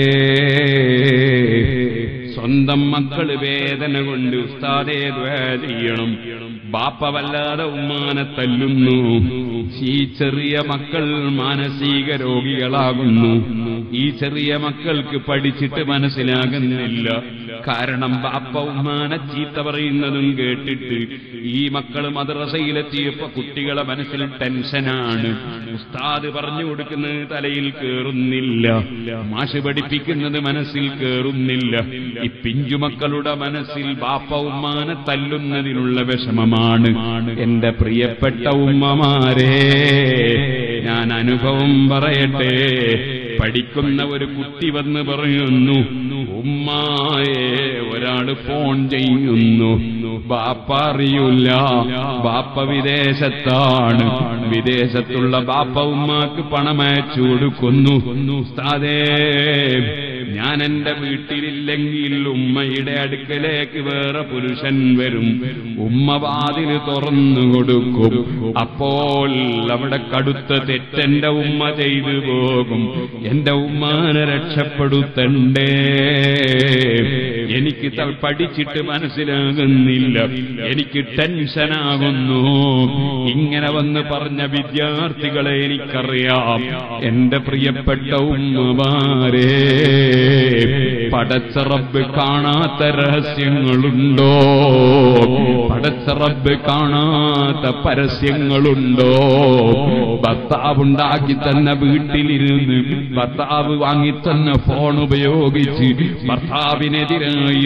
സ്വന്തം മക്കള് വേദന കൊണ്ട് ഉസ്താദേ ദ്വാ ചെയ്യണം ബാപ്പ വല്ലാതെ ഉമ്മാനെ തല്ലുന്നു ഈ ചെറിയ മക്കൾ മാനസിക രോഗികളാകുന്നു ഈ ചെറിയ മക്കൾക്ക് പഠിച്ചിട്ട് മനസ്സിലാകുന്നില്ല കാരണം ബാപ്പ ഉമ്മാനെ ചീത്ത പറയുന്നതും കേട്ടിട്ട് ഈ മക്കൾ മദ്രസയിലെത്തിയപ്പോ കുട്ടികളെ മനസ്സിൽ ടെൻഷനാണ് ഉസ്താദ് പറഞ്ഞു കൊടുക്കുന്നത് തലയിൽ കേറുന്നില്ല മാഷ് പഠിപ്പിക്കുന്നത് മനസ്സിൽ കേറുന്നില്ല ഈ പിഞ്ചുമക്കളുടെ മനസ്സിൽ ബാപ്പ ഉമ്മാനെ തല്ലുന്നതിനുള്ള വിഷമമാണ് എന്റെ പ്രിയപ്പെട്ട ഉമ്മമാരെ ഞാൻ അനുഭവം പറയട്ടെ പഠിക്കുന്ന ഒരു കുട്ടി വന്ന് പറയുന്നു ഉമ്മായെ ഒരാള് ഫോൺ ചെയ്യുന്നു ബാപ്പ അറിയില്ല ബാപ്പ വിദേശത്താണ് വിദേശത്തുള്ള ബാപ്പ ഉമ്മാക്ക് പണം അയച്ചു കൊടുക്കുന്നു ഉസ്താദേ ഞാൻ എന്റെ വീട്ടിലില്ലെങ്കിൽ ഉമ്മയുടെ അടുക്കലേക്ക് വേറെ പുരുഷൻ വരും ഉമ്മ വാതില് തുറന്നു കൊടുക്കും അപ്പോൾ അവിടെ കടുത്ത തെറ്റെന്റെ ഉമ്മ ചെയ്തു പോകും എന്റെ ഉമ്മാനെ രക്ഷപ്പെടുത്തണ്ടേ എനിക്ക് ത- പഠിച്ചിട്ട് മനസ്സിലാകുന്നില്ല എനിക്ക് ടെൻഷനാകുന്നു ഇങ്ങനെ വന്ന് പറഞ്ഞ വിദ്യാർത്ഥികളെ എനിക്കറിയാം എന്റെ പ്രിയപ്പെട്ട ഉമ്മമാരെ പടച്ച റബ്ബ് കാണാത്ത രഹസ്യങ്ങളുണ്ടോ പടച്ച റബ്ബ് കാണാത്ത പരസ്യങ്ങളുണ്ടോ ഭർത്താവ് ഉണ്ടാക്കി തന്ന വീട്ടിലിരുന്ന് ഭർത്താവ് വാങ്ങിത്തന്ന ഫോൺ ഉപയോഗിച്ച് ഭർത്താവിനെതിരായി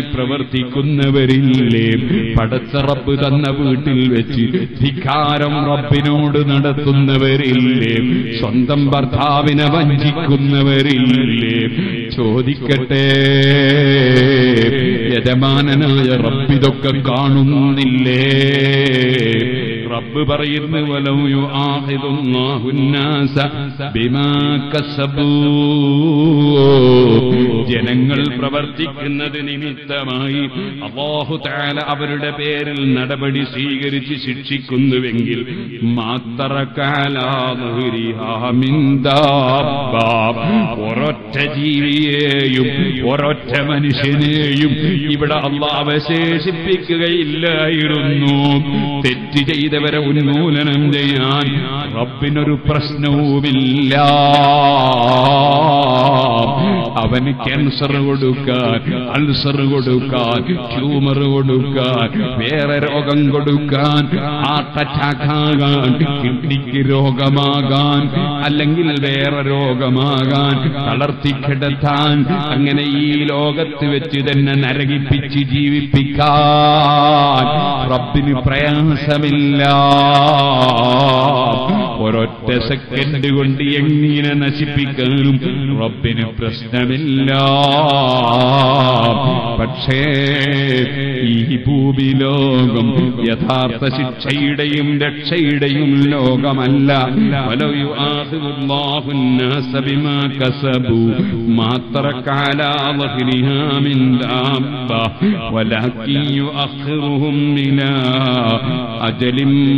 പ്രവർത്തിക്കുന്നവരില്ലേ പടച്ച റബ്ബ് തന്ന വീട്ടിൽ വെച്ച് ധിക്കാരം റബ്ബിനോട് നടത്തുന്നവരില്ലേ സ്വന്തം ഭർത്താവിനെ വഞ്ചിക്കുന്നവരില്ലേ ചോദിക്കട്ടെ യജമാനനായ റബ്ബിതൊക്കെ കാണുന്നില്ലേ റബ്ബ് പറയുന്നു വലൗ യുആഖിദുല്ലാഹു الناس ബിമാ കസബൂ ജനങ്ങൾ പ്രവർത്തിക്കുന്നത് നിമിത്തമായി അല്ലാഹു തആല അവരുടെ പേരിൽ നടപടി സ്വീകരിച്ച് ശിക്ഷിക്കുന്നുവെങ്കിൽ ഒരൊറ്റ ജീവിയെയും ഒരൊറ്റ മനുഷ്യനെയും ഇവിടെ അള്ളാഹ് അവശേഷിപ്പിക്കുകയില്ലായിരുന്നു തെറ്റ് ചെയ്തവരെ ഉന്മൂലനം ചെയ്യാൻ റബ്ബിനൊരു പ്രശ്നവുമില്ല അവന് ക്യാൻസർ കൊടുക്കാൻ അൾസർ കൊടുക്കാൻ ട്യൂമർ കൊടുക്കാൻ വേറെ രോഗം കൊടുക്കാൻ ഹാർട്ട് അറ്റാക്ക് ആകാൻ കിഡ്നിക്ക് രോഗമാകാൻ അല്ലെങ്കിൽ വേറെ രോഗമാകാൻ തളർത്തിക്കിടത്താൻ അങ്ങനെ ഈ ലോകത്ത് വെച്ച് തന്നെ നരകിപ്പിച്ച് ജീവിപ്പിക്കാൻ റബ്ബിന് പ്രയാസമില്ല ഒരൊറ്റ സെക്കൻഡ് കൊണ്ട് എങ്ങനെ നശിപ്പിക്കാനും റബ്ബിന് പ്രശ്നമില്ല പക്ഷേ ഈ ഭൂമി ലോകം യഥാർത്ഥ ശിക്ഷയുടെയും രക്ഷയുടെയും ലോകമല്ല വലോ യുആഖിദുല്ലാഹു الناس بما كسبوا ما ترك على ظهرها من دابة ولكن يؤخرهم إلى أجل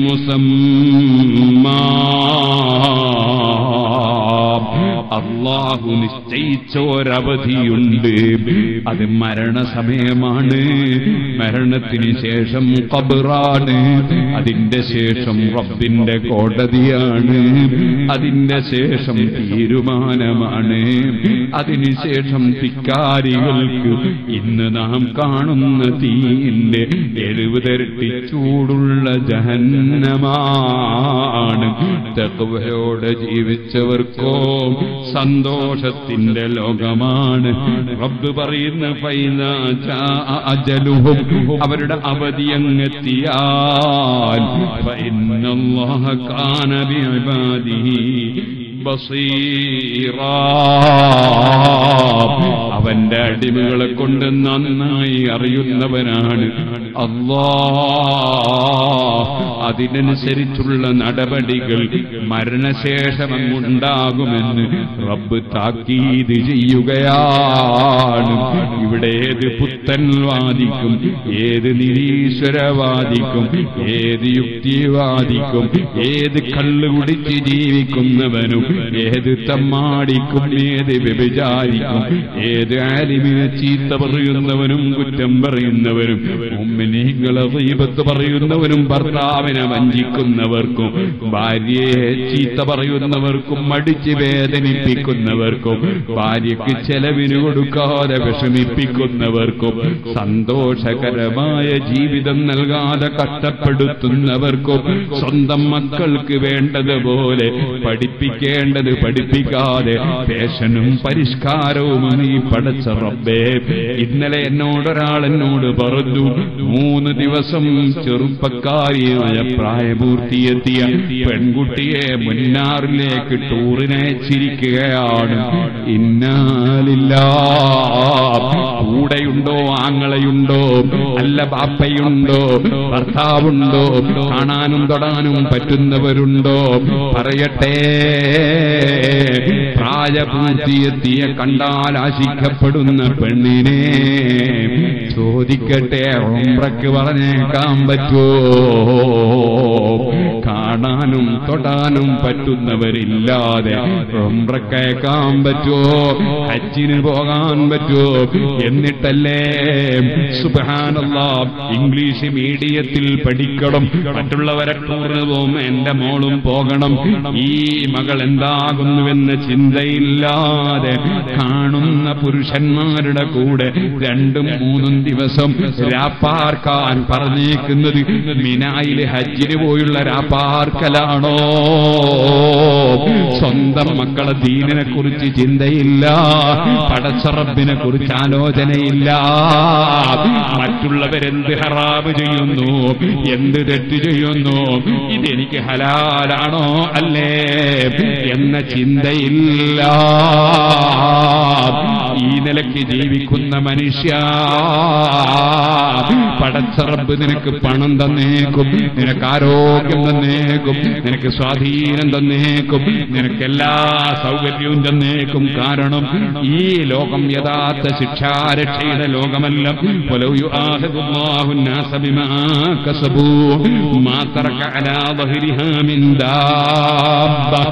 مسمى അള്ളാഹു നിശ്ചയിച്ച ഒരവധിയുണ്ട് അത് മരണസമയമാണ് മരണത്തിന് ശേഷം കബറാണ് അതിന്റെ ശേഷം റബ്ബിന്റെ കോടതിയാണ് അതിന്റെ ശേഷം തീരുമാനമാണ് അതിനുശേഷം ധിക്കാരികൾക്ക് ഇന്ന് നാം കാണുന്ന തീന്റെ എഴുപതിരട്ടി ചൂടുള്ള ജഹന്നമാണ് തക്കവയോടെ ജീവിച്ചവർക്കോ സന്തോഷത്തിന്റെ ലോകമാണ് റബ്ബ് പറയുന്ന ഫൈന അജലുഹും അവരുടെ അവധി അങ്ങെത്തിയാൽ ഫഇന്നല്ലാഹ കാന ബിഇബാദിഹി ബസീറാ അവന്റെ അടിമകളെ കൊണ്ട് നന്നായി അറിയുന്നവനാണ് അല്ലാ അതിനനുസരിച്ചുള്ള നടപടികൾ മരണശേഷമങ്ങുണ്ടാകുമെന്ന് റബ്ബ് താക്കീത് ചെയ്യുകയാണ് ഇവിടെ ഏത് പുത്തൻവാദിക്കും ഏത് നിരീശ്വരവാദിക്കും ഏത് യുക്തിവാദിക്കും ഏത് കള്ളു കുടിച്ച് ജീവിക്കുന്നവനും ഏത് തമ്മാടിക്കും ഏത് വ്യഭിചാരിക്കും ഏത് ആലിമിനെ ചീത്ത പറയുന്നവനും കുറ്റം പറയുന്നവനും ഉമ്മിനീങ്ങളെ ദീപത്ത് പറയുന്നവനും ഭർത്താവിനെ വഞ്ചിക്കുന്നവർക്കും ഭാര്യയെ ചീത്ത പറയുന്നവർക്കും മടിച്ച് വേദനിപ്പിക്കുന്നവർക്കും ഭാര്യയ്ക്ക് ചെലവിന് കൊടുക്കാതെ വിഷമിപ്പിക്കുന്നവർക്കും സന്തോഷകരമായ ജീവിതം നൽകാതെ കഷ്ടപ്പെടുത്തുന്നവർക്കും സ്വന്തം മക്കൾക്ക് വേണ്ടതുപോലെ പഠിപ്പിക്കേണ്ടത് പഠിപ്പിക്കാതെ പേശനും പരിഷ്കാരവും നീ പടച്ച റബ്ബേ ഇന്നലെ എന്നോടൊരാൾ എന്നോട് പറഞ്ഞു മൂന്ന് ദിവസം ചെറുപ്പക്കാരിയായ പ്രായപൂർത്തിയെത്തിയ പെൺകുട്ടിയെ മുന്നാറിലേക്ക് ടൂറിനയച്ചിരിക്കുകയാണ് ഇന്നാലില്ല കൂടെയുണ്ടോ ആങ്ങളയുണ്ടോ അല്ല ബാപ്പയുണ്ടോ ഭർത്താവുണ്ടോ കാണാനും തൊടാനും പറ്റുന്നവരുണ്ടോ പറയട്ടെ പ്രായപൂർത്തിയെത്തിയ കണ്ടാൽ ആശിക്കപ്പെടുന്ന പെണ്ണിനെ ചോദിക്കട്ടെ ഉംറയ്ക്ക് പറഞ്ഞേക്കാൻ പറ്റുമോ കാണാനും തൊടാനും പറ്റുന്നവരില്ലാതെ ഉംറക്കയക്കാൻ പറ്റുമോ ഹജ്ജിന് പോകാൻ പറ്റുമോ എന്നിട്ടല്ലേ സുബാനല്ല ഇംഗ്ലീഷ് മീഡിയത്തിൽ പഠിക്കണം മറ്റുള്ളവരെ ടൂറിന് പോകും എന്റെ മോളും പോകണം ഈ മകൾ എന്താകുന്നുവെന്ന ചിന്തയില്ലാതെ കാണുന്ന പുരുഷന്മാരുടെ കൂടെ രണ്ടും മൂന്നും ദിവസം രാപ്പാർക്കാൻ പറഞ്ഞേക്കുന്നത് മിനായില് ഹജ്ജിന് പോയുള്ള രാപ്പാർക്കലാണോ സ്വന്തം മക്കളെ ദീനിനെ കുറിച്ച് ചിന്തയില്ല പടച്ചറബിനെ കുറിച്ച് ആലോചനയില്ല മറ്റുള്ളവരെന്ത് ഹറാബ് ചെയ്യുന്നു എന്ത് തെറ്റ് ചെയ്യുന്നു ഇതെനിക്ക് ഹലാലാണോ അല്ലേ എന്ന ചിന്തയില്ല ഈ നിലയ്ക്ക് ജീവിക്കുന്ന മനുഷ്യ പടച്ചറബ് നിനക്ക് പണം തന്നേക്കും നിനക്ക് ആരോഗ്യം തന്നേക്കും നിനക്ക് സ്വാധീനം തന്നേക്കും നിനക്ക് എല്ലാ സൗകര്യവും തന്നേക്കും കാരണം ഈ ലോകം യഥാർത്ഥ ശിക്ഷാരക്ഷയുടെ ലോകമല്ല ولو يؤاخذ الله الناس بما كسبوا ما ترك على ظهرها من دابة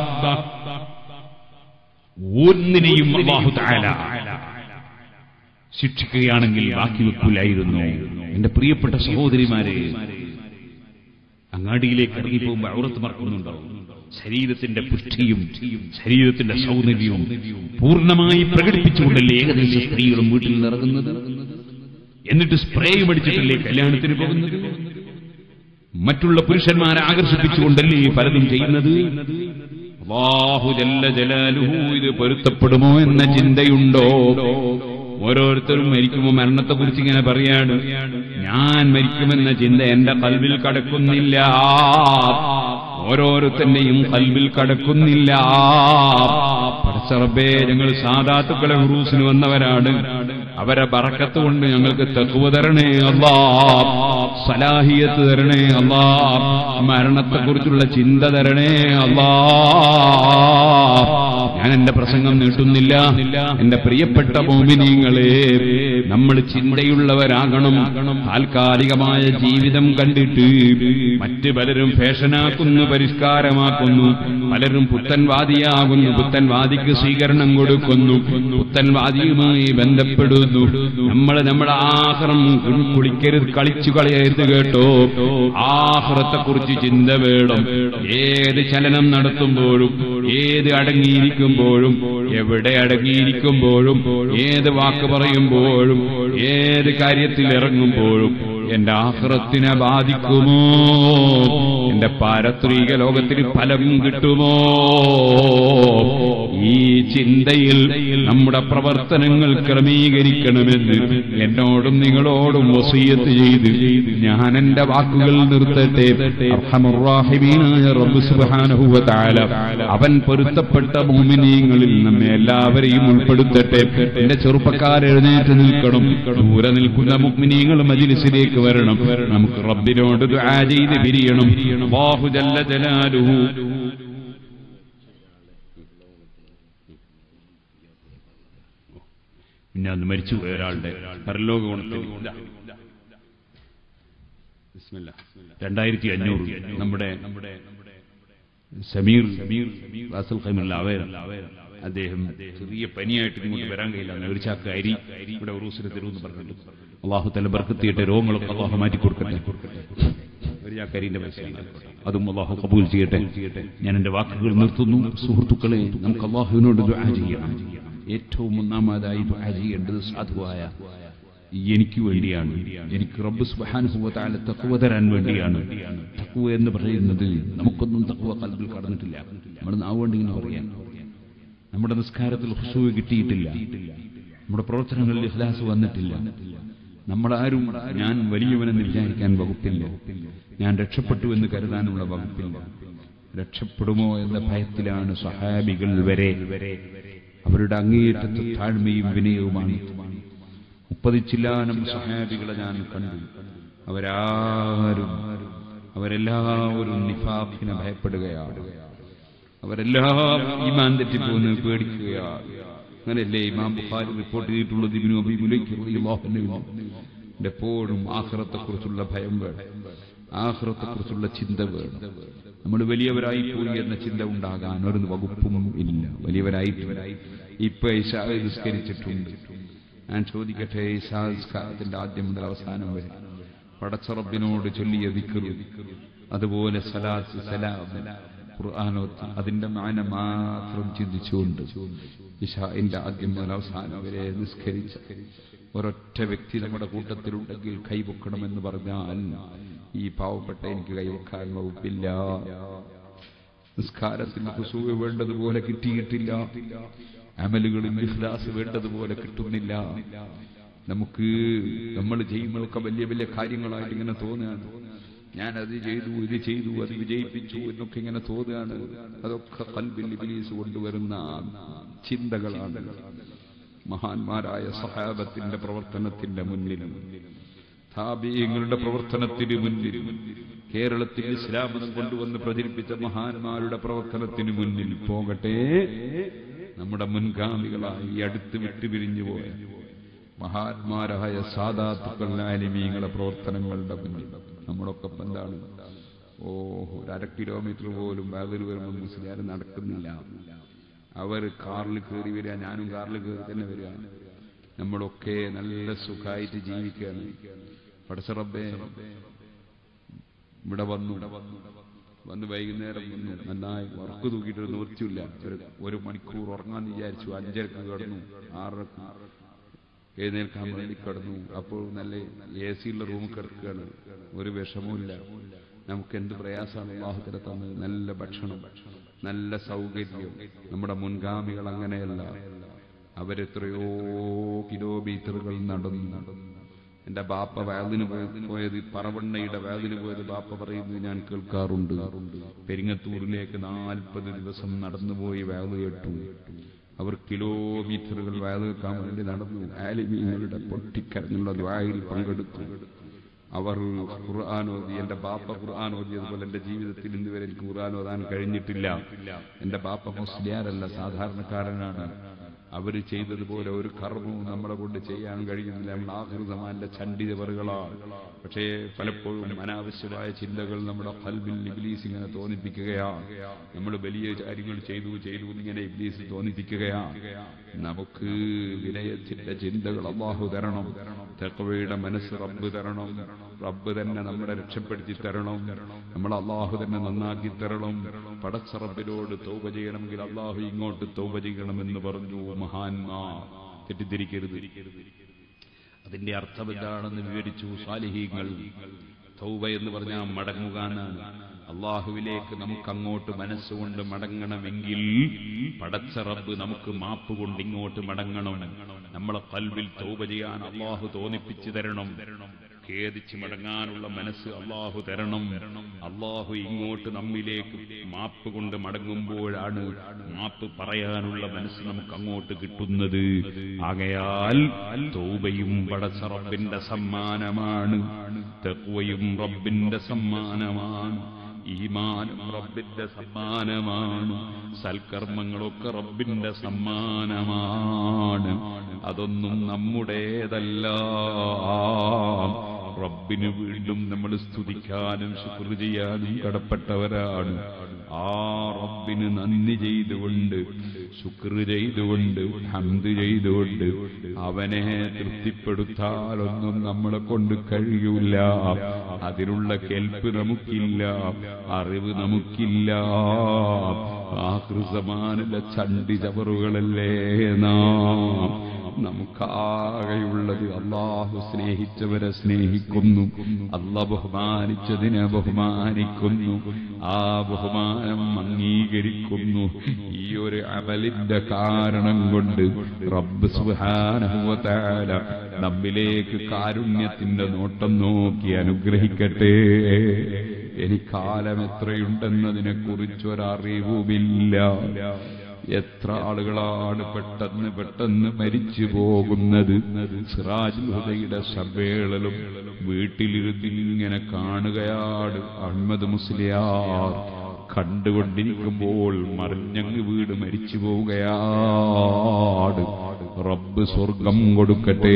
ഒന്നിനെയും അല്ലാഹു തആല ശിക്ഷിക്കുകയാണെങ്കിൽ ബാക്കി വെക്കൂലായിരുന്നു എന്റെ പ്രിയപ്പെട്ട സഹോദരിമാരെ അങ്ങാടിയിലേക്ക് ഇറങ്ങിപ്പോകുമ്പോൾ ഔറത്ത് മറക്കുന്നുണ്ടോ ശരീരത്തിന്റെ പുഷ്ടിയും ശരീരത്തിന്റെ സൗന്ദര്യവും പൂർണ്ണമായി പ്രകടിപ്പിച്ചുകൊണ്ടല്ലേ ഏകദേശ സ്ത്രീകളും വീട്ടിൽ നിന്ന് ഇറങ്ങുന്നത് എന്നിട്ട് സ്പ്രേയും അടിച്ചിട്ടല്ലേ കല്യാണത്തിന് പോകുന്നത് മറ്റുള്ള പുരുഷന്മാരെ ആകർഷിപ്പിച്ചുകൊണ്ടല്ലേ പലതും ചെയ്യുന്നത് അല്ലാഹു ജല്ല ജലാലുഹു ഇത് പൊരുത്തപ്പെടുമോ എന്ന ചിന്തയുണ്ടോ ഓരോരുത്തരും മരിക്കുമോ മരണത്തെ കുറിച്ച് ഇങ്ങനെ പറയാണ് ഞാൻ മരിക്കുമെന്ന ചിന്ത എന്റെ കൽവിൽ കടക്കുന്നില്ല ഓരോരുത്തന്റെയും കൽവിൽ കടക്കുന്നില്ല പടച്ചറബേ ഞങ്ങൾ സാധാത്തുക്കളെ ഉറൂസിന് വന്നവരാണ് അവരെ ബറക്കത്ത് കൊണ്ട് ഞങ്ങൾക്ക് തെക്കുവ തരണേ അല്ലാ സലാഹിയത്ത് തരണേ അല്ലാ മരണത്തെക്കുറിച്ചുള്ള ചിന്ത തരണേ അല്ലാ ഞാൻ എന്റെ പ്രസംഗം നീട്ടുന്നില്ല എന്റെ പ്രിയപ്പെട്ട മോമിനിങ്ങളെ നമ്മൾ ചിന്തയുള്ളവരാകണം താൽക്കാലികമായ ജീവിതം കണ്ടിട്ട് മറ്റ് പലരും ഫാഷനാക്കുന്നു പരിഷ്കാരമാക്കുന്നു പലരും പുത്തൻവാദിയാകുന്നു പുത്തൻവാദിക്ക് സ്വീകരണം കൊടുക്കുന്നു പുത്തൻവാദിയുമായി ബന്ധപ്പെടുന്നു നമ്മൾ നമ്മുടെ ആഹ്റം കുളിക്കരുത് കളിച്ചു കളയരുത് കേട്ടോ ആഹ്റത്തെ കുറിച്ച് ചിന്ത വേണം ഏത് ചലനം നടത്തുമ്പോഴും ഏത് അടങ്ങിയിരിക്കുമ്പോഴും എവിടെ അടങ്ങിയിരിക്കുമ്പോഴും ഏത് വാക്ക് പറയുമ്പോഴും ഏത് കാര്യത്തിൽ ഇറങ്ങുമ്പോഴും എന്റെ ആഹ്റത്തിനെ ബാധിക്കുമോ എന്റെ പാരത്രിക ലോകത്തിന് ഫലം കിട്ടുമോ ഈ ചിന്തയിൽ നമ്മുടെ പ്രവർത്തനങ്ങൾ ക്രമീകരിക്കണമെന്ന് എന്നോടും നിങ്ങളോടും വസീയത്ത് ചെയ്ത് ഞാൻ എന്റെ വാക്കുകൾ നിർത്തട്ടെ അർഹമുറാഹിമീനായ റബ്ബ് സുബ്ഹാനഹു വ തആല അവൻ പൊരുത്തപ്പെട്ട മുഅ്മിനീങ്ങളിൽ നമ്മെ എല്ലാവരെയും ഉൾപ്പെടുത്തട്ടെ എന്റെ ചെറുപ്പക്കാർ എഴുന്നേറ്റ് നിൽക്കണം ദൂരെ നിൽക്കുന്ന മുഅ്മിനീങ്ങൾ മജ്ലിസിലേക്ക് വരണം നമുക്ക് റബ്ബിനോട് ദുആ ചെയ്ത് പിരിയണം അല്ലാഹു ജല്ല ജലാലുഹു പിന്നെ അന്ന് മരിച്ചുപോയ ഒരാളുടെ പരലോക ഗുണത്തിൽ ഇതാ. ബിസ്മില്ലാ. രണ്ടായിരത്തി അഞ്ഞൂറ് നമ്മുടെ സമീർ റാസൽ ഖൈമുള്ള അവയർ അദ്ദേഹം ചെറിയ പനിയായിട്ട് ഇങ്ങോട്ട് വരാൻ കഴിയില്ല ഒരു ചാക്ക് അരി ഇവിടെ ഉറൂസിന് തരുമെന്ന് പറഞ്ഞിട്ട് അള്ളാഹു തല ബർക്കത്തിയിട്ട് രോഗങ്ങളൊക്കെ അള്ളാഹു മാറ്റി കൊടുക്കട്ടെ ഒരു ചാക്ക് അരിന്റെ പൈസയാണ് അതും അള്ളാഹു കബൂൽ ചെയ്യട്ടെ ഞാൻ എന്റെ വാക്കുകൾ നിർത്തുന്നു സുഹൃത്തുക്കളെ നമുക്ക് അള്ളാഹുവിനോട് ദുആ ചെയ്യണം ഏറ്റവും ഒന്നാമതായി ദുആ ചെയ്യേണ്ടത് സാധുവായ എനിക്ക് വേണ്ടിയാണ് എനിക്ക് റബ്ബ് സുബാനുഭവത്താല തക്കുവ തരാൻ വേണ്ടിയാണ് തക്കുവ എന്ന് പറയുന്നത് നമുക്കൊന്നും തക്കുവ കൽബിൽ കടന്നിട്ടില്ല നമ്മുടെ നാവുകൊണ്ട് ഇങ്ങനെ പറയാൻ നമ്മുടെ നിസ്കാരത്തിൽ ഹുസു കിട്ടിയിട്ടില്ല നമ്മുടെ പ്രവർത്തനങ്ങളിൽ ഇഖ്ലാസ് വന്നിട്ടില്ല നമ്മളാരും ഞാൻ വലിയവനെന്ന് വിചാരിക്കാൻ വകുപ്പില്ല ഞാൻ രക്ഷപ്പെട്ടു എന്ന് കരുതാനുള്ള വകുപ്പില്ല രക്ഷപ്പെടുമോ എന്ന ഭയത്തിലാണ് സഹാബികൾ വരെ അവരുടെ അങ്ങേയറ്റത്തെ താഴ്മയും വിനയവുമാണ് മുപ്പതിച്ചില്ലാനം സഹാബികളെ ഞാൻ കണ്ടു അവരാരും അവരെല്ലാവരും നിഫാഖിനെ ഭയപ്പെടുകയാണ് അവരെല്ലാം ഈമാൻ തെറ്റിപ്പോന്ന് പേടിക്കുകയാണ് അങ്ങനെയല്ലേ ഇമാം ബുഖാരി റിപ്പോർട്ട് ചെയ്തിട്ടുള്ളത് ഇബിനു അബി മുലൈക്ക് റളിയല്ലാഹു അൻഹു എപ്പോഴും ആഖിറത്തെക്കുറിച്ചുള്ള ഭയം വേണം ആഖിറത്തെക്കുറിച്ചുള്ള ചിന്ത വേണം നമ്മൾ വലിയവരായി പോയി എന്ന ചിന്ത ഉണ്ടാകാൻ ഒരു വകുപ്പും ഇല്ല വലിയവരായി ഇപ്പൊ ഇശാ നിസ്കരിച്ചിട്ടുണ്ട് ഞാൻ ചോദിക്കട്ടെ ഇശാസ്കാരത്തിന്റെ ആദ്യം മുതൽ അവസാനം വരെ പടച്ചറബിനോട് ചൊല്ലിയ വിക്കറു അതുപോലെ സലാത്ത് സലാം ഖുർആാനോത്ത് അതിന്റെ മാന മാത്രം ചിന്തിച്ചുകൊണ്ട് ഇഷാഇന്റെ ആദ്യം മുതൽ അവസാനം വരെ നിസ്കരിച്ച ഒരൊറ്റ വ്യക്തി നമ്മുടെ കൂട്ടത്തിലുണ്ടെങ്കിൽ കൈവെക്കണമെന്ന് പറഞ്ഞാൽ ഈ പാവപ്പെട്ട എനിക്ക് കൈവെക്കാൻ വകുപ്പില്ല നിസ്കാരത്തിന് കുസൂവ് വേണ്ടതുപോലെ കിട്ടിയിട്ടില്ല അമലുകളിൽ ഇഖ്ലാസ് വേണ്ടതുപോലെ കിട്ടുന്നില്ല നമുക്ക് നമ്മൾ ചെയ്യുന്നതൊക്കെ വലിയ വലിയ കാര്യങ്ങളായിട്ട് ഇങ്ങനെ തോന്നുകയാണ് ഞാൻ അത് ചെയ്തു ഇത് ചെയ്തു അത് വിജയിപ്പിച്ചു എന്നൊക്കെ ഇങ്ങനെ തോന്നുകയാണ് അതൊക്കെ കൽബിൽ ഇബ്ലീസ് കൊണ്ടുവരുന്ന ചിന്തകളാണ് മഹാന്മാരായ സഹാബത്തിന്റെ പ്രവർത്തനത്തിന്റെ മുന്നിൽ താപീയങ്ങളുടെ പ്രവർത്തനത്തിന് മുന്നിൽ കേരളത്തിൽ ഇസ്ലാമതം കൊണ്ടുവന്ന് പ്രചരിപ്പിച്ച മഹാന്മാരുടെ പ്രവർത്തനത്തിന് മുന്നിൽ പോകട്ടെ നമ്മുടെ മുൻഗാമികളായി ഈ അടുത്ത് വിട്ടുപിരിഞ്ഞു പോയ മഹാന്മാരായ സാധാത്തുക്കൾ ആലിമീങ്ങളെ പ്രവർത്തനങ്ങളുടെ മുന്നിൽ നമ്മളൊക്കെ ഇപ്പൊ എന്താണ് ഓ ഒരു അര കിലോമീറ്റർ പോലും വേദന വരുമ്പോൾ മുസ്ലിം നടക്കുന്നില്ല അവർ കാറിൽ കയറി വരിക ഞാനും കാറിൽ കയറി തന്നെ വരിക നമ്മളൊക്കെ നല്ല സുഖമായിട്ട് ജീവിക്കുകയാണ് പടച്ചറബേ ഇവിടെ വന്നു വന്ന് വൈകുന്നേരം വന്നു നന്നായി വർക്ക് തൂക്കിയിട്ട് ഒരു നിവൃത്തിയില്ല ഒരു ഒരു മണിക്കൂർ ഉറങ്ങാൻ വിചാരിച്ചു അഞ്ചരക്ക് കിടന്നു ആറരക്ക് എഴുന്നേൽക്കാൻ വേണ്ടി കിടന്നു അപ്പോൾ നല്ല എ സിയുള്ള റൂമിൽ കിടക്കുകയാണ് ഒരു വിഷമവുമില്ല നമുക്ക് എന്ത് പ്രയാസമാണ് വിവാഹത്തിന് തന്നത് നല്ല ഭക്ഷണം നല്ല സൗകര്യം നമ്മുടെ മുൻഗാമികൾ അങ്ങനെയല്ല അവരെത്രയോ കിലോമീറ്ററുകൾ നടന്നു എന്റെ ബാപ്പ വേദിന് പോയത് പറവണ്ണയുടെ വേദിന് പോയത് ബാപ്പ പറയുന്നത് ഞാൻ കേൾക്കാറുണ്ട് പെരിങ്ങത്തൂരിലേക്ക് നാൽപ്പത് ദിവസം നടന്നുപോയി വേദ കേട്ടു അവർ കിലോമീറ്ററുകൾ വേദ കേൾക്കാൻ വേണ്ടി നടന്നു ആലിമീങ്ങളുടെ പൊട്ടിക്കരഞ്ഞുള്ള ദ്വായിൽ പങ്കെടുത്തു അവർ ഖുർആൻ ഓതി എന്റെ ബാപ്പ ഖുർആൻ ഓതിയതുപോലെ എന്റെ ജീവിതത്തിൽ ഇന്ന് വരെ എനിക്ക് ഖുർആൻ ഓതാൻ കഴിഞ്ഞിട്ടില്ല എന്റെ ബാപ്പ മുസ്ലിയാരല്ല സാധാരണക്കാരനാണ് അവർ ചെയ്തതുപോലെ ഒരു കർമ്മവും നമ്മളെ കൊണ്ട് ചെയ്യാൻ കഴിയുന്നില്ല നമ്മൾ ആഹൃതമാന്റെ ചണ്ഡിതവറുകളാണ് പക്ഷേ പലപ്പോഴും അനാവശ്യമായ ചിന്തകൾ നമ്മുടെ കൽബിൽ ഇബ്ലീസ് ഇങ്ങനെ തോന്നിപ്പിക്കുകയാണ് നമ്മൾ വലിയ കാര്യങ്ങൾ ചെയ്തു ചെയ്തു ഇങ്ങനെ ഇബ്ലീസ് തോന്നിപ്പിക്കുകയാണ് നമുക്ക് വിനയത്തിന്റെ ചിന്തകൾ അള്ളാഹു തരണം തെക്കവയുടെ മനസ്സ് റബ്ബ് തരണം റബ്ബ് തന്നെ നമ്മളെ രക്ഷപ്പെടുത്തി തരണം നമ്മൾ അള്ളാഹു തന്നെ നന്നാക്കി തരണം പടച്ച റബ്ബിനോട് തൗബ ചെയ്യണമെങ്കിൽ അള്ളാഹു ഇങ്ങോട്ട് തൗബ ചെയ്യണമെന്ന് പറഞ്ഞു മഹാന്മാർ തെറ്റിദ്ധരിക്കരുത് അതിന്റെ അർത്ഥം എന്താണെന്ന് വിവരിച്ചു സാലിഹീങ്ങൾ തൗബ എന്ന് പറഞ്ഞാൽ മടങ്ങുക എന്നാണ് അള്ളാഹുവിലേക്ക് നമുക്ക് അങ്ങോട്ട് മനസ്സുകൊണ്ട് മടങ്ങണമെങ്കിൽ പടച്ച റബ്ബ് നമുക്ക് മാപ്പ് കൊണ്ട് ഇങ്ങോട്ട് മടങ്ങണം നമ്മളെ കൽവിൽ തൗബ ചെയ്യാൻ അള്ളാഹു തോന്നിപ്പിച്ചു തരണം ഖേദിച്ച് മടങ്ങാനുള്ള മനസ്സ് അള്ളാഹു തരണം അള്ളാഹു ഇങ്ങോട്ട് നമ്മിലേക്ക് മാപ്പ് കൊണ്ട് മടങ്ങുമ്പോഴാണ് മാപ്പ് പറയാനുള്ള മനസ്സ് നമുക്ക് അങ്ങോട്ട് കിട്ടുന്നത് ആകയാൽ തൗബയും പടച്ച റബ്ബിന്റെ സമ്മാനമാണ് തെക്കുവയും റബ്ബിന്റെ സമ്മാനമാണ് ഈമാനും റബ്ബിന്റെ സമ്മാനമാണ് സൽക്കർമ്മങ്ങളൊക്കെ റബ്ബിന്റെ സമ്മാനമാണ് അതൊന്നും നമ്മുടേതല്ല റബ്ബിന് വീണ്ടും നമ്മൾ സ്തുതിക്കാനും ശുക്ർ ചെയ്യാനും കടപ്പെട്ടവരാണ് ആ റബ്ബിന് നന്ദി ചെയ്തുകൊണ്ട് ശുക്ർ ചെയ്തുകൊണ്ട് ഹന്ത് ചെയ്തുകൊണ്ട് അവനെ തൃപ്തിപ്പെടുത്താനൊന്നും നമ്മളെ കൊണ്ട് കഴിയൂല അതിനുള്ള കേൾപ്പ് നമുക്കില്ല അറിവ് നമുക്കില്ല ആഹൃസമാനിലെ ചണ്ടി ചവറുകളല്ലേ നാം നമുക്കാകെയുള്ളത് അള്ളാഹു സ്നേഹിച്ചവരെ സ്നേഹിക്കുന്നു അല്ല ബഹുമാനിച്ചതിനെ ബഹുമാനിക്കുന്നു ആ ബഹുമാനം അംഗീകരിക്കുന്നു ഈ ഒരു അമലിന്റെ കാരണം കൊണ്ട് റബ്ബ് സുഹാനഹുവതാല നമ്മിലേക്ക് കാരുണ്യത്തിന്റെ നോട്ടം നോക്കി അനുഗ്രഹിക്കട്ടെ എനിക്കാലം എത്രയുണ്ടെന്നതിനെ കുറിച്ചൊരറിവുമില്ല എത്ര ആളുകളാണ് പെട്ടെന്ന് പെട്ടെന്ന് മരിച്ചു പോകുന്നത് സിറാജ് ഹുദയുടെ സമ്മേളനം വീട്ടിലിരുന്ന് ഇങ്ങനെ കാണുകയാണ് അഹമ്മദ് മുസ്ലിയാർ കണ്ടുകൊണ്ടിരിക്കുമ്പോൾ മറിഞ്ഞങ്ങ് വീട് മരിച്ചു പോവുകയാണ് റബ്ബ് സ്വർഗം കൊടുക്കട്ടെ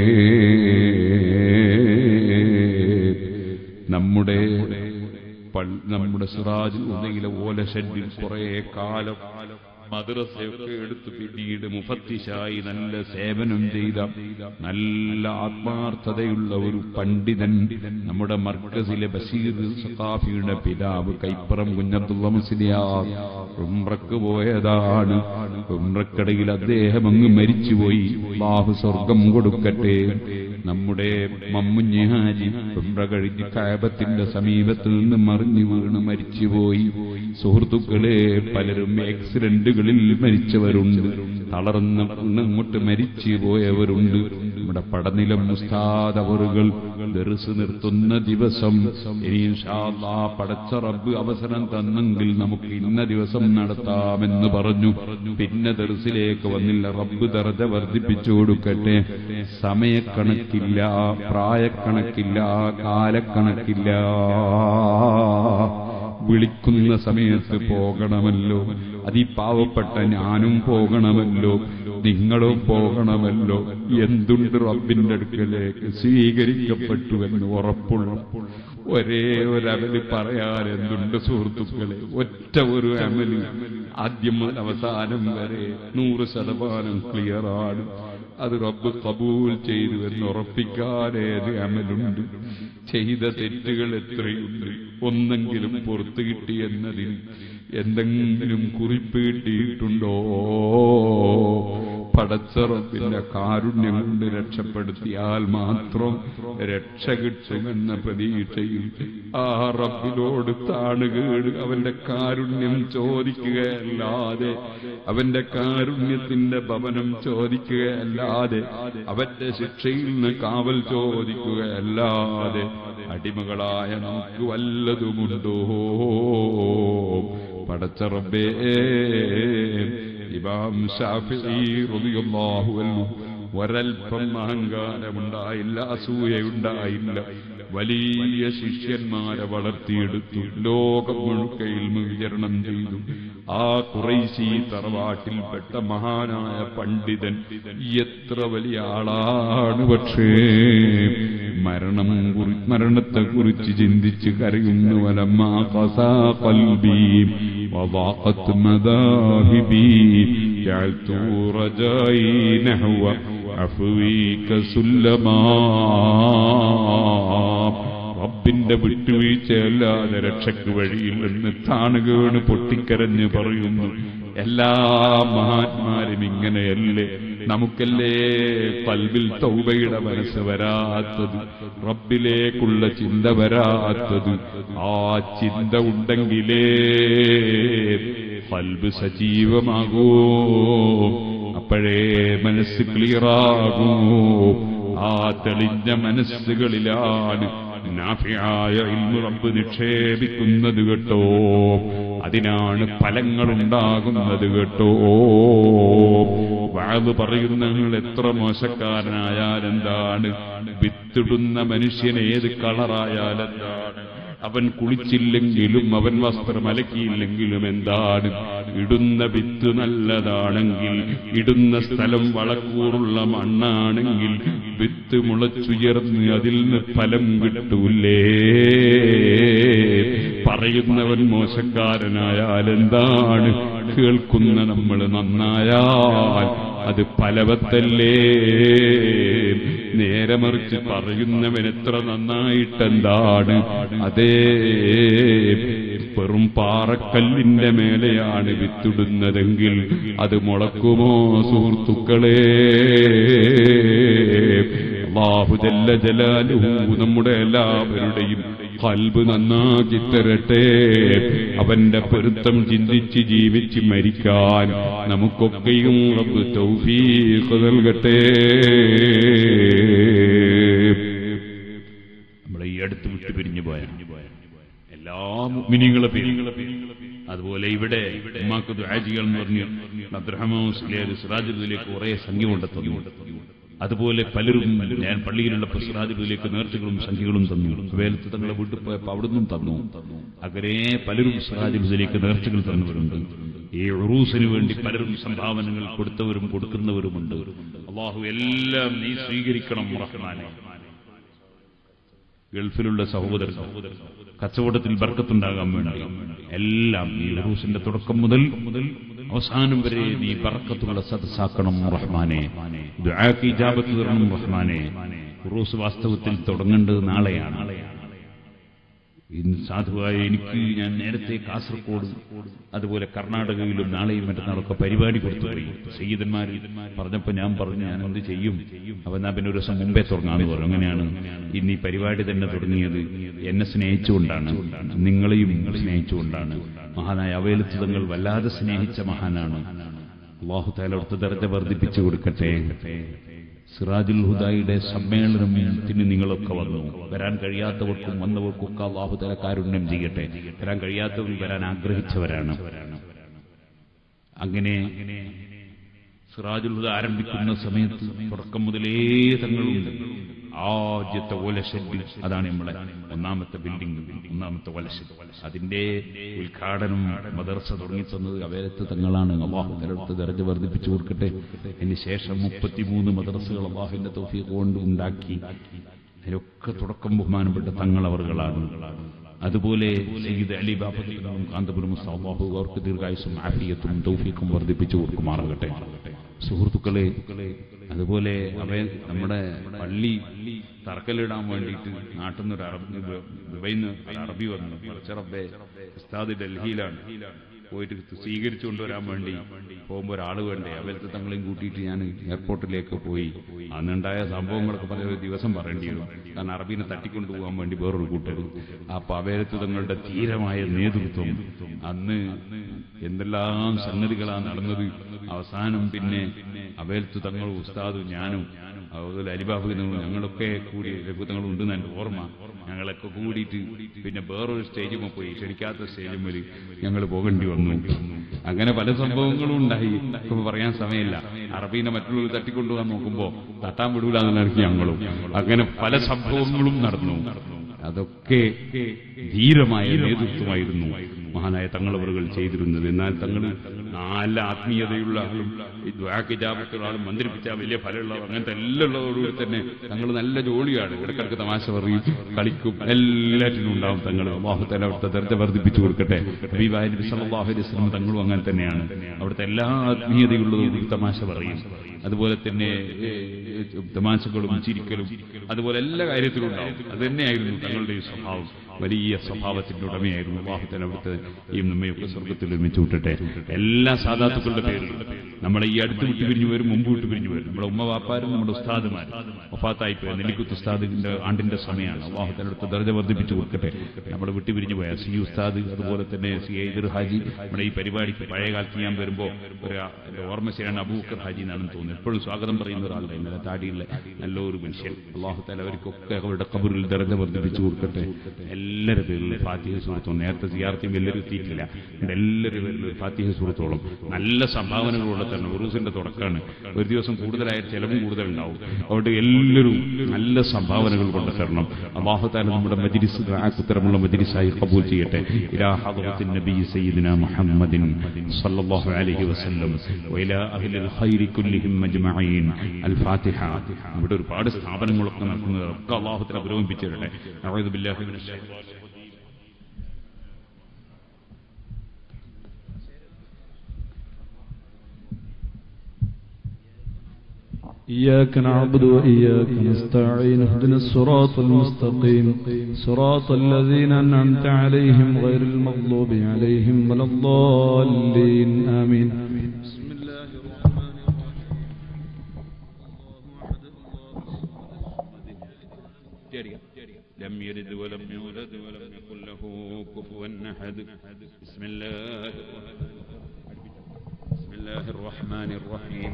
നമ്മുടെ പൾ- നമ്മുടെ സിറാജ് ഉദയിലെ ഓല ഷെഡിൽ കുറെ കാലം മദ്രസയൊക്കെ എടുത്ത് പിന്നീട് മുഫത്തിശായി നല്ല സേവനം ചെയ്ത നല്ല ആത്മാർത്ഥതയുള്ള ഒരു പണ്ഡിതൻ നമ്മുടെ മർക്കസിലെ ബഷീർ സഖാഫിയുടെ പിതാവ് കൈപ്പറം കുഞ്ഞബ്ദുള്ള മുസ്ലിയാർ ഉംറക്ക് പോയതാണ് ഉംറക്കടയിൽ അദ്ദേഹം അങ്ങ് മരിച്ചുപോയി ബാഹു സ്വർഗം കൊടുക്കട്ടെ നമ്മുടെ മമ്മുഞ്ഞാജി ഉംറ കഴിഞ്ഞ് കായബത്തിന്റെ സമീപത്ത് നിന്ന് മറിഞ്ഞു വീണ് മരിച്ചുപോയി സുഹൃത്തുക്കളെ പലരും ആക്സിഡന്റുകളിൽ മരിച്ചവരുണ്ട് തളർന്ന് അങ്ങോട്ട് മരിച്ചു പോയവരുണ്ട് നമ്മുടെ പടനിലം മുസ്താദ് അവറുകൾ ദർസ് നിർത്തുന്ന ദിവസം ഇനി ഇൻഷാ അല്ലാ പടച്ച റബ്ബ് അവസരം തന്നെങ്കിൽ നമുക്ക് ഇന്ന ദിവസം നടത്താമെന്ന് പറഞ്ഞു പിന്നെ ദർസിലേക്ക് വന്നില്ല റബ്ബ് ദർജ വർദ്ധിപ്പിച്ചു കൊടുക്കട്ടെ സമയക്കണക്കില്ല പ്രായക്കണക്കില്ല കാലക്കണക്കില്ല വിളിക്കുന്ന സമയത്ത് പോകണമല്ലോ അതീ പാവപ്പെട്ട ഞാനും പോകണമല്ലോ നിങ്ങളും പോകണമല്ലോ എന്തുണ്ട് റബ്ബിന്റെ അടുക്കലേക്ക് സ്വീകരിക്കപ്പെട്ടു എന്ന് ഉറപ്പുള്ള ഒരേ ഒരു അമല് പറയാൻ എന്തുണ്ട് സുഹൃത്തുക്കളെ ഒറ്റ ഒരു അമല് ആദ്യം മുതൽ അവസാനം വരെ നൂറ് ശതമാനം ക്ലിയറാണ് അത് റബ്ബ് കബൂൽ ചെയ്തു എന്ന് ഉറപ്പിക്കാൻ ഏത് അമലുണ്ട് ചെയ്ത തെറ്റുകൾ എത്രയുണ്ട് ഒന്നെങ്കിലും പുറത്തു കിട്ടി എന്നതിന് എന്തെങ്കിലും കുറിപ്പ് കിട്ടിയിട്ടുണ്ടോ പടച്ചറപ്പിന്റെ കാരുണ്യം കൊണ്ട് രക്ഷപ്പെടുത്തിയാൽ മാത്രം രക്ഷ കിട്ടുമെന്ന പ്രതീക്ഷയിൽ ആ റബ്ബിനോട് താണുകേട് അവന്റെ കാരുണ്യം ചോദിക്കുകയല്ലാതെ അവന്റെ കാരുണ്യത്തിന്റെ ഭവനം ചോദിക്കുകയല്ലാതെ അവന്റെ ശിക്ഷയിൽ നിന്ന് കാവൽ ചോദിക്കുകയല്ലാതെ അടിമകളായ നമുക്ക് വല്ലതുമുണ്ടോ പടച്ചറബേ ഇമാം ഷാഫിഈ റളിയല്ലാഹു അൻഹു ഒരൽപ്പം അഹങ്കാരമുണ്ടായില്ല അസൂയയുണ്ടായില്ല വലിയ ശിഷ്യന്മാരെ വളർത്തിയെടുത്തു ലോകം മുഴുക്കയിൽ വിതരണം ചെയ്തു ആ കുറൈശി തറവാട്ടിൽപ്പെട്ട മഹാനായ പണ്ഡിതൻ എത്ര വലിയ ആളാണ് പക്ഷേ മരണം കുറി മരണത്തെ കുറിച്ച് ചിന്തിച്ച് കരയുന്നു വലമ്മാ കസാ കൽബി وضاقت مذاهبي جعلت رجائي نحو عفويك سلما റബ്ബിന്റെ വിട്ടുവീഴ്ചയല്ലാതെ രക്ഷയ്ക്ക് വഴിയില്ലെന്ന് താണുകേണ് പൊട്ടിക്കരഞ്ഞ് പറയുന്നു എല്ലാ മഹാത്മാരും ഇങ്ങനെയല്ലേ നമുക്കല്ലേ കൽവിൽ തൗബയുടെ മനസ്സ് വരാത്തത് റബ്ബിലേക്കുള്ള ചിന്ത വരാത്തത് ആ ചിന്ത ഉണ്ടെങ്കിലേ കൽബ് സജീവമാകൂ അപ്പോഴേ മനസ്സ് ക്ലിയറാകൂ ആ തെളിഞ്ഞ മനസ്സുകളിലാണ് നാഫിയായ ഇൽമു റബ്ബ് നിക്ഷേപിക്കുന്നത് കേട്ടോ അതിനാണ് ഫലങ്ങളുണ്ടാകുന്നത് കേട്ടോ വാത് പറയുന്ന നിങ്ങൾ എത്ര മോശക്കാരനായാൽ എന്താണ് വിത്തിടുന്ന മനുഷ്യൻ ഏത് കളറായാൽ എന്താണ് അവൻ കുളിച്ചില്ലെങ്കിലും അവൻ വസ്ത്രം അലക്കിയില്ലെങ്കിലും എന്താണ് ഇടുന്ന വിത്ത് നല്ലതാണെങ്കിൽ ഇടുന്ന സ്ഥലം വളക്കൂറുള്ള മണ്ണാണെങ്കിൽ വിത്ത് മുളച്ചുയർന്ന് അതിൽ നിന്ന് ഫലം കിട്ടൂലേ പറയുന്നവൻ മോശക്കാരനായാൽ എന്താണ് കേൾക്കുന്ന നമ്മൾ നന്നായാൽ അത് ഫലവത്തല്ലേ നേരെ മറിച്ച് പറയുന്നവൻ എത്ര നന്നായിട്ടെന്താണ് അതേ വെറും പാറക്കല്ലിന്റെ മേലെയാണ് വിത്തിടുന്നതെങ്കിൽ അത് മുളക്കുമോ സുഹൃത്തുക്കളെ ബാഹുജല്ല ജലാലുഹു നമ്മുടെ എല്ലാവരുടെയും കൽബ് നന്നാക്കി തരട്ടെ അവന്റെ പൊരുത്തം ചിന്തിച്ച് ജീവിച്ച് മരിക്കാൻ നമുക്കൊക്കെയും റബ്ബ് തൗഫീഖ് നൽകട്ടെ നമ്മളെ ഈ അടുത്ത് വിട്ടു പിരിഞ്ഞു പോയ എല്ലാ മിനിങ്ങളെ പിരിങ്ങളെ അതുപോലെ ഇവിടെ ഉമ്മാക്ക് ദുആജികൾ എന്ന് പറഞ്ഞ് അബ്ദുറഹ്മാൻ സിറാജുദ്ദീലേക്ക് കുറെ സംഖ്യ കൊണ്ടെത്തുന്നു അതുപോലെ പലരും ഞാൻ പള്ളിയിലുള്ള സിറാജുദ്ദീലേക്ക് നേർച്ചകളും സംഖ്യകളും തന്നു വേലത്ത് തങ്ങളെ വീട്ടിൽ പോയപ്പോൾ അവിടുന്നും തന്നു അങ്ങനെ പലരും സിറാജുദ്ദീലേക്ക് നേർച്ചകൾ തന്നവരുണ്ട് ഈ ഉറൂസിന് വേണ്ടി പലരും സംഭാവനകൾ കൊടുത്തവരും കൊടുക്കുന്നവരുമുണ്ട് അള്ളാഹു എല്ലാം നീ സ്വീകരിക്കണം റഹ്മാനെ ഗൾഫിലുള്ള സഹോദരൻ കച്ചവടത്തിൽ ബർക്കത്തുണ്ടാകാൻ വേണ്ടി എല്ലാം ഈ ഉറൂസിന്റെ തുടക്കം മുതൽ അവസാനം വരെ നീ ബർക്കത്തുള്ള സദസ്സാക്കണം റഹ്മാനെ ദുആക്ക് ഇജാബത്ത് തരണം റഹ്മാനെ ഉറൂസ് വാസ്തവത്തിൽ തുടങ്ങേണ്ടത് നാളെയാണ് ഇന്ന് സാധുവായ എനിക്ക് ഞാൻ നേരത്തെ കാസർഗോഡ് അതുപോലെ കർണാടകയിലും നാളെയും മറ്റന്നാളൊക്കെ പരിപാടി കൊടുത്തുപോയി സയ്യിദന്മാർ പറഞ്ഞപ്പോൾ ഞാൻ പറഞ്ഞു ഞാൻ എന്ത് ചെയ്യും അപ്പൊ എന്നാ പിന്നെ ഒരു ദിവസം മുമ്പേ തുടങ്ങാന്ന് പറഞ്ഞു അങ്ങനെയാണ് ഇന്ന് ഈ പരിപാടി തന്നെ തുടങ്ങിയത് എന്നെ സ്നേഹിച്ചുകൊണ്ടാണ് നിങ്ങളെയും സ്നേഹിച്ചുകൊണ്ടാണ് മഹാനായ അവയലത്തുതങ്ങൾ വല്ലാതെ സ്നേഹിച്ച മഹാനാണ് അള്ളാഹു താല അടുത്ത ദർജ വർദ്ധിപ്പിച്ചു കൊടുക്കട്ടെ സിറാജുൽ ഹുദായുടെ സമ്മേളനത്തിന് നിങ്ങളൊക്കെ വന്നു വരാൻ കഴിയാത്തവർക്കും വന്നവർക്കും ഒക്കെ അള്ളാഹു താല കാരുണ്യം ചെയ്യട്ടെ വരാൻ കഴിയാത്തവർ വരാൻ ആഗ്രഹിച്ചവരാണ് അങ്ങനെ സിറാജുൽ ഹുദ ആരംഭിക്കുന്ന സമയത്ത് തുടക്കം മുതലേ തങ്ങളുണ്ട് ആദ്യത്തെ ഓലഷെഡ് അതാണ് നമ്മളെ ഒന്നാമത്തെ ബിൽഡിംഗ് ഒന്നാമത്തെ ഓലഷെഡ് അതിന്റെ ഉദ്ഘാടനം മദർസ തുടങ്ങി തന്നത് അവേരത്ത് തങ്ങളാണ് അള്ളാഹു തലടുത്ത് ദർജ വർദ്ധിപ്പിച്ചു കൊടുക്കട്ടെ അതിന് ശേഷം മുപ്പത്തിമൂന്ന് മദർസകൾ അള്ളാഹുവിന്റെ തൗഫീഖ് കൊണ്ട് ഉണ്ടാക്കി അതിലൊക്കെ തുടക്കം ബഹുമാനപ്പെട്ട തങ്ങൾ അവർകളാണ് അതുപോലെ സയ്യിദ് അലി ബാബത്തും കാന്തപുരം അള്ളാഹു അവർക്ക് ദീർഘായുസും ആഫിയത്തും തൗഫീഖും വർദ്ധിപ്പിച്ചു കൊടുക്കുമാറാകട്ടെ സുഹൃത്തുക്കളെ അതുപോലെ അവ നമ്മുടെ പള്ളി തറക്കല്ലിടാൻ വേണ്ടിയിട്ട് നാട്ടിൽ നിന്ന് ഒരു അറബി ദുബൈയിൽ നിന്ന് ഒരു അറബി വന്നു മറിച്ചറബെ ഉസ്താദ് ഡൽഹിയിലാണ് പോയിട്ട് സ്വീകരിച്ചു കൊണ്ടുവരാൻ വേണ്ടി പോകുമ്പോൾ ഒരാൾ വേണ്ടേ അവരത്തെ തങ്ങളെയും കൂട്ടിയിട്ട് ഞാൻ എയർപോർട്ടിലേക്ക് പോയി അന്നുണ്ടായ സംഭവങ്ങളൊക്കെ പല ദിവസം പറയേണ്ടി വരും കാരണം അറബീനെ തട്ടിക്കൊണ്ടുപോകാൻ വേണ്ടി വേറൊരു കൂട്ടർ അപ്പൊ അവരത്ത് തങ്ങളുടെ ധീരമായ നേതൃത്വം അന്ന് എന്തെല്ലാം സംഗതികളാണ് നടന്നത് അവസാനം പിന്നെ അവേൽത്ത് തങ്ങളും ഉസ്താദും ഞാനും അതുപോലെ അലിബാബുവിനും ഞങ്ങളൊക്കെ കൂടി രഘുതങ്ങളും ഉണ്ടെന്ന് എൻ്റെ ഓർമ്മ ഞങ്ങളൊക്കെ കൂടിയിട്ട് പിന്നെ വേറൊരു സ്റ്റേജിൽ പോയി ക്ഷണിക്കാത്ത സ്റ്റേജിൽ വരെ ഞങ്ങൾ പോകേണ്ടി വന്നു അങ്ങനെ പല സംഭവങ്ങളും ഉണ്ടായി ഇപ്പൊ പറയാൻ സമയമില്ല അറബീനെ മറ്റുള്ളവർ തട്ടിക്കൊണ്ടുപോകാൻ നോക്കുമ്പോ തട്ടാൻ വിടൂല എന്നുള്ള ഞങ്ങളും അങ്ങനെ പല സംഭവങ്ങളും നടന്നു അതൊക്കെ ധീരമായ നേതൃത്വമായിരുന്നു മഹാനായ തങ്ങളവറുകൾ ചെയ്തിരുന്നത് എന്നാൽ തങ്ങൾ നല്ല ആത്മീയതയുള്ള ആളും ഈ ദ്വാക്കിജാപത്തുള്ള ആളും മന്ത്രിപ്പിച്ച വലിയ ഫലമുള്ള അങ്ങനത്തെ എല്ലാം ഉള്ളതോടുകൂടി തന്നെ തങ്ങൾ നല്ല ജോലിയാണ് ഇടക്കിടക്ക് തമാശ പറയും കളിക്കും എല്ലാറ്റിനും ഉണ്ടാവും തങ്ങൾ അള്ളാഹുത്തല അവിടുത്തെ ദർജ വർദ്ധിപ്പിച്ചു കൊടുക്കട്ടെ ഹബീബായ നബി സല്ലല്ലാഹു അലൈഹി വസല്ലം തങ്ങളും അങ്ങനെ തന്നെയാണ് അവിടുത്തെ എല്ലാ ആത്മീയതയുള്ളതും തമാശ പറയും അതുപോലെ തന്നെ തമാശകളും ചിരിക്കലും അതുപോലെ എല്ലാ കാര്യത്തിലും ഉണ്ടാവും അത് തന്നെയായിരുന്നു തങ്ങളുടെ ഈ സ്വഭാവം വലിയ സ്വഭാവത്തിന്റെ ഉടമയായിരുന്നു അള്ളാഹുത്തല അവിടുത്തെ ഈ നമ്മയൊക്കെ സ്വർഗത്തിൽ ഒരുമിച്ച് വിട്ടട്ടെ എല്ലാ സാധാത്തുക്കളുടെ പേരിൽ നമ്മളെ ഈ അടുത്ത് വിട്ടു പിരിഞ്ഞു വരും മുമ്പ് വിട്ടു പിരിഞ്ഞു വരും നമ്മുടെ ഉമ്മ വാപ്പാരും നമ്മുടെ ഉസ്താദുമാരും ഒഫാത്തായി പോയ നെല്ലിക്കുത്ത് ഉസ്താദിന്റെ ആണ്ടിന്റെ സമയമാണ് അള്ളാഹുത്തല അടുത്ത് ദർജ വർദ്ധിപ്പിച്ചു കൊടുക്കട്ടെ നമ്മൾ വിട്ടുപിരിഞ്ഞു പോയ സി ഉസ്താദ് അതുപോലെ തന്നെ സി ഐദർ ഹാജി നമ്മുടെ ഈ പരിപാടിക്ക് പഴയ കാലത്ത് ഞാൻ വരുമ്പോൾ ഒരു എന്റെ ഓർമ്മ ശരിയാണ് അബൂക്കർ ഹാജി എന്നാണെന്ന് തോന്നുന്നു എപ്പോഴും സ്വാഗതം പറയുന്ന ഒരാളുടെ ഇന്നലെ താടിയുള്ള നല്ലൊരു മനുഷ്യൻ അള്ളാഹുത്തല അവർക്കൊക്കെ അവരുടെ കബറിൽ ദർജ വർദ്ധിപ്പിച്ചു കൊടുക്കട്ടെ എല്ലാവരുടെ പേരിൽ ഫാത്തിഹ സുഹൃത്തും നേരത്തെ സിയാർത്തിയും എല്ലാവരും എത്തിയിട്ടില്ല ഇവിടെ എല്ലാവരുടെ പേരിൽ ഒരു ഫാത്തിഹ സുഹൃത്തോളം നല്ല സംഭാവനകളുള്ള തന്നെ ഉറൂസിന്റെ തുടക്കമാണ് ഒരു ദിവസം കൂടുതലായ ചെലവും കൂടുതലുണ്ടാവും അതുകൊണ്ട് എല്ലാവരും നല്ല സംഭാവനകൾ കൊണ്ട് തരണം അള്ളാഹുത്താല നമ്മുടെ മജിരിസ് ആക്കുത്തരമുള്ള മജിരിസായി കബൂൽ ചെയ്യട്ടെ ഇലാ ഹദ്റത്തിൻ നബി സയ്യിദിന മുഹമ്മദിൻ സല്ലല്ലാഹു അലൈഹി വസല്ലം വഇലാ അഹ്ലിൽ ഖൈരി കുല്ലിഹിം അജ്മഈൻ അൽ ഫാത്തിഹ ഇവിടെ ഒരുപാട് സ്ഥാപനങ്ങളൊക്കെ നടക്കുന്നത് ഒക്കെ അള്ളാഹുത്താല പുരോഗമിപ്പിച്ചു തരട്ടെ അഊദു ബില്ലാഹി മിനശ് ശൈത്വാനിർ റജീം إياك نعبد وإياك نستعين اهدنا الصراط المستقيم صراط الذين أنعمت عليهم غير المغضوب عليهم ولا الضالين آمين بسم الله الرحمن لم يلد ولم يولد ولم يكن له كفوا أحد بسم الله بسم الله الرحمن الرحيم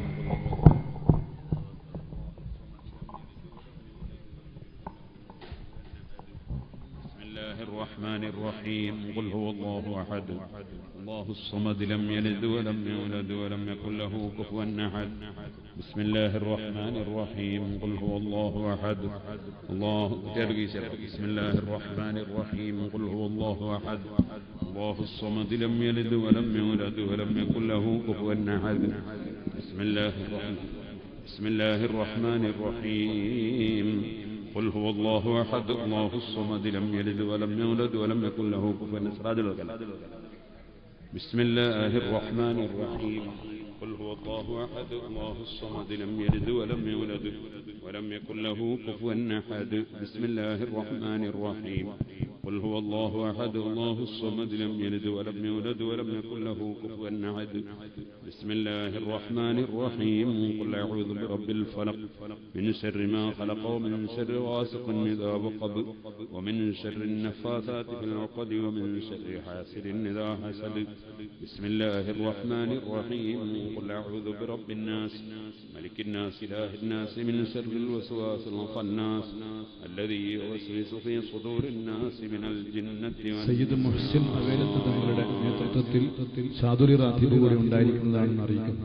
بسم الله الرحمن الرحيم قل هو الله أحد الله الصمد لم يلد ولم يولد ولم يكن له كفوا أحد بسم الله الرحمن الرحيم قل هو الله أحد الله بسم الله الرحمن الرحيم قل هو الله أحد الله الصمد لم يلد ولم يولد ولم يكن له كفوا أحد بسم الله الرحمن بسم الله الرحمن الرحيم قل هو الله أحد الله الصمد لم يلد ولم يولد ولم يكن له كفوا أحد بسم الله الرحمن الرحيم قل هو الله أحد الله الصمد لم يلد ولم يولد ولم يكن له كفوا أحد بسم الله الرحمن الرحيم قل هو الله أحد الله الصمد لم يلد ولم يولد ولم يكن له كفوا أحد بسم الله الرحمن الرحيم قل أعوذ برب الفلق من شر ما خلق ومن شر غاسق إذا وقب ومن شر النفاثات في العقد ومن شر حاسد إذا حسد بسم الله الرحمن الرحيم قل أعوذ برب الناس ملك الناس إله الناس من شر الوسواس الخناس الذي يوسوس في صدور الناس من الجنة സയ്യിദ് മുഹ്സിൻ അവേലത്ത് തങ്ങളുടെ നേതൃത്വത്തിൽ ചാതുരി റാത്തിബ് കൂടി ഉണ്ടായിരിക്കുന്നതാണെന്ന് അറിയിക്കുന്നു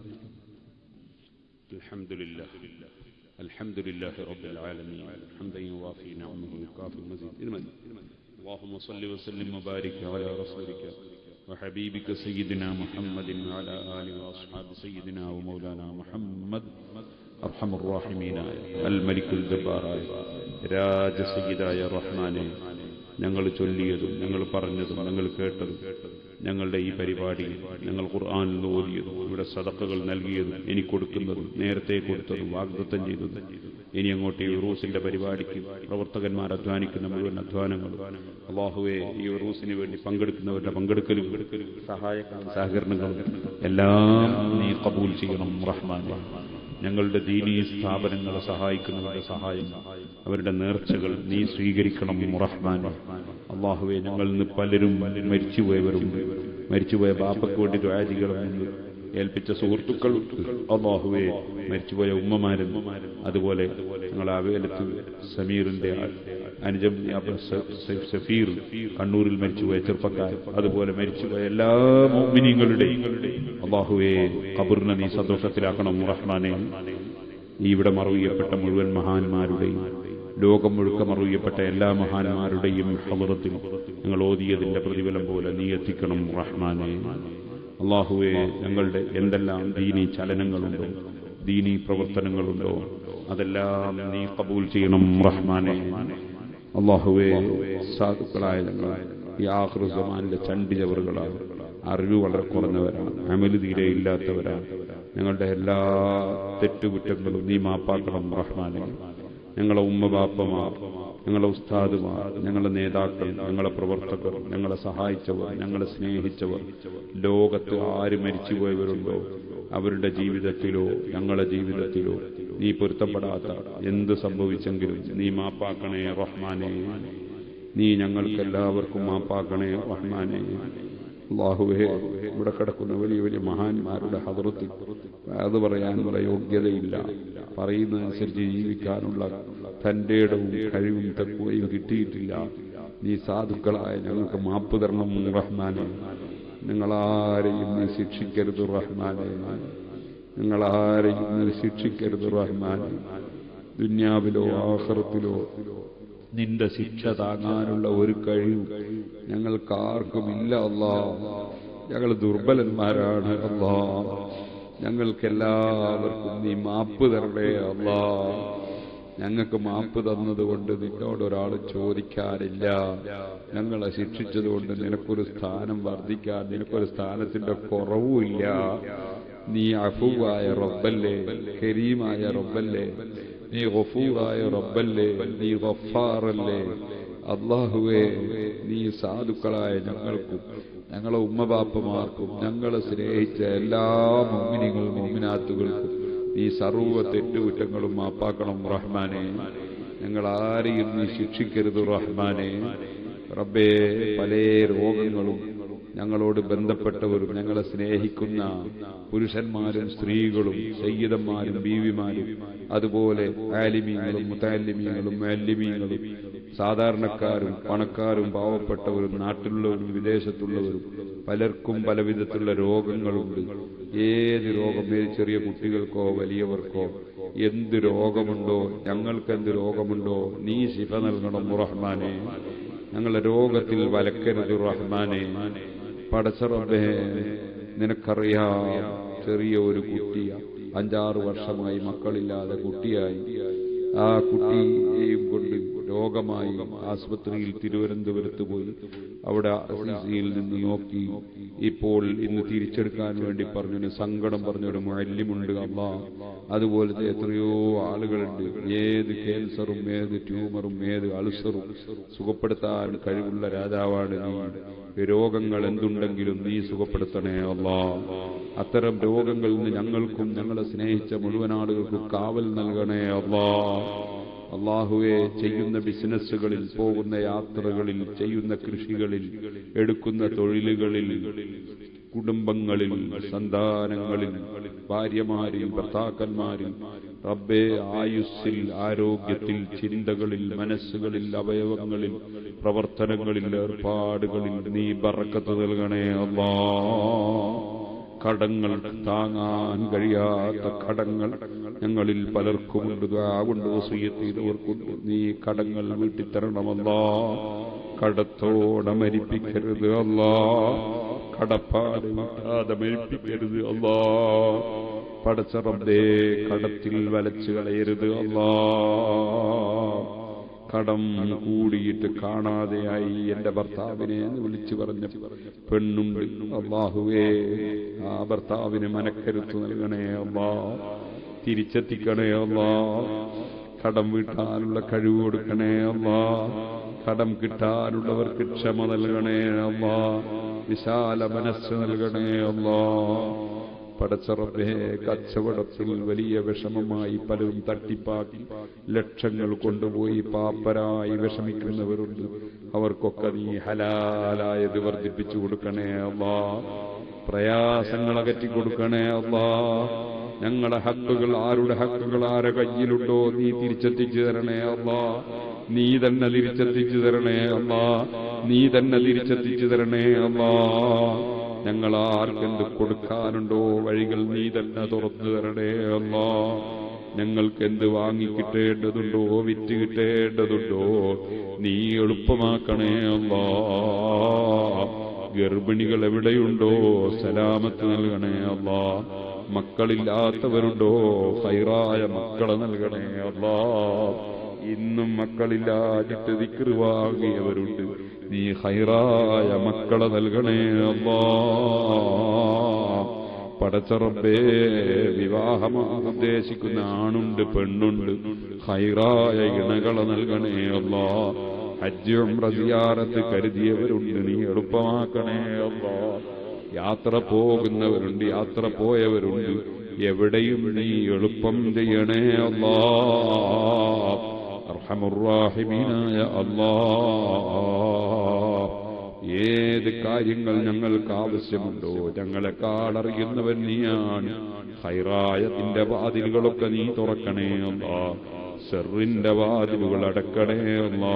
الحمد لله الحمد لله رب العالمين حمدا يوافي نعمه ويكافي المزيد المزيد اللهم صل وسلم وبارك على رسولك وحبيبك سيدنا محمد وعلى آله وأصحاب سيدنا ومولانا محمد أرحم الراحمين الملك الجبار രാജ സയ്യിദായ റഹ്മാനെ ഞങ്ങൾ ചൊല്ലിയതും ഞങ്ങൾ പറഞ്ഞതും ഞങ്ങൾ കേട്ടതും ഞങ്ങളുടെ ഈ പരിപാടി ഞങ്ങൾ ഖുർആാനിൽ ഓതിയതും ഇവിടെ സദക്കകൾ നൽകിയതും ഇനി കൊടുക്കുന്നതും നേരത്തെ കൊടുത്തതും വാഗ്ദത്തം ചെയ്തതും ഇനി അങ്ങോട്ട് ഈ ഉറൂസിന്റെ പരിപാടിക്ക് പ്രവർത്തകന്മാർ അധ്വാനിക്കുന്ന മുഴുവൻ അധ്വാനങ്ങളും അള്ളാഹുവെ ഈ ഉറൂസിന് വേണ്ടി പങ്കെടുക്കുന്നവരുടെ പങ്കെടുക്കലും സഹായങ്ങളും സഹകരണങ്ങളും എല്ലാം നീ കബൂൽ ചെയ്യണം റഹ്മാനെ ഞങ്ങളുടെ ദീനീ സ്ഥാപനങ്ങളെ സഹായിക്കുന്നവരുടെ സഹായം അവരുടെ നേർച്ചകൾ നീ സ്വീകരിക്കണം റഹ്മാൻ അള്ളാഹുവെ ഞങ്ങളിൽ നിന്ന് പലരും മരിച്ചുപോയവരുണ്ട് മരിച്ചുപോയ ബാപ്പയ്ക്ക് വേണ്ടി ദ്വാരികളുണ്ട് ഏൽപ്പിച്ച സുഹൃത്തുക്കൾ അള്ളാഹുവെ മരിച്ചുപോയ ഉമ്മമാരും അതുപോലെ ഞങ്ങൾ അവേലത്ത് സമീറിന്റെ അനുജം സഫീർ കണ്ണൂരിൽ മരിച്ചുപോയ ചെറുപ്പക്കാർ അതുപോലെ മരിച്ചുപോയ എല്ലാ മോമിനിങ്ങളുടെയും അള്ളാഹുവെ കബറിനെ നീ സന്തോഷത്തിലാക്കണം റഹ്മാനെ ഈ ഇവിടെ മറവിയപ്പെട്ട മുഴുവൻ മഹാന്മാരുടെയും ലോകം മുഴുക്ക മറവിയപ്പെട്ട എല്ലാ മഹാന്മാരുടെയും ഹബറത്തിൽ ഞങ്ങൾ ഓതിയതിന്റെ പ്രതിഫലം പോലെ നീ എത്തിക്കണം റഹ്മാനെ അള്ളാഹുവെ ഞങ്ങളുടെ എന്തെല്ലാം ദീനി ചലനങ്ങളുണ്ടോ ദീനി പ്രവർത്തനങ്ങളുണ്ടോ അതെല്ലാം നീ കബൂൽ ചെയ്യണം റഹ്മാനെ അള്ളാഹുവെ സാധുക്കളായ ഞങ്ങൾ ഈ ആഹൃസമാനിലെ ചണ്ടിജവറുകളാണ് അറിവ് വളരെ കുറഞ്ഞവരാണ് അമല് തീരെ ഇല്ലാത്തവരാണ് ഞങ്ങളുടെ എല്ലാ തെറ്റുകുറ്റങ്ങളും നീ മാപ്പാക്കണം റഹ്മാനെ ഞങ്ങളെ ഉമ്മ ബാപ്പമാർ ഞങ്ങളെ ഉസ്താദുമാർ ഞങ്ങളുടെ നേതാക്കൾ ഞങ്ങളെ പ്രവർത്തകർ ഞങ്ങളെ സഹായിച്ചവർ ഞങ്ങളെ സ്നേഹിച്ചവർ ലോകത്ത് ആര് മരിച്ചുപോയവരുണ്ടോ അവരുടെ ജീവിതത്തിലോ ഞങ്ങളുടെ ജീവിതത്തിലോ നീ പൊരുത്തപ്പെടാത്ത എന്ത് സംഭവിച്ചെങ്കിലും നീ മാപ്പാക്കണേ റഹ്മാനെ നീ ഞങ്ങൾക്കെല്ലാവർക്കും മാപ്പാക്കണേ റഹ്മാനെ അള്ളാഹുവേ ഇവിടെ കിടക്കുന്ന വലിയ വലിയ മഹാന്മാരുടെ ഹദറത്തിൽ അത് പറയാനുള്ള യോഗ്യതയില്ല പറയുന്നതനുസരിച്ച് ജീവിക്കാനുള്ള തന്റെ ഇടവും കഴിവും തക്കുവയും കിട്ടിയിട്ടില്ല നീ സാധുക്കളായ ഞങ്ങൾക്ക് മാപ്പ് തരണം റഹ്മാനെ നിങ്ങളാരെയും നീ ശിക്ഷിക്കരുത് റഹ്മാനെ നിങ്ങളാരെയും നീ ശിക്ഷിക്കരുത് റഹ്മാനെ ദുന്യാവിലോ ആഹ്റത്തിലോ നിന്റെ ശിക്ഷ താങ്ങാനുള്ള ഒരു കഴിവും ഞങ്ങൾക്ക് ആർക്കുമില്ല അല്ലാ ഞങ്ങൾ ദുർബലന്മാരാണ് അല്ലാ ഞങ്ങൾക്കെല്ലാവർക്കും നീ മാപ്പ് തരണേ അല്ലാ ഞങ്ങൾക്ക് മാപ്പ് തന്നതുകൊണ്ട് നിന്നോട് ഒരാൾ ചോദിക്കാനില്ല ഞങ്ങളെ ശിക്ഷിച്ചതുകൊണ്ട് നിനക്കൊരു സ്ഥാനം വർദ്ധിക്കാൻ നിനക്കൊരു സ്ഥാനത്തിന്റെ കുറവുമില്ല നീ അഫുവായ റബ്ബല്ലേ കരീമായ റബ്ബല്ലേ നീ ഗഫൂറായ റബ്ബല്ലേ നീ ഗഫാറല്ലേ അള്ളാഹുവേ നീ സാധുക്കളായ ഞങ്ങൾക്കും ഞങ്ങളെ ഉമ്മബാപ്പമാർക്കും ഞങ്ങളെ സ്നേഹിച്ച എല്ലാ മുമ്മിനികളും മുമ്മിനാത്തുകൾക്കും നീ സർവ്വ തെറ്റുകുറ്റങ്ങളും മാപ്പാക്കണം റഹ്മാനെ ഞങ്ങൾ ആരെയും നീ ശിക്ഷിക്കരുത് റഹ്മാനെ റബ്ബേ പല രോഗങ്ങളും ഞങ്ങളോട് ബന്ധപ്പെട്ടവരും ഞങ്ങളെ സ്നേഹിക്കുന്ന പുരുഷന്മാരും സ്ത്രീകളും സയ്യിദന്മാരും ബീവിമാരും അതുപോലെ ആലിമീങ്ങളും മുത്താലിമീങ്ങളും മാലിമീങ്ങളും സാധാരണക്കാരും പണക്കാരും പാവപ്പെട്ടവരും നാട്ടിലുള്ളവരും വിദേശത്തുള്ളവരും പലർക്കും പലവിധത്തിലുള്ള രോഗങ്ങളുണ്ട് ഏത് രോഗം ഏത് ചെറിയ കുട്ടികൾക്കോ വലിയവർക്കോ എന്ത് രോഗമുണ്ടോ ഞങ്ങൾക്ക് എന്ത് രോഗമുണ്ടോ നീ ശിഫ നൽകണം റഹ്മാനെ ഞങ്ങളുടെ രോഗത്തിൽ വലക്കരുത് റഹ്മാനെ പടച്ചറബേ നിനക്കറിയാം ചെറിയ ഒരു കുട്ടി അഞ്ചാറ് വർഷമായി മക്കളില്ലാതെ കുട്ടിയായി ആ കുട്ടിയെയും കൊണ്ട് രോഗമായി ആസ്പത്രിയിൽ തിരുവനന്തപുരത്ത് പോയി അവിടെ യിൽ നിന്ന് നോക്കി ഇപ്പോൾ ഇന്ന് തിരിച്ചെടുക്കാൻ വേണ്ടി പറഞ്ഞൊരു സങ്കടം പറഞ്ഞൊരു മുഴല്യമുണ്ട് അമ്മ അതുപോലത്തെ എത്രയോ ആളുകളുണ്ട് ഏത് ക്യാൻസറും ഏത് ട്യൂമറും ഏത് അൾസറും സുഖപ്പെടുത്താൻ കഴിവുള്ള രാജാവാണ് നീ രോഗങ്ങൾ എന്തുണ്ടെങ്കിലും നീ സുഖപ്പെടുത്തണേ അല്ലാ അത്തരം രോഗങ്ങളിൽ നിന്ന് ഞങ്ങൾക്കും ഞങ്ങളെ സ്നേഹിച്ച മുഴുവൻ ആളുകൾക്കും കാവൽ നൽകണേ അല്ലാ അള്ളാഹുവെ ചെയ്യുന്ന ബിസിനസ്സുകളിൽ പോകുന്ന യാത്രകളിൽ ചെയ്യുന്ന കൃഷികളിൽ എടുക്കുന്ന തൊഴിലുകളിൽ കുടുംബങ്ങളിൽ സന്താനങ്ങളിൽ ഭാര്യമാരിൽ ഭർത്താക്കന്മാരിൽ റബ്ബേ ആയുസ്സിൽ ആരോഗ്യത്തിൽ ചിന്തകളിൽ മനസ്സുകളിൽ അവയവങ്ങളിൽ പ്രവർത്തനങ്ങളിൽ ഏർപ്പാടുകളിൽ നീ ബറക്കത്ത് നൽകണേ അല്ലാ കടങ്ങൾ താങ്ങാൻ കഴിയാത്ത കടങ്ങൾ ഞങ്ങളിൽ പലർക്കുമുണ്ട് കൊണ്ട് വസൂയത്ത് ചെയ്തവർക്കുണ്ട് നീ കടങ്ങൾ വീട്ടിത്തരണമല്ലാ കടത്തോടെ മരിപ്പിക്കരുത് അല്ലാ കടപ്പാട് വിട്ടാതെ മരിപ്പിക്കരുത് അല്ലാ പടച്ചറബേ കടത്തിൽ വലച്ചു കളയരുത് അല്ലാ കടം കൂടിയിട്ട് കാണാതെയായി എന്റെ ഭർത്താവിനെ എന്ന് വിളിച്ചു പറഞ്ഞ പെണ്ണുണ്ട് അള്ളാഹുവേ ആ ഭർത്താവിന് മനക്കരുത്ത് നൽകണേ അള്ളാ തിരിച്ചെത്തിക്കണേ അള്ളാ കടം വീട്ടാനുള്ള കഴിവ് കൊടുക്കണേ അള്ളാ കടം കിട്ടാനുള്ളവർക്ക് ക്ഷമ നൽകണേ അള്ളാ വിശാല മനസ്സ് നൽകണേ അള്ളാ പടച്ചറബേ കച്ചവടത്തിൽ വലിയ വിഷമമായി പലരും തട്ടിപ്പാക്കി ലക്ഷങ്ങൾ കൊണ്ടുപോയി പാപ്പരായി വിഷമിക്കുന്നവരുണ്ട് അവർക്കൊക്കെ നീ ഹലാലായത് വർദ്ധിപ്പിച്ചു കൊടുക്കണേ അല്ലാ പ്രയാസങ്ങൾ അകറ്റി കൊടുക്കണേ അല്ലാ ഞങ്ങളുടെ ഹക്കുകൾ ആരുടെ ഹക്കുകൾ ആരെ കയ്യിലുണ്ടോ നീ തിരിച്ചെത്തിച്ചു തരണേ അല്ലാ നീ തന്നെ തിരിച്ചെത്തിച്ചു തരണേ അല്ലാ നീ തന്നെ തിരിച്ചെത്തിച്ചു തരണേ അല്ലാ ഞങ്ങൾ ആർക്കെന്ത് കൊടുക്കാനുണ്ടോ വഴികൾ നീ തന്നെ തുറന്നു തരണേ അല്ലാ ഞങ്ങൾക്ക് എന്ത് വാങ്ങിക്കിട്ടേണ്ടതുണ്ടോ വിറ്റ് കിട്ടേണ്ടതുണ്ടോ നീ എളുപ്പമാക്കണേ അല്ലാ ഗർഭിണികൾ എവിടെയുണ്ടോ സലാമത്ത് നൽകണേ അല്ലാ മക്കളില്ലാത്തവരുണ്ടോ ഹൈറായ മക്കളെ നൽകണേ അല്ലാ ഇന്നും മക്കളില്ലാതിട്ട് വിക്രുവാകിയവരുണ്ട് നീ ഹൈറായ മക്കളെ നൽകണേ അല്ലാ പടച്ചറബേ വിവാഹമാണ് ഉദ്ദേശിക്കുന്ന ആണുണ്ട് പെണ്ണുണ്ട് ഹൈറായ ഇണകളെ നൽകണേ അല്ലാ ഹജ്ജും റസിയാറത്ത് കരുതിയവരുണ്ട് നീ എളുപ്പമാക്കണേ അല്ലാ യാത്ര പോകുന്നവരുണ്ട് യാത്ര പോയവരുണ്ട് എവിടെയും നീ എളുപ്പം ചെയ്യണേ അല്ലാ അർഹമുറാഹിമീനായ അല്ലാ ഏത് കാര്യങ്ങൾ ഞങ്ങൾക്ക് ആവശ്യമുണ്ടോ ഞങ്ങളെക്കാൾ അറിയുന്നവൻ നീയാണ് ഹൈറായത്തിന്റെ വാതിലുകളൊക്കെ നീ തുറക്കണേ അല്ലാ സെറിന്റെ വാതിലുകൾ അടക്കണേ അല്ലാ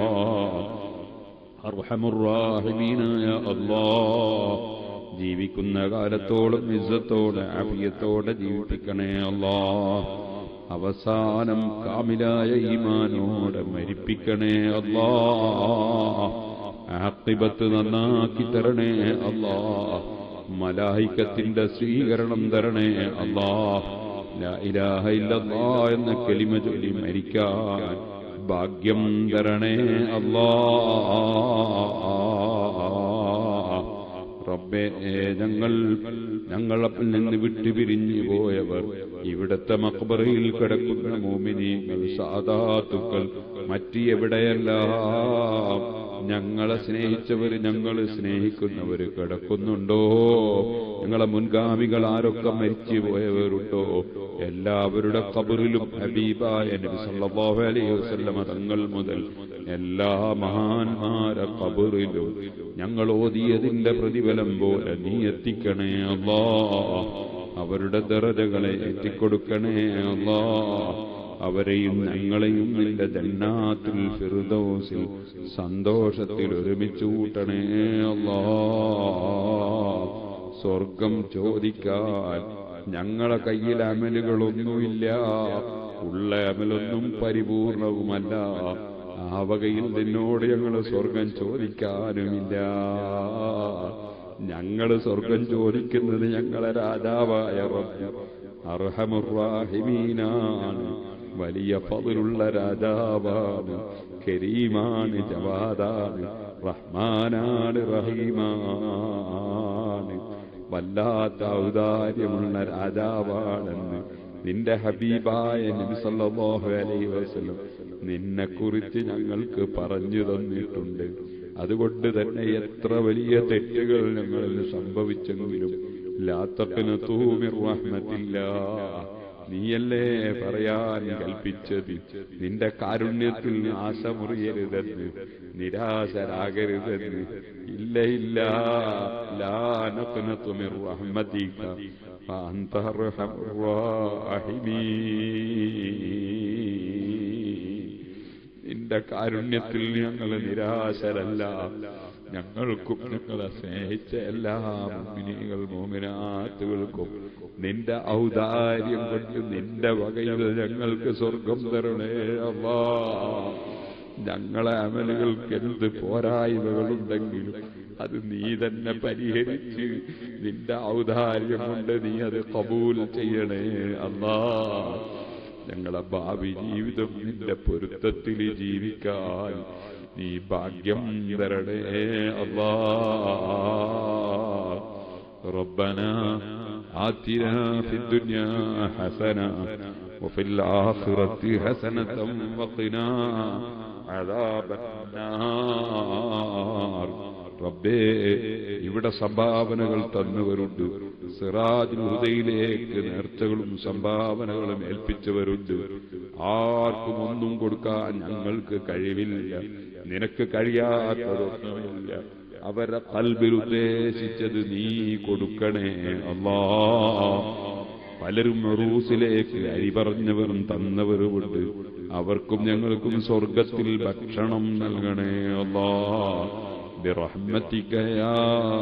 അർഹമുറാഹിമീനായ അല്ലാ ജീവിക്കുന്ന കാലത്തോളം ഇസ്സത്തോടെ അഭിയത്തോടെ ജീവിപ്പിക്കണേ അല്ലാ അവസാനം കാമിലായ ഈമാനോടെ മരിപ്പിക്കണേ അല്ലാ ആക്കിബത്ത് നന്നാക്കി തരണേ അല്ലാ മലായിക്കത്തിന്റെ സ്വീകരണം തരണേ അല്ലാ ലാ ഇലാഹ ഇല്ലല്ലാ എന്ന കെലിമ ചൊല്ലി മരിക്കാൻ ഭാഗ്യം തരണേ അല്ലാ റബ്ബേ ഞങ്ങൾ ഞങ്ങളപ്പിൽ നിന്ന് വിട്ടുപിരിഞ്ഞു പോയവർ ഇവിടത്തെ മക്ബറയിൽ കിടക്കുന്ന മോമിനീങ്ങൾ സാധാത്തുക്കൾ മറ്റ് എവിടെയെല്ലാം ഞങ്ങളെ സ്നേഹിച്ചവർ ഞങ്ങൾ സ്നേഹിക്കുന്നവർ കിടക്കുന്നുണ്ടോ ഞങ്ങളെ മുൻഗാമികൾ ആരൊക്കെ മരിച്ചു പോയവരുണ്ടോ എല്ലാവരുടെ കബറിലും ഹബീബായ നബി സല്ലല്ലാഹു അലൈഹി വസല്ലമ തങ്ങൾ മുതൽ എല്ലാ മഹാന്മാരെ കബറിലും ഞങ്ങൾ ഓതിയതിന്റെ പ്രതിഫലം പോലെ നീ എത്തിക്കണേ അല്ലാ അവരുടെ ദറജകളെ എത്തിക്കൊടുക്കണേ അല്ലാ അവരെയും ഞങ്ങളെയും നിന്റെ ജന്നാത്തിൽ ഫിറുദൗസിൽ സന്തോഷത്തിൽ ഒരുമിച്ച് കൂട്ടണേ അല്ലാ സ്വർഗം ചോദിക്കാൻ ഞങ്ങളെ കയ്യിൽ അമലുകളൊന്നുമില്ല ഉള്ള അമലൊന്നും പരിപൂർണവുമല്ല ആ വകയിൽ നിന്നോട് ഞങ്ങൾ സ്വർഗം ചോദിക്കാനുമില്ല ഞങ്ങൾ സ്വർഗം ചോദിക്കുന്നത് ഞങ്ങളെ രാജാവായ റബ്ബ് അർഹമുറാഹിമീനാണ് വലിയ പതിലുള്ള രാജാവാണ് കരീമാണ് ജവാദാണ് റഹ്മാനാണ് റഹീമാണ് വല്ലാത്ത ഔദാര്യമുള്ള രാജാവാണെന്ന് നിന്റെ ഹബീബായ നബി സല്ലല്ലാഹു അലൈഹി വസല്ലം നിന്നെ കുറിച്ച് ഞങ്ങൾക്ക് പറഞ്ഞു തന്നിട്ടുണ്ട് അതുകൊണ്ട് തന്നെ എത്ര വലിയ തെറ്റുകൾ ഞങ്ങളിൽ സംഭവിച്ചെങ്കിലും ലാത്തക്കിന് തൂമിർ റഹ്മത്തില്ല നീയല്ലേ പറയാൻ കൽപ്പിച്ചത് നിന്റെ കാരുണ്യത്തിൽ ആശമുറിയരുതെന്ന് നിരാശരാകരുതെന്ന് ഇല്ല ഇല്ല ലാനത്തുമിർ റഹ്മത്തിക്ക فأنت أرحم الراحمين നിന്റെ കാരുണ്യത്തിൽ ഞങ്ങൾ നിരാശരല്ല ഞങ്ങൾക്കും ഞങ്ങളെ സ്നേഹിച്ച എല്ലാ മുമിനികൾ മോമിനാത്തുകൾക്കും നിന്റെ ഔദാര്യം കൊണ്ട് നിന്റെ വകയിൽ ഞങ്ങൾക്ക് സ്വർഗം തരണേ അല്ലാ ഞങ്ങളെ അമലുകൾക്ക് എന്ത് പോരായ്മകളുണ്ടെങ്കിലും അത് നീ തന്നെ പരിഹരിച്ച് നിന്റെ ഔദാര്യം കൊണ്ട് നീ അത് കബൂൽ ചെയ്യണേ അല്ലാ ഞങ്ങളെ ഭാവി ജീവിതം നിന്റെ പൊരുത്തത്തിൽ ജീവിക്കാൻ നീ ഭാഗ്യം തരണേ അല്ലാ ربنا آتنا في الدنيا حسنة وفي الآخرة حسنة وقنا عذاب النار റബ്ബേ ഇവിടെ സംഭാവനകൾ തന്നവരുണ്ട് സിറാജ് ഹുദയിലേക്ക് നേർച്ചകളും സംഭാവനകളും ഏൽപ്പിച്ചവരുണ്ട് ആർക്കും ഒന്നും കൊടുക്കാൻ ഞങ്ങൾക്ക് കഴിവില്ല നിനക്ക് കഴിയാത്തതൊന്നുമില്ല അവരെ കൽബിൽ ഉദ്ദേശിച്ചത് നീ കൊടുക്കണേ അല്ലാ പലരും റൂസിലേക്ക് അരി പറഞ്ഞവരും തന്നവരുമുണ്ട് അവർക്കും ഞങ്ങൾക്കും സ്വർഗത്തിൽ ഭക്ഷണം നൽകണേ അല്ലാ برحمتك يا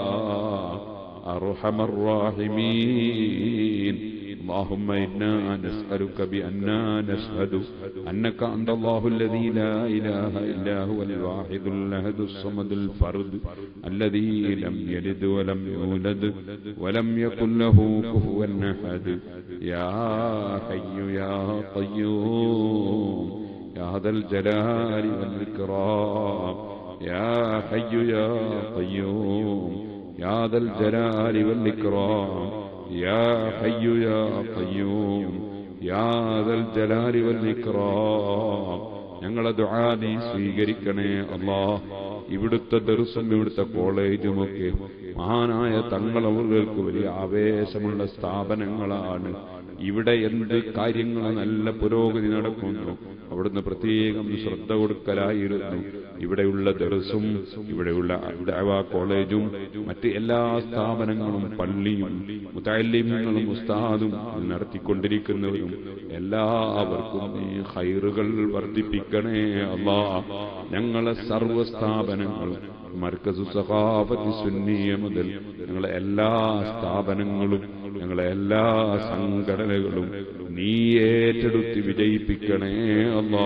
أرحم الراحمين اللهم إنا نسألك بأننا نشهد أنك أنت الله الذي لا إله إلا هو الواحد الأحد الصمد الفرد الذي لم يلد ولم يولد ولم يكن له كفوا أحد يا حي يا قيوم يا ذا الجلال والإكرام يا حي يا قيوم يا ذا الجلال والإكرام يا حي يا قيوم يا ذا الجلال والإكرام ഞങ്ങളെ ദുആ നീ സ്വീകരിക്കണേ അല്ലാ ഇവിടുത്തെ ദർശനം ഇവിടുത്തെ കോളേജുമൊക്കെ മഹാനായ തങ്ങളവർക്ക് വലിയ ആവേശമുള്ള സ്ഥാപനങ്ങളാണ് ഇവിടെ എന്ത് കാര്യങ്ങൾ നല്ല പുരോഗതി നടക്കുന്നു അവിടുന്ന് പ്രത്യേകം ശ്രദ്ധ കൊടുക്കലായിരുന്നു ഇവിടെയുള്ള ദർസും ഇവിടെയുള്ള ദഅവ കോളേജും മറ്റ് എല്ലാ സ്ഥാപനങ്ങളും പള്ളിയും മുത്തല്ലിങ്ങളും ഉസ്താദും നടത്തിക്കൊണ്ടിരിക്കുന്നവരും എല്ലാവർക്കും ഈ ഹൈറുകൾ വർദ്ധിപ്പിക്കണേ അല്ലാ ഞങ്ങളെ സർവ്വ സ്ഥാപനങ്ങളും മർക്കസു സഹാബത്തി സുന്നിയ മുതൽ ഞങ്ങളെ എല്ലാ സ്ഥാപനങ്ങളും ഞങ്ങളെ എല്ലാ സംഘടനകളും നീ ഏറ്റെടുത്ത് വിജയിപ്പിക്കണേ അല്ലാ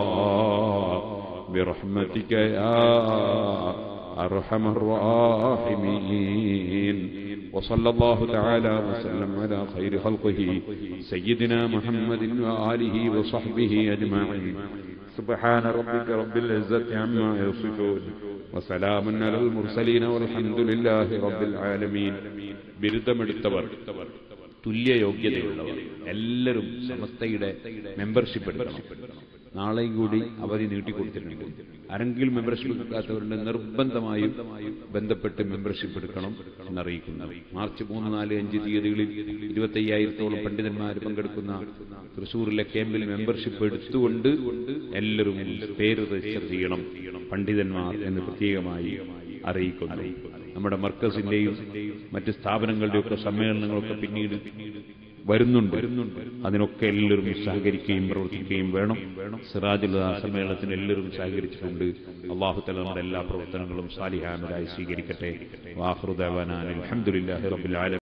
برحمتك يا أرحم الراحمين وصلى الله تعالى وسلم على خير خلقه سيدنا محمد وآله وصحبه أجمعين سبحان ربك رب العزة عما يصفون وسلام على المرسلين والحمد لله رب العالمين ബിരുദമെടുത്തവർ തുല്യ യോഗ്യതയുള്ളവർ എല്ലാവരും സമസ്തയുടെ മെമ്പർഷിപ്പ് എടുക്കണം നാളെയും കൂടി അവധി നീട്ടിക്കൊടുത്തിട്ടുണ്ട് ആരെങ്കിലും മെമ്പർഷിപ്പ് എടുക്കാത്തവരുടെ നിർബന്ധമായും ബന്ധപ്പെട്ട് മെമ്പർഷിപ്പ് എടുക്കണം എന്നറിയിക്കുന്നു മാർച്ച് മൂന്ന് നാല് അഞ്ച് തീയതികളിൽ ഇരുപത്തയ്യായിരത്തോളം പണ്ഡിതന്മാർ പങ്കെടുക്കുന്ന തൃശൂരിലെ ക്യാമ്പിൽ മെമ്പർഷിപ്പ് എടുത്തുകൊണ്ട് എല്ലാവരും പേര് രജിസ്റ്റർ ചെയ്യണം പണ്ഡിതന്മാർ എന്ന് പ്രത്യേകമായി അറിയിക്കുന്നു നമ്മുടെ മർക്കസിന്റെയും മറ്റ് സ്ഥാപനങ്ങളുടെയും ഒക്കെ സമ്മേളനങ്ങളൊക്കെ പിന്നീട് വരുന്നുണ്ട് അതിനൊക്കെ എല്ലാവരും സഹകരിക്കുകയും പ്രവർത്തിക്കുകയും വേണം സിറാജുൽ സമ്മേളനത്തിന് എല്ലാവരും സഹകരിച്ചിട്ടുണ്ട് അള്ളാഹു തല നമ്മുടെ എല്ലാ പ്രവർത്തനങ്ങളും സാലിഹാമരായി സ്വീകരിക്കട്ടെ വാഹൃദാൻ അലഹമുല്ലാഹി റബുൽ ആലം